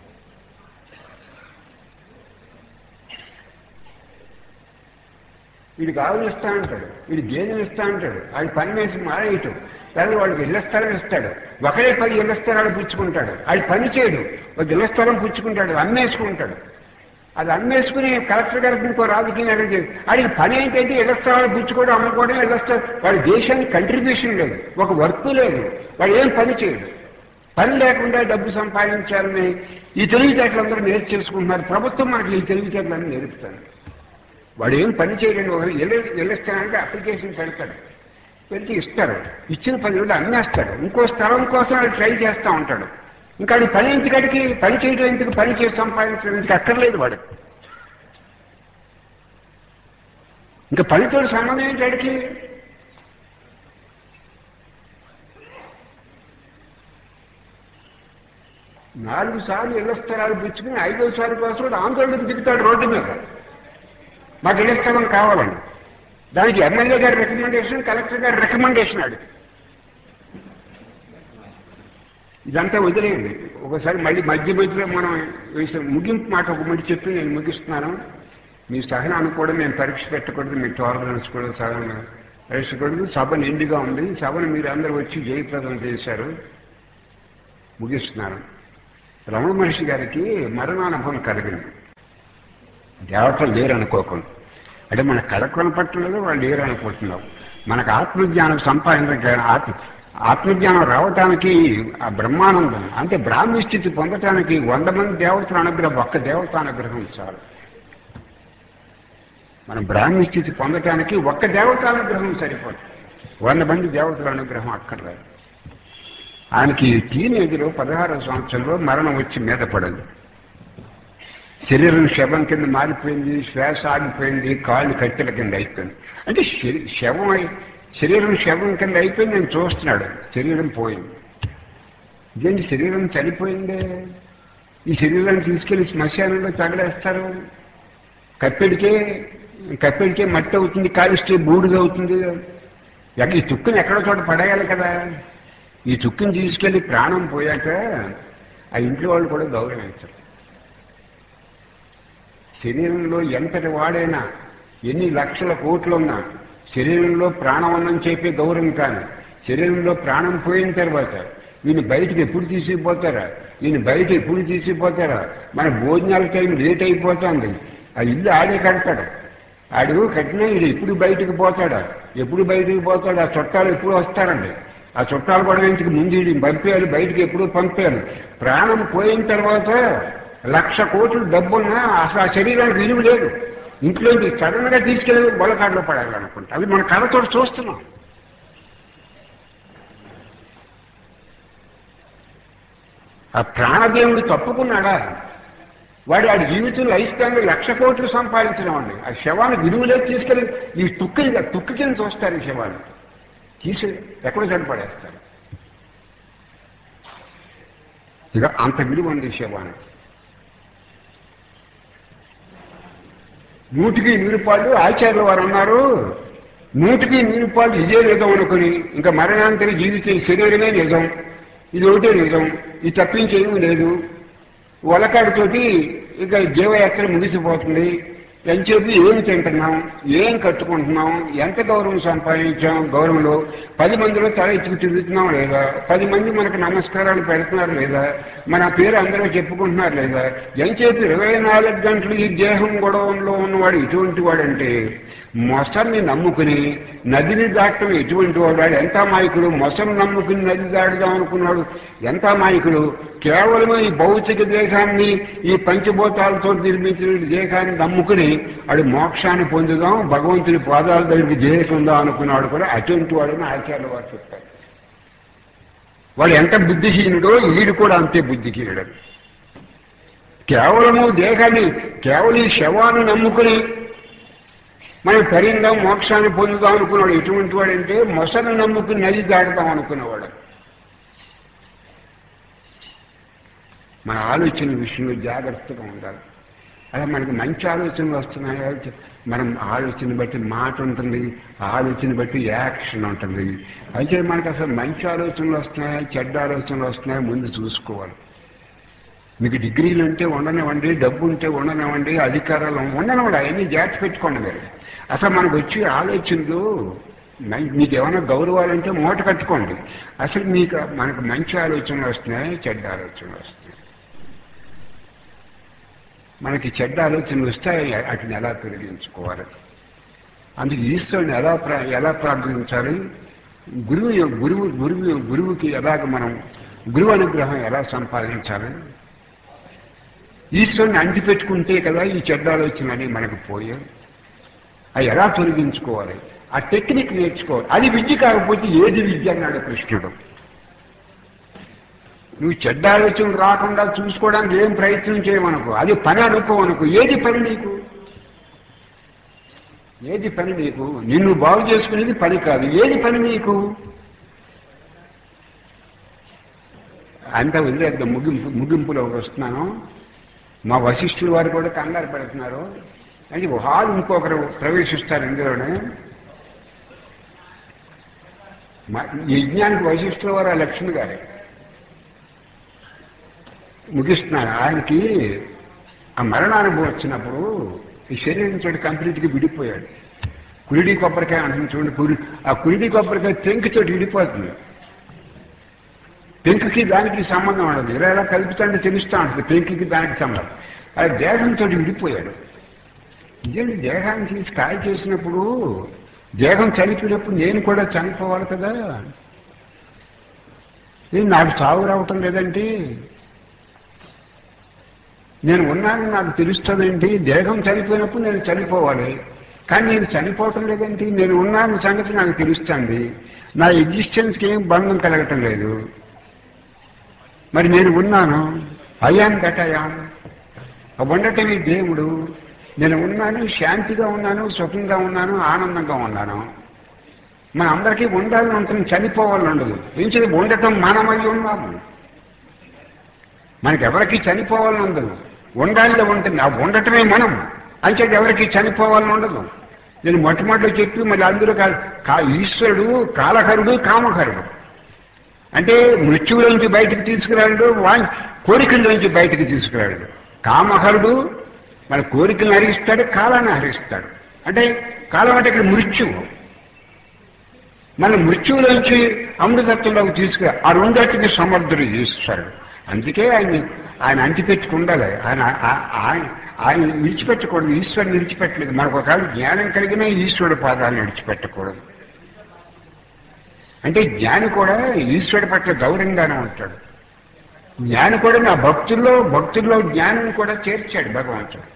వీడికి ఆవులు ఇస్తా అంటాడు వీడి గేదెలు ఇస్తా అంటాడు అది పని వేసి మారేయటం లేదా వాడికి ఇళ్ల స్థలం ఇస్తాడు ఒకరే పది ఇళ్ల స్థలాలు పుచ్చుకుంటాడు అది పని చేయడు ఒక ఇళ్ల స్థలం పుచ్చుకుంటాడు అమ్మేసుకుంటాడు అది అమ్మేసుకుని కలెక్టర్ గారికి ఇంకో రాజకీయ నాయకుడు చెప్పి వాడికి పని ఏంటంటే ఇళ్ల స్థలాలు పుచ్చుకోవడం అమ్ముకోవడం ఇళ్ల స్థలం వాడి దేశానికి కంట్రిబ్యూషన్ లేదు ఒక వర్క్ లేదు వాడు ఏం పని చేయడు పని లేకుండా డబ్బు సంపాదించాలని ఈ తెలివితేటలందరూ నేర్చేసుకుంటున్నారు ప్రభుత్వం మనకి ఈ తెలివితేటలన్నీ నేర్పుతారు వాడు ఏం పని చేయలేని ఒక ఇల్లు ఇల్లిస్తానంటే అప్లికేషన్ పెడతాడు పెడితే ఇస్తారు ఇచ్చిన పది రోజులు అమ్మేస్తాడు ఇంకో స్థలం కోసం వాడు ట్రై చేస్తూ ఉంటాడు ఇంకా వాడి పని ఎందుకడికి పని చేయడం ఎందుకు పని చేసి సంపాదించడం ఎందుకు అక్కర్లేదు వాడు ఇంకా పనితో సంబంధం ఏంటి వాడికి నాలుగు సార్లు ఇళ్ల స్థలాలు పుచ్చుకుని ఐదో సార్లు కోసం వాడు ఆందోళనకు దిగుతాడు రోడ్డు మీద మాకు ఇళ్ల స్థలం కావాలని దానికి ఎమ్మెల్యే గారి రికమెండేషన్ కలెక్టర్ గారి రికమెండేషన్ అడిగి ఇదంతా వదిలేయండి ఒకసారి మళ్ళీ మధ్య మధ్యలో మనం వేసిన ముగింపు మాట ఒక మడి చెప్పి నేను ముగిస్తున్నాను మీ సహనాన్ని కూడా నేను పరీక్ష పెట్టకూడదు మీ టాలరెన్స్ కూడా సహనం పరీక్షకూడదు సభ నిండుగా ఉంది ఈ సభను మీరు అందరూ వచ్చి జయప్రదం చేశారు ముగిస్తున్నాను రమణ మహర్షి గారికి మరణానుభవం కలిగింది దేవతలు లేరు అనుకోకుండా అంటే మన కళ కొనపట్టలేదు వాళ్ళు లేరు అనుకుంటున్నాం మనకు ఆత్మజ్ఞానం సంపాదించ ఆత్మ ఆత్మజ్ఞానం రావటానికి ఆ బ్రహ్మానందం అంటే బ్రాహ్మీ స్థితి పొందటానికి వంద మంది దేవతల అనుగ్రహం ఒక్క దేవత అనుగ్రహం చాలు మనం బ్రాహ్మీ స్థితి పొందటానికి ఒక్క దేవత అనుగ్రహం సరిపోదు వంద మంది దేవతల అనుగ్రహం అక్కర్లేదు ఆయనకి టీనేజ్లో పదహారవ సంవత్సరంలో మరణం వచ్చి మీద పడదు శరీరం శవం కింద మారిపోయింది శ్వాస ఆగిపోయింది కాళ్ళు కట్టెల కింద అయిపోయింది అంటే శరీ- శవం అయి- శరీరం శవం కింద అయిపోయింది నేను చూస్తున్నాడు శరీరం పోయింది ఇదేంటి శరీరం చనిపోయిందే ఈ శరీరాన్ని తీసుకెళ్లి శ్మశానంలో తగలేస్తారు కప్పెడికే కప్పెడికే మట్టి అవుతుంది కాలిస్తే బూడిద అవుతుంది ఎక్క- ఈ తుక్కుని ఎక్కడో చోట పడేయాలి కదా ఈ తుక్కుని తీసుకెళ్లి ప్రాణం పోయాక ఆ ఇంట్లో వాళ్ళు కూడా గౌరవించరు శరీరంలో ఎంతటి వాడైనా ఎన్ని లక్షల కోట్లున్నా శరీరంలో ప్రాణం ఉందని చెప్పి గౌరవం కాదు శరీరంలో ప్రాణం పోయిన తర్వాత వీళ్ళు బయటికి ఎప్పుడు తీసుకుపోతారా వీళ్ళు బయట ఎప్పుడు తీసుకుపోతారా మన భోజనాల టైం లేట్ అయిపోతుంది ఆ ఇల్లు ఆడే కడతాడు ఆడు కట్టినా వీడు ఎప్పుడు బయటకు పోతాడా ఎప్పుడు బయటకు పోతాడు ఆ చుట్టాలు ఎప్పుడు వస్తారండి ఆ చుట్టాలు కూడా ఇంటికి ముందు వీడిని పంపేయాలి బయటికి ఎప్పుడు పంపేయాలి ప్రాణం పోయిన తర్వాత లక్ష కోట్లు డబ్బున్నా అసలు ఆ శరీరానికి విలువ లేదు ఇంట్లోకి సడన్ గా తీసుకెళ్ళి బొలకాడులో పడాలనుకుంటా అవి మన కళతో చూస్తున్నాం ఆ ప్రాణదేవుడు తప్పుకున్నాడా వాడు ఆడి జీవితంలో అయిస్తాను లక్ష కోట్లు సంపాదించడం అండి ఆ శవాన్ని విలువలే తీసుకెళ్ళి ఈ తుక్కని తుక్కు కింద చూస్తారు ఈ శవాన్ని తీసి ఎక్కడో చనిపడేస్తారు ఇక అంత విలువ ఉంది ఈ శవానికి నూటికి నీరుపాళ్ళు ఆచార్యుల వారు అన్నారు నూటికి నీరుపాళ్ళు ఇదే నిజం అనుకుని ఇంకా మరణాంతర జీవితం ఈ శరీరమే నిజం ఇది ఒకటే నిజం ఇది తప్పించేమీ లేదు వలకాడితోటి ఇక జీవయాత్ర ముగిసిపోతుంది ఎంతసేపు ఏం తింటున్నాం ఏం కట్టుకుంటున్నాం ఎంత గౌరవం సంపాదించాం గౌరవంలో పది మందిలో తల ఎత్తుకు తిరుగుతున్నాం లేదా పది మంది మనకు నమస్కారాలు పెడుతున్నారు లేదా మన పేరు అందరూ చెప్పుకుంటున్నారు లేదా ఎంతసేపు ఇరవై నాలుగు గంటలు ఈ దేహం గొడవంలో ఉన్నవాడు ఎటువంటి వాడంటే మొసల్ని నమ్ముకుని నదిని దాటం ఎటువంటి వాడు వాడు ఎంత అమాయకుడు మొసలు నమ్ముకుని నది దాటుదాం అనుకున్నాడు ఎంత అమాయకుడు కేవలం ఈ భౌతిక దేహాన్ని ఈ పంచభూతాలతో నిర్మించిన దేహాన్ని నమ్ముకుని వాడు మోక్షాన్ని పొందుదాం భగవంతుని పాదాల దగ్గరికి చేరుకుందాం అనుకున్నాడు కూడా అటువంటి వాడని ఆచార్య వారు చెప్పారు వాడు ఎంత బుద్ధిహీనుడో ఈడు కూడా అంతే బుద్ధిహీనుడు కేవలము దేహాన్ని కేవలం ఈ శవాన్ని నమ్ముకుని మనం తరిందాం మోక్షాన్ని పొందుదాం అనుకున్నాడు ఎటువంటి వాడంటే మొసలు నమ్ముకుని నది దాటుదాం అనుకునేవాడు మన ఆలోచన విషయంలో జాగ్రత్తగా ఉండాలి అలా మనకి మంచి ఆలోచనలు వస్తున్నాయా మనం ఆలోచన బట్టి మాట ఉంటుంది ఆలోచన బట్టి యాక్షన్ ఉంటుంది అయితే మనకు అసలు మంచి ఆలోచనలు వస్తున్నాయా చెడ్డ ఆలోచనలు వస్తున్నాయా ముందు చూసుకోవాలి మీకు డిగ్రీలు ఉంటే ఉండనివ్వండి డబ్బు ఉంటే ఉండనివ్వండి అధికారాలు ఉండనివ్వండి అవన్నీ జాగ్రత్త పెట్టుకోండి మీరు అసలు మనకు వచ్చే ఆలోచనలు మై- మీకు ఏమైనా గౌరవాలంటే మూట కట్టుకోండి అసలు మీకు మనకు మంచి ఆలోచనలు వస్తున్నాయి చెడ్డ ఆలోచనలు వస్తున్నాయి మనకి చెడ్డ ఆలోచనలు వస్తాయి వాటిని ఎలా తొలగించుకోవాలి అందుకు ఈశ్వరుని ఎలా ప్రా ఎలా ప్రార్థించాలి గురువు యొ- గురువు గురువు గురువుకి ఎలాగ మనం గురువు అనుగ్రహం ఎలా సంపాదించాలి ఈశ్వరుని అంటిపెట్టుకుంటే కదా ఈ చెడ్డ ఆలోచనని మనకు పోయే అవి ఎలా తొలగించుకోవాలి ఆ టెక్నిక్ నేర్చుకోవాలి అది విద్య కాకపోతే ఏది విద్య అన్నాడు కృష్ణుడు నువ్వు చెడ్డ ఆలోచనలు రాకుండా చూసుకోవడానికి ఏం ప్రయత్నం చేయమనుకో అది పని అనుకో అనుకో ఏది పని నీకు ఏది పని నీకు నిన్ను బాగు చేసుకునేది పని కాదు ఏది పని నీకు అంతా వదిలేద్దాం ముగింపు ముగింపులో వస్తున్నాను మా వశిష్ఠుల వారు కూడా కంగారు పెడుతున్నారు అంటే హాల్ ఇంకొకరు ప్రవేశిస్తారు ఇందులోనే మా- ఈ యజ్ఞానికి వశిష్ఠుల వారు ఆ లక్ష్మి గారే ముగిస్తున్నారు ఆయనకి ఆ మరణానుభవం వచ్చినప్పుడు ఈ శరీరం చోటు కంప్లీట్గా విడిపోయాడు కురిడి కొబ్బరికాయ అంటుంది చూడండి కురి ఆ కురిడి కొబ్బరికాయ పెంకు చోటు విడిపోతుంది పెంకుకి దానికి సంబంధం ఉండదు ఇలా ఎలా కలుపుతుంటే తెలుస్తూ ఉంటుంది పెంకుకి దానికి సంబంధం ఆ దేహంతో విడిపోయాడు ఇదేంటి దేహాన్ని తీసి కాయ చేసినప్పుడు దేహం చనిపోయినప్పుడు నేను కూడా చనిపోవాలి కదా ఇది నాకు చావు రావటం లేదండి నేను ఉన్నానని నాకు తెలుస్తుందండి దేహం చనిపోయినప్పుడు నేను చనిపోవాలి కానీ నేను చనిపోవటం లేదండి నేను ఉన్నానని సంగతి నాకు తెలుస్తుంది నా ఎగ్జిస్టెన్స్కి ఏం బంధం కలగటం లేదు మరి నేను ఉన్నాను అయాన్ దటయాన్ ఉండటమే దేవుడు నేను ఉన్నాను శాంతిగా ఉన్నాను సుఖంగా ఉన్నాను ఆనందంగా ఉన్నాను మన అందరికీ ఉండాలని ఉంటుంది చనిపోవాలని ఉండదు ఏం చేసి ఉండటం మనమై ఉన్నాము మనకి ఎవరికి చనిపోవాలని ఉండదు ఉండాలని ఉంటుంది ఆ ఉండటమే మనం అంచేది ఎవరికి చనిపోవాలని ఉండదు నేను మొట్టమొదటి చెప్పి మళ్ళీ అందరూ కాదు కా ఈశ్వరుడు కాలహరుడు కామహరుడు అంటే మృత్యువులోంచి బయటకు తీసుకురాడు వా- కోరికల్లోంచి బయటకు తీసుకురాడు కామహరుడు మన కోరికలను హరిస్తాడు కాలాన్ని హరిస్తాడు అంటే కాలం అంటే ఇక్కడ మృత్యువు మన మృత్యువులోంచి అమృతత్వంలోకి తీసుకురా ఆ రెండటికి సమర్థుడు ఈశ్వరుడు అందుకే ఆయన ఆయన అంటిపెట్టుకు ఉండాలి ఆయన ఆ- ఆయన ఆయన విడిచిపెట్టకూడదు ఈశ్వరుని విడిచిపెట్టలేదు మనకు ఒకవేళ జ్ఞానం కలిగినా ఈశ్వరుడు పాదాలను విడిచిపెట్టకూడదు అంటే జ్ఞాని కూడా ఈశ్వరుడి పట్ల గౌరవంగానే ఉంటాడు జ్ఞాని కూడా నా భక్తుల్లో భక్తుల్లో జ్ఞానం కూడా చేర్చాడు భగవంతుడు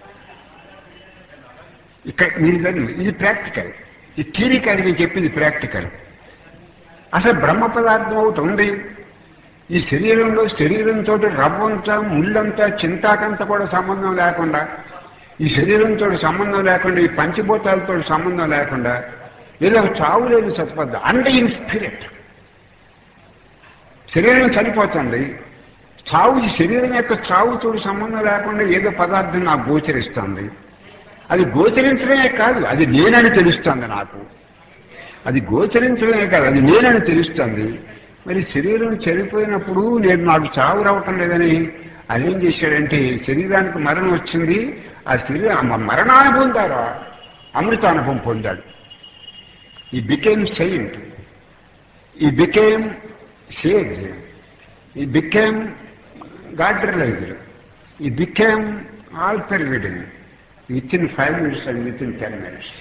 ఇక్కడ మీరు చదివి ఇది ప్రాక్టికల్ ఈ థీరీ కాదు నేను చెప్పింది ప్రాక్టికల్ అసలు బ్రహ్మ పదార్థం ఒకటి ఉంది ఈ శరీరంలో శరీరంతో రవ్వంతా ముళ్ళంతా చింతాకంతా కూడా సంబంధం లేకుండా ఈ శరీరంతో సంబంధం లేకుండా ఈ పంచభూతాలతో సంబంధం లేకుండా ఏదో ఒక చావు లేని సత్పద్ధ అండ్ ఇన్ స్పిరిట్ శరీరం చనిపోతుంది చావు ఈ శరీరం యొక్క చావుతో సంబంధం లేకుండా ఏదో పదార్థం నాకు గోచరిస్తుంది అది గోచరించడమే కాదు అది నేనని తెలుస్తుంది నాకు అది గోచరించడమే కాదు అది నేనని తెలుస్తుంది మరి శరీరం చనిపోయినప్పుడు నేను నాకు చావు రావటం లేదని అదేం చేశాడంటే శరీరానికి మరణం వచ్చింది ఆ శరీరం ఆ మరణానుభవం ద్వారా అమృతానుభవం పొందాడు he became saint he became sage he became God realized he became all pervading within five minutes and within ten minutes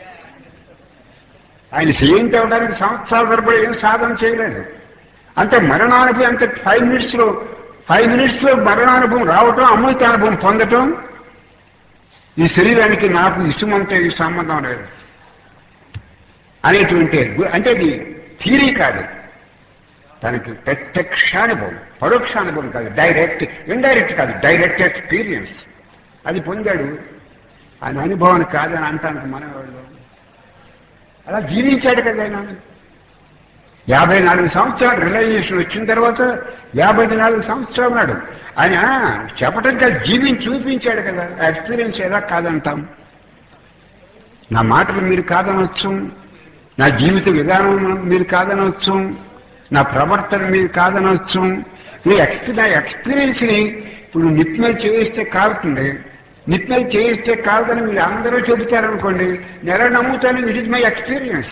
ఆయన సెయింట్ అవడానికి సంవత్సరాల తరబడి ఏం సాధన చేయలేదు అంతే మరణానుభవం అంటే ఫైవ్ మినిట్స్లో ఫైవ్ మినిట్స్లో మరణానుభవం రావటం అమృతానుభవం పొందటం ఈ శరీరానికి నాకు ఇసుమంతే ఈ సంబంధం లేదు అనేటువంటి గు- అంటే అది థీరీ కాదు తనకి ప్రత్యక్షానుభవం పరోక్షానుభవం కాదు డైరెక్ట్ ఇండైరెక్ట్ కాదు డైరెక్ట్ ఎక్స్పీరియన్స్ అది పొందాడు ఆయన అనుభవాన్ని కాదని అంటానికి మనవాళ్ళు అలా జీవించాడు కదా ఆయన యాభై నాలుగు సంవత్సరాలు రిలైజేషన్ వచ్చిన తర్వాత యాభై నాలుగు సంవత్సరాలు ఉన్నాడు ఆయన చెప్పటం కాదు జీవించి చూపించాడు కదా ఆ ఎక్స్పీరియన్స్ ఎలా కాదంటాం నా మాటలు మీరు కాదనొచ్చు నా జీవిత విధానం మీరు కాదనొచ్చు నా ప్రవర్తన మీరు కాదనొచ్చు ఈ ఎక్స్పీ నా ఎక్స్పీరియన్స్ని ఇప్పుడు నిప్ మీద చేయిస్తే కాలుతుంది నిప్ మీద చేయిస్తే కాదని మీరు అందరూ చెబుతారనుకోండి నేను ఎలా నమ్ముతాను ఇట్ ఇస్ మై ఎక్స్పీరియన్స్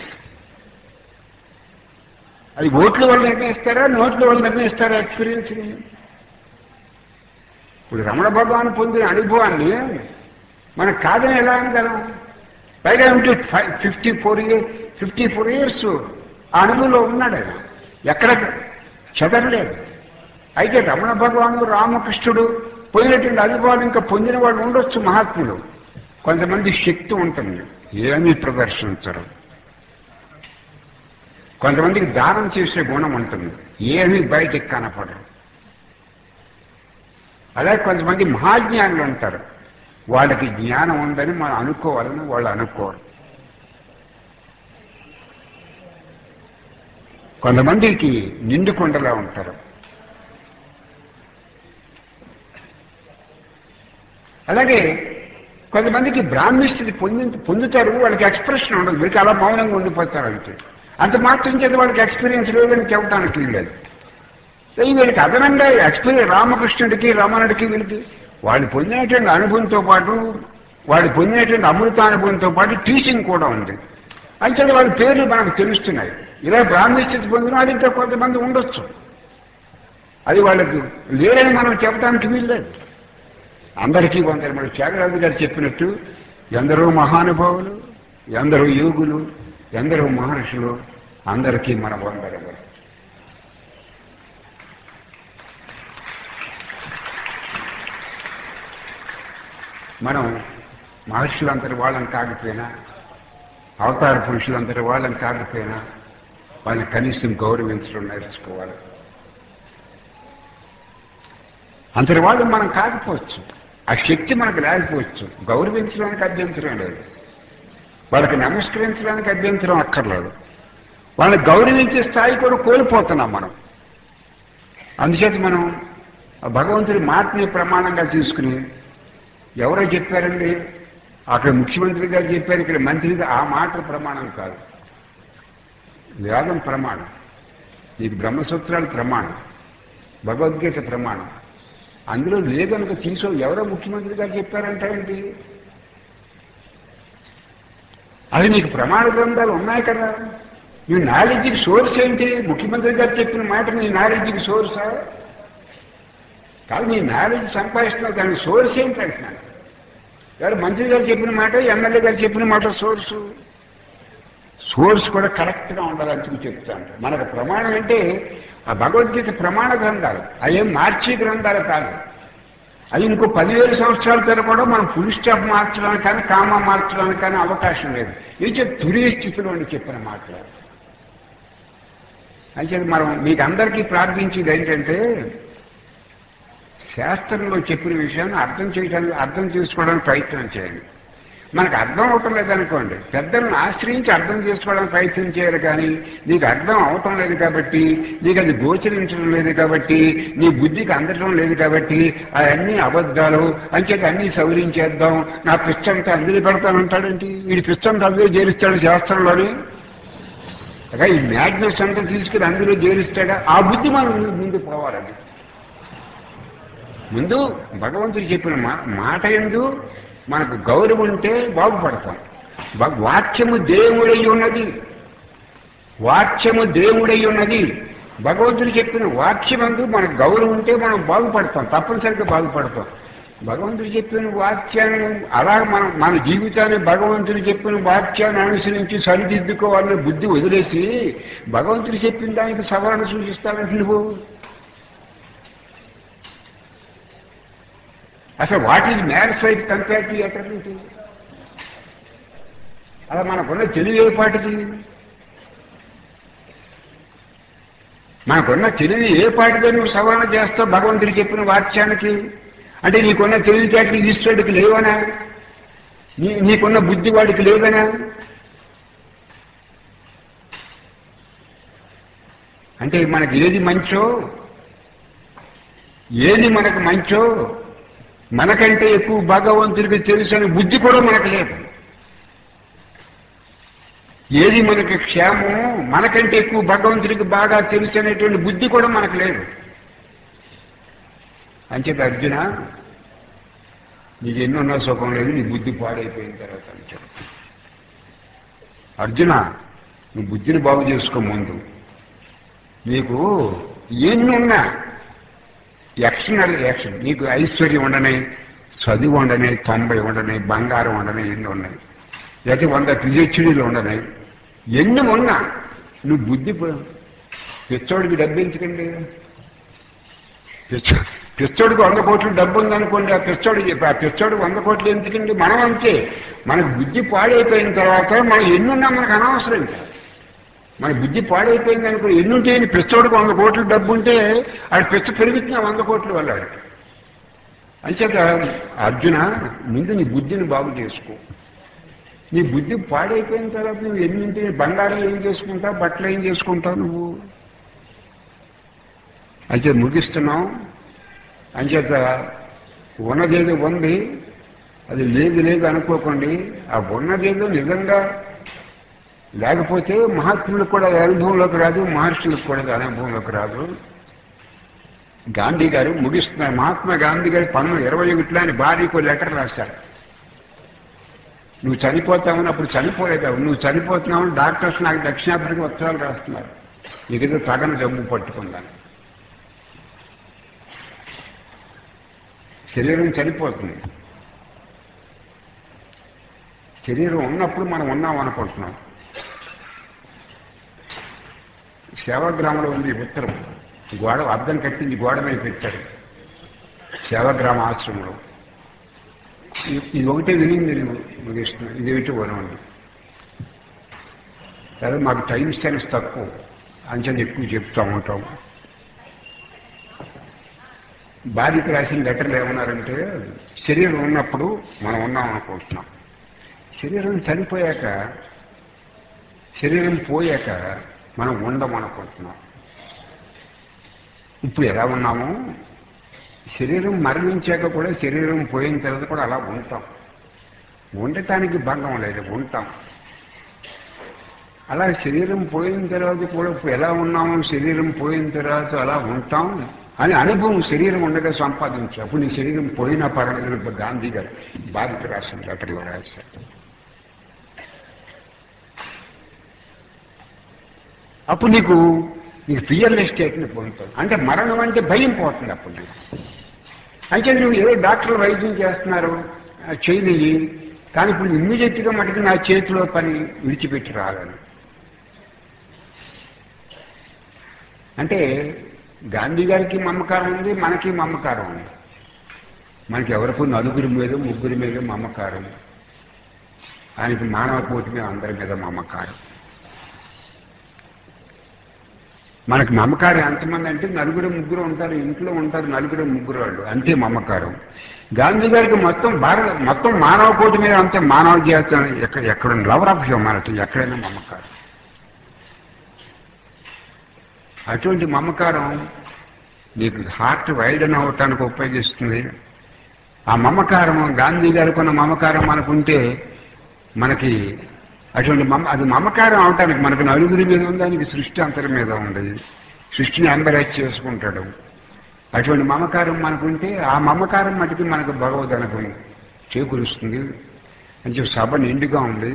అది ఓట్ల వల్ల నిర్ణయిస్తారా నోట్ల వల్ల నిర్ణయిస్తారా ఎక్స్పీరియన్స్ని ఇప్పుడు రమణ భగవాన్ పొందిన అనుభవాన్ని మనం కాదని ఎలా అనగలం పైగా ఏమిటి fifty four year fifty four years ఆ అనుభవంలో ఉన్నాడు ఆయన ఎక్కడ చెదరలేదు అయితే రమణ భగవానుడు రామకృష్ణుడు పొందినటువంటి అనుభవాలు ఇంకా పొందిన వాళ్ళు ఉండొచ్చు మహాత్ములు కొంతమంది శక్తి ఉంటుంది ఏమీ ప్రదర్శించరు కొంతమందికి దానం చేసే గుణం ఉంటుంది ఏమీ బయటికి కనపడరు అలాగే కొంతమంది మహాజ్ఞానులు ఉంటారు వాళ్ళకి జ్ఞానం ఉందని మనం అనుకోవాలని వాళ్ళు అనుకోరు కొంతమందికి నిండుకొండలా ఉంటారు అలాగే కొంతమందికి బ్రాహ్మీ స్థితి పొంది పొందుతారు వాళ్ళకి ఎక్స్ప్రెషన్ ఉండదు మీకు అలా మౌనంగా ఉండిపోతారు అంతే అంత మాత్రం చేత వాళ్ళకి ఎక్స్పీరియన్స్ లేదని చెప్పడానికి లేదు ఈ వీళ్ళకి అదనంగా ఎక్స్పీరియన్స్ రామకృష్ణుడికి రమణుడికి వీళ్ళకి వాళ్ళు పొందినటువంటి అనుభవంతో పాటు వాళ్ళు పొందినటువంటి అమృత అనుభవంతో పాటు టీచింగ్ కూడా ఉంది అంచేది వాళ్ళ పేర్లు మనకు తెలుస్తున్నాయి ఇలా బ్రాహ్మీ స్థితి పొందిన వాళ్ళు ఇంకా కొంతమంది ఉండొచ్చు అది వాళ్ళకి లేరని మనం చెప్పడానికి వీల్లేదు అందరికీ కొందరు మన త్యాగరాజు గారు చెప్పినట్టు ఎందరో మహానుభావులు ఎందరో యోగులు ఎందరో మహర్షులు అందరికీ మన వందరము మనం మహర్షులంతటి వాళ్ళని కాకపోయినా అవతార పురుషులంతటి వాళ్ళని కాకపోయినా వాళ్ళని కనీసం గౌరవించడం నేర్చుకోవాలి అంతటి వాళ్ళు మనం కాకపోవచ్చు ఆ శక్తి మనకు లేకపోవచ్చు గౌరవించడానికి అభ్యంతరం లేదు వాళ్ళకి నమస్కరించడానికి అభ్యంతరం అక్కర్లేదు వాళ్ళని గౌరవించే స్థాయి కూడా కోల్పోతున్నాం మనం అందుచేత మనం ఆ భగవంతుడి మాటని ప్రమాణంగా తీసుకుని ఎవరో చెప్పారండి అక్కడ ముఖ్యమంత్రి గారు చెప్పారు ఇక్కడ మంత్రి ఆ మాట ప్రమాణం కాదు వేదం ప్రమాణం నీకు బ్రహ్మసూత్రాలు ప్రమాణం భగవద్గీత ప్రమాణం అందులో లేదనుక తీసో ఎవరో ముఖ్యమంత్రి గారు చెప్పారంటారేంటి అది నీకు ప్రమాణ గ్రంథాలు ఉన్నాయి కదా నీ నాలెడ్జ్కి సోర్స్ ఏంటి ముఖ్యమంత్రి గారు చెప్పిన మాట నీ నాలెడ్జ్కి సోర్సా కాదు నీ నాలెడ్జ్ సంపాదిస్తున్నావు దాని సోర్స్ ఏంటి అంటున్నాను ఎవరు మంత్రి గారు చెప్పిన మాట ఎమ్మెల్యే గారు చెప్పిన మాట సోర్సు సోర్స్ కూడా కరెక్ట్గా ఉండాలని చెప్పి చెప్తాను మనకు ప్రమాణం అంటే ఆ భగవద్గీత ప్రమాణ గ్రంథాలు అవేం మార్చి గ్రంథాలు కాదు అది ఇంకో పదివేల సంవత్సరాల తర్వాత కూడా మనం ఫుల్ స్టాప్ మార్చడానికి కానీ కామా మార్చడానికి కానీ అవకాశం లేదు ఇది తురియ స్థితిలో ఉండి చెప్పిన మాటలు అయితే మనం మీకు అందరికీ ప్రార్థించేది ఏంటంటే శాస్త్రంలో చెప్పిన విషయాన్ని అర్థం చేయడానికి అర్థం చేసుకోవడానికి ప్రయత్నం చేయండి మనకు అర్థం అవటం లేదనుకోండి పెద్దలను ఆశ్రయించి అర్థం చేసుకోవడానికి ప్రయత్నం చేయాలి కానీ నీకు అర్థం అవటం లేదు కాబట్టి నీకు అది గోచరించడం లేదు కాబట్టి నీ బుద్ధికి అందటం లేదు కాబట్టి అవన్నీ అబద్ధాలు అంచేత అన్నీ సౌరించేద్దాం నా పిచ్చంతా అందులో పెడతానంటాడేంటి వీడి పిచ్చంతా అందులో చేరుస్తాడు శాస్త్రంలోని అలా ఈ మ్యాగ్నెస్ అంతా తీసుకుని అందులో చేరుస్తాడా ఆ బుద్ధి మనం ముందు పోవాలండి ముందు భగవంతుడు చెప్పిన మా మాట ఎందు మనకు గౌరవం ఉంటే బాగుపడతాం బ- వాక్యము దేవుడై ఉన్నది వాక్యము దేవుడై ఉన్నది భగవంతుడు చెప్పిన వాక్యమందు మనకు గౌరవం ఉంటే మనం బాగుపడతాం తప్పనిసరిగా బాగుపడతాం భగవంతుడు చెప్పిన వాక్యాన్ని అలా మనం మన జీవితాన్ని భగవంతుడు చెప్పిన వాక్యాన్ని అనుసరించి సరిదిద్దుకోవాలనే బుద్ధి వదిలేసి భగవంతుడు చెప్పిన దానికి సవరణ సూచిస్తానంటే నువ్వు అసలు వాట్ ఈజ్ మ్యాథ్స్ వైపు కంపేర్ టు ఎటర్నిటీ అలా మనకున్న తెలివి ఏ పాటికి మనకున్న తెలివి ఏ పాటితో నువ్వు సవరణ చేస్తావు భగవంతుడు చెప్పిన వాక్యానికి అంటే నీకున్న తెలివితేటలు ఈశ్వరుడికి లేవనా నీ నీకున్న బుద్ధి వాడికి లేదనా అంటే మనకి ఏది మంచో ఏది మనకు మంచో మనకంటే ఎక్కువ భగవంతుడికి తెలుసని బుద్ధి కూడా మనకు లేదు ఏది మనకి క్షేమం మనకంటే ఎక్కువ భగవంతుడికి బాగా తెలుసు అనేటువంటి బుద్ధి కూడా మనకు లేదు అంచేత అర్జున నీకు ఎన్నున్నా సుఖం లేదు నీ బుద్ధి పాడైపోయిన తర్వాత అని చెప్తా అర్జున నువ్వు బుద్ధిని బాగు చేసుకో ముందు నీకు ఎన్నున్నా ఎక్స్టర్నల్ యాక్షన్ నీకు ఐశ్వర్యం ఉండని చదువు ఉండని తొంభై ఉండని బంగారం ఉండని ఎన్ని ఉన్నాయి లేకపోతే వంద పిహెచ్డీలు ఉండని ఎన్ని ఉన్నా నువ్వు బుద్ధి ప- పిచ్చోడికి డబ్బు ఎంచుకండి పిచ్చ- పిచ్చోడికి వంద కోట్లు డబ్బు ఉందనుకోండి ఆ పిచ్చోడు చెప్పి ఆ పిచ్చోడికి వంద కోట్లు ఎందుకండి మనం అంతే మనకు బుద్ధి పాడైపోయిన తర్వాత మనం ఎన్నున్నా మనకు అనవసరం ఇంకా మన బుద్ధి పాడైపోయింది అనుకో ఎన్నుంటే పిచ్చోడికి వంద కోట్లు డబ్బు ఉంటే ఆడు పిచ్చ పెరుగుతున్నా వంద కోట్లు వల్ల ఆడికి. అంచేత అర్జున ముందు నీ బుద్ధిని బాగు చేసుకో నీ బుద్ధి పాడైపోయిన తర్వాత నువ్వు ఎన్నింటి బంగారం ఏం చేసుకుంటావు బట్టలు ఏం చేసుకుంటావు నువ్వు అయితే ముగిస్తున్నాం అంచేత ఉన్నదేదో ఉంది అది లేదు లేదు అనుకోకండి ఆ ఉన్నదేదో నిజంగా లేకపోతే మహాత్ములకు కూడా అది అనుభవంలోకి రాదు మహర్షులకు కూడా అది అనుభవంలోకి రాదు గాంధీ గారు ముగిస్తున్నారు మహాత్మా గాంధీ గారు పన్ను ఇరవై ఒకటిలో ఆయన భార్యకు లెటర్ రాశారు నువ్వు చనిపోతావని అప్పుడు చనిపోలేదు నువ్వు చనిపోతున్నావని డాక్టర్స్ నాకు దక్షిణాఫ్రికా ఉత్తరాలు రాస్తున్నారు నీకేదో తగని జబ్బు పట్టుకుందాను శరీరం చనిపోతుంది శరీరం ఉన్నప్పుడు మనం ఉన్నాం అనుకుంటున్నాం సేవాగ్రామంలో ఉంది ఉత్తరం గోడ అద్దం కట్టింది గోడ మీద పెట్టారు సేవాగ్రామ ఆశ్రమంలో ఇ- ఇది ఒకటే వినింది నేను ముగిస్తున్నా ఇది ఒకటి వనండి అదే మాకు టైం సెన్స్ తక్కువ అంచెని ఎక్కువ చెప్తూ ఉంటాం బాధిత రాసిన లెటర్లు ఏమన్నారంటే శరీరం ఉన్నప్పుడు మనం ఉన్నాం అనుకుంటున్నాం శరీరం చనిపోయాక శరీరం పోయాక మనం ఉండం అనుకుంటున్నాం ఇప్పుడు ఎలా ఉన్నాము శరీరం మరణించాక కూడా శరీరం పోయిన తర్వాత కూడా అలా ఉంటాం ఉండటానికి భంగం లేదు ఉంటాం అలా శరీరం పోయిన తర్వాత కూడా ఇప్పుడు ఎలా ఉన్నాము శరీరం పోయిన తర్వాత అలా ఉంటాం అని అనుభవం శరీరం ఉండగా సంపాదించు అప్పుడు నీ శరీరం పోయినా పర్వాలేదు ఇప్పుడు గాంధీ గారు బాధిత రాసిన లెటర్లో రాశారు అప్పుడు నీకు నీకు ఫియర్లెస్ స్టేట్ని పొందుతావు అంటే మరణం అంటే భయం పోతుంది అప్పుడు నీకు అంటే నువ్వు ఏదో డాక్టర్లు వైద్యం చేస్తున్నారు ఆ చేయనియ్యి కానీ ఇప్పుడు ఇమ్మీడియట్గా మటుకు నా చేతిలో పని విడిచిపెట్టి రాలని అంటే గాంధీ గారికి మమకారం ఉంది మనకి మమకారం ఉంది మనకి ఎవరికి నలుగురి మీద ముగ్గురి మీద మమకారం ఆయనకి మానవ కోటి మీద అందరి మీద మమకారం మనకి మమకారం ఎంతమంది అంటే నలుగురు ముగ్గురు ఉంటారు ఇంట్లో ఉంటారు నలుగురు ముగ్గురు వాళ్ళు అంతే మమకారం గాంధీ గారికి మొత్తం భారత మొత్తం మానవ కోటి మీద అంతే మానవ జాతి ఎక్కడ ఎక్కడ లవర్ ఆఫ్ హ్యూమానిటీ ఎక్కడైనా మమకారం అటువంటి మమకారం నీకు హార్ట్ వైడ్ అని అవటానికి ఉపయోగిస్తుంది ఆ మమకారం గాంధీ గారికి ఉన్న మమకారం మనకుంటే మనకి అటువంటి మమ అది మమకారం అవటానికి మనకు నలుగురి మీద ఉంది దానికి సృష్టి అంతరి మీద ఉంది సృష్టిని ఎంబరేజ్ చేసుకుంటాడు అటువంటి మమకారం మనకుంటే ఆ మమకారం మటుకు మనకు భగవద్ అనుభవం చేకూరుస్తుంది అని చెప్పి సభ నిండుగా ఉంది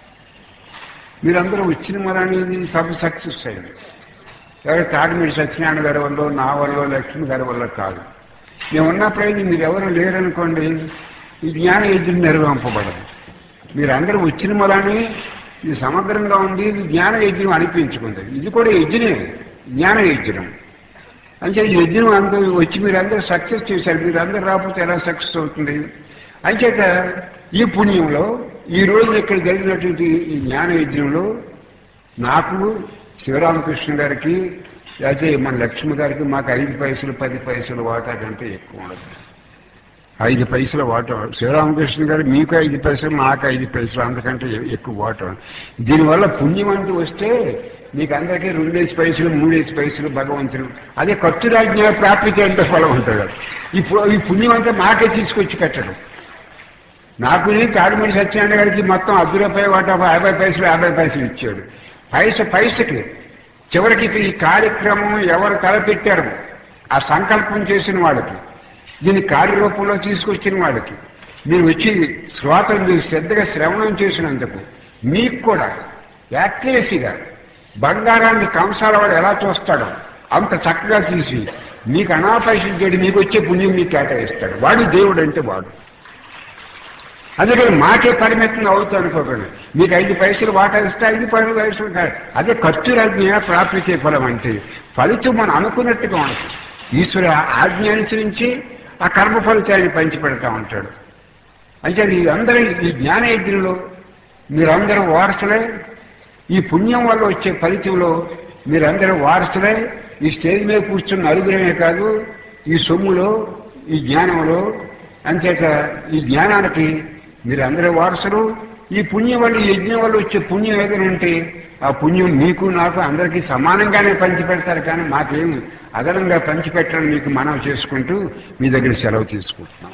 మీరందరూ వచ్చిన మరనేది సభ సక్సెస్ అయింది ఎవరు తాటిమీడి సత్యనారాయణ గారి వల్ల నా వల్ల లక్ష్మి గారి వల్ల కాదు మేము ఉన్నప్పుడైతే మీరు ఎవరు లేరనుకోండి ఈ జ్ఞాన యజ్ఞం నిర్వహింపబడదు మీరందరూ వచ్చిన మొలని ఇది సమగ్రంగా ఉంది ఇది జ్ఞాన యజ్ఞం అనిపించుకుంది ఇది కూడా యజ్ఞమే జ్ఞాన యజ్ఞం అంటే ఈ యజ్ఞం అందరూ వచ్చి మీరందరూ సక్సెస్ చేశారు మీరందరూ రాకపోతే ఎలా సక్సెస్ అవుతుంది అంచేత ఈ పుణ్యంలో ఈ రోజు ఇక్కడ జరిగినటువంటి ఈ జ్ఞాన యజ్ఞంలో నాకు శివరామకృష్ణ గారికి లేకపోతే మన లక్ష్మి గారికి మాకు ఐదు పైసలు పది పైసలు వాటా కంటే ఎక్కువ ఉండదు ఐదు పైసల వాటా శివరామకృష్ణ గారు మీకు ఐదు పైసలు నాకు ఐదు పైసలు అంతకంటే ఎ- ఎక్కువ వాటా దీనివల్ల పుణ్యం అంటూ వస్తే మీకు అందరికీ రెండేసి పైసలు మూడేసి పైసలు భగవంతుడు అదే ఖర్చు రాజ్ఞ ప్రాప్తి అంటే ఫలం ఉంటుంది ఈ పు- ఈ పుణ్యం అంతా మాకే తీసుకొచ్చి పెట్టడం నాకు కాడిమడి సత్యనారాయణ గారికి మొత్తం అర్ధ రూపాయి వాటా యాభై పైసలు యాభై పైసలు ఇచ్చాడు పైస పైసకి చివరికి ఈ కార్యక్రమం ఎవరు తలపెట్టారు ఆ సంకల్పం చేసిన వాళ్ళకి దీన్ని కార్యరూపంలో తీసుకొచ్చిన వాళ్ళకి మీరు వచ్చి శ్రోతలు మీరు శ్రద్ధగా శ్రవణం చేసినందుకు మీకు కూడా యాక్యురసీగా బంగారాన్ని కంసాల వాడు ఎలా చూస్తాడో అంత చక్కగా తీసి మీకు అనాపైసం చేయడం మీకు వచ్చే పుణ్యం మీకు కేటాయిస్తాడు వాడు దేవుడు అంటే వాడు అందుకని మాకే పరిమితం అవుతుంది అనుకోకండి మీకు ఐదు పైసలు వాటా ఇస్తే ఐదు పది పైసలు కాదు అదే ఖర్చు రాజ్ఞ ప్రాప్తి ఫలం అంటే ఫలితం మనం అనుకున్నట్టుగా ఉంటుంది ఈశ్వర ఆజ్ఞ అనుసరించి ఆ కర్మ ఫలితాన్ని పంచిపెడతా ఉంటాడు అంటే ఈ అందరూ ఈ జ్ఞానయజ్ఞంలో మీరందరూ వారసులే ఈ పుణ్యం వల్ల వచ్చే ఫలితంలో మీరందరూ వారసులే ఈ స్టేజ్ మీద కూర్చున్న నలుగురమే కాదు ఈ సొమ్ములో ఈ జ్ఞానంలో అంచేత ఈ జ్ఞానానికి మీరందరూ వారసులు ఈ పుణ్యం వల్ల ఈ యజ్ఞం వల్ల వచ్చే పుణ్యం ఏదైనా ఉంటే ఆ పుణ్యం మీకు నాకు అందరికీ సమానంగానే పంచిపెడతారు కానీ మాకేం అదనంగా పంచిపెట్టడం మీకు మనం చేసుకుంటూ మీ దగ్గర సెలవు తీసుకుంటున్నాం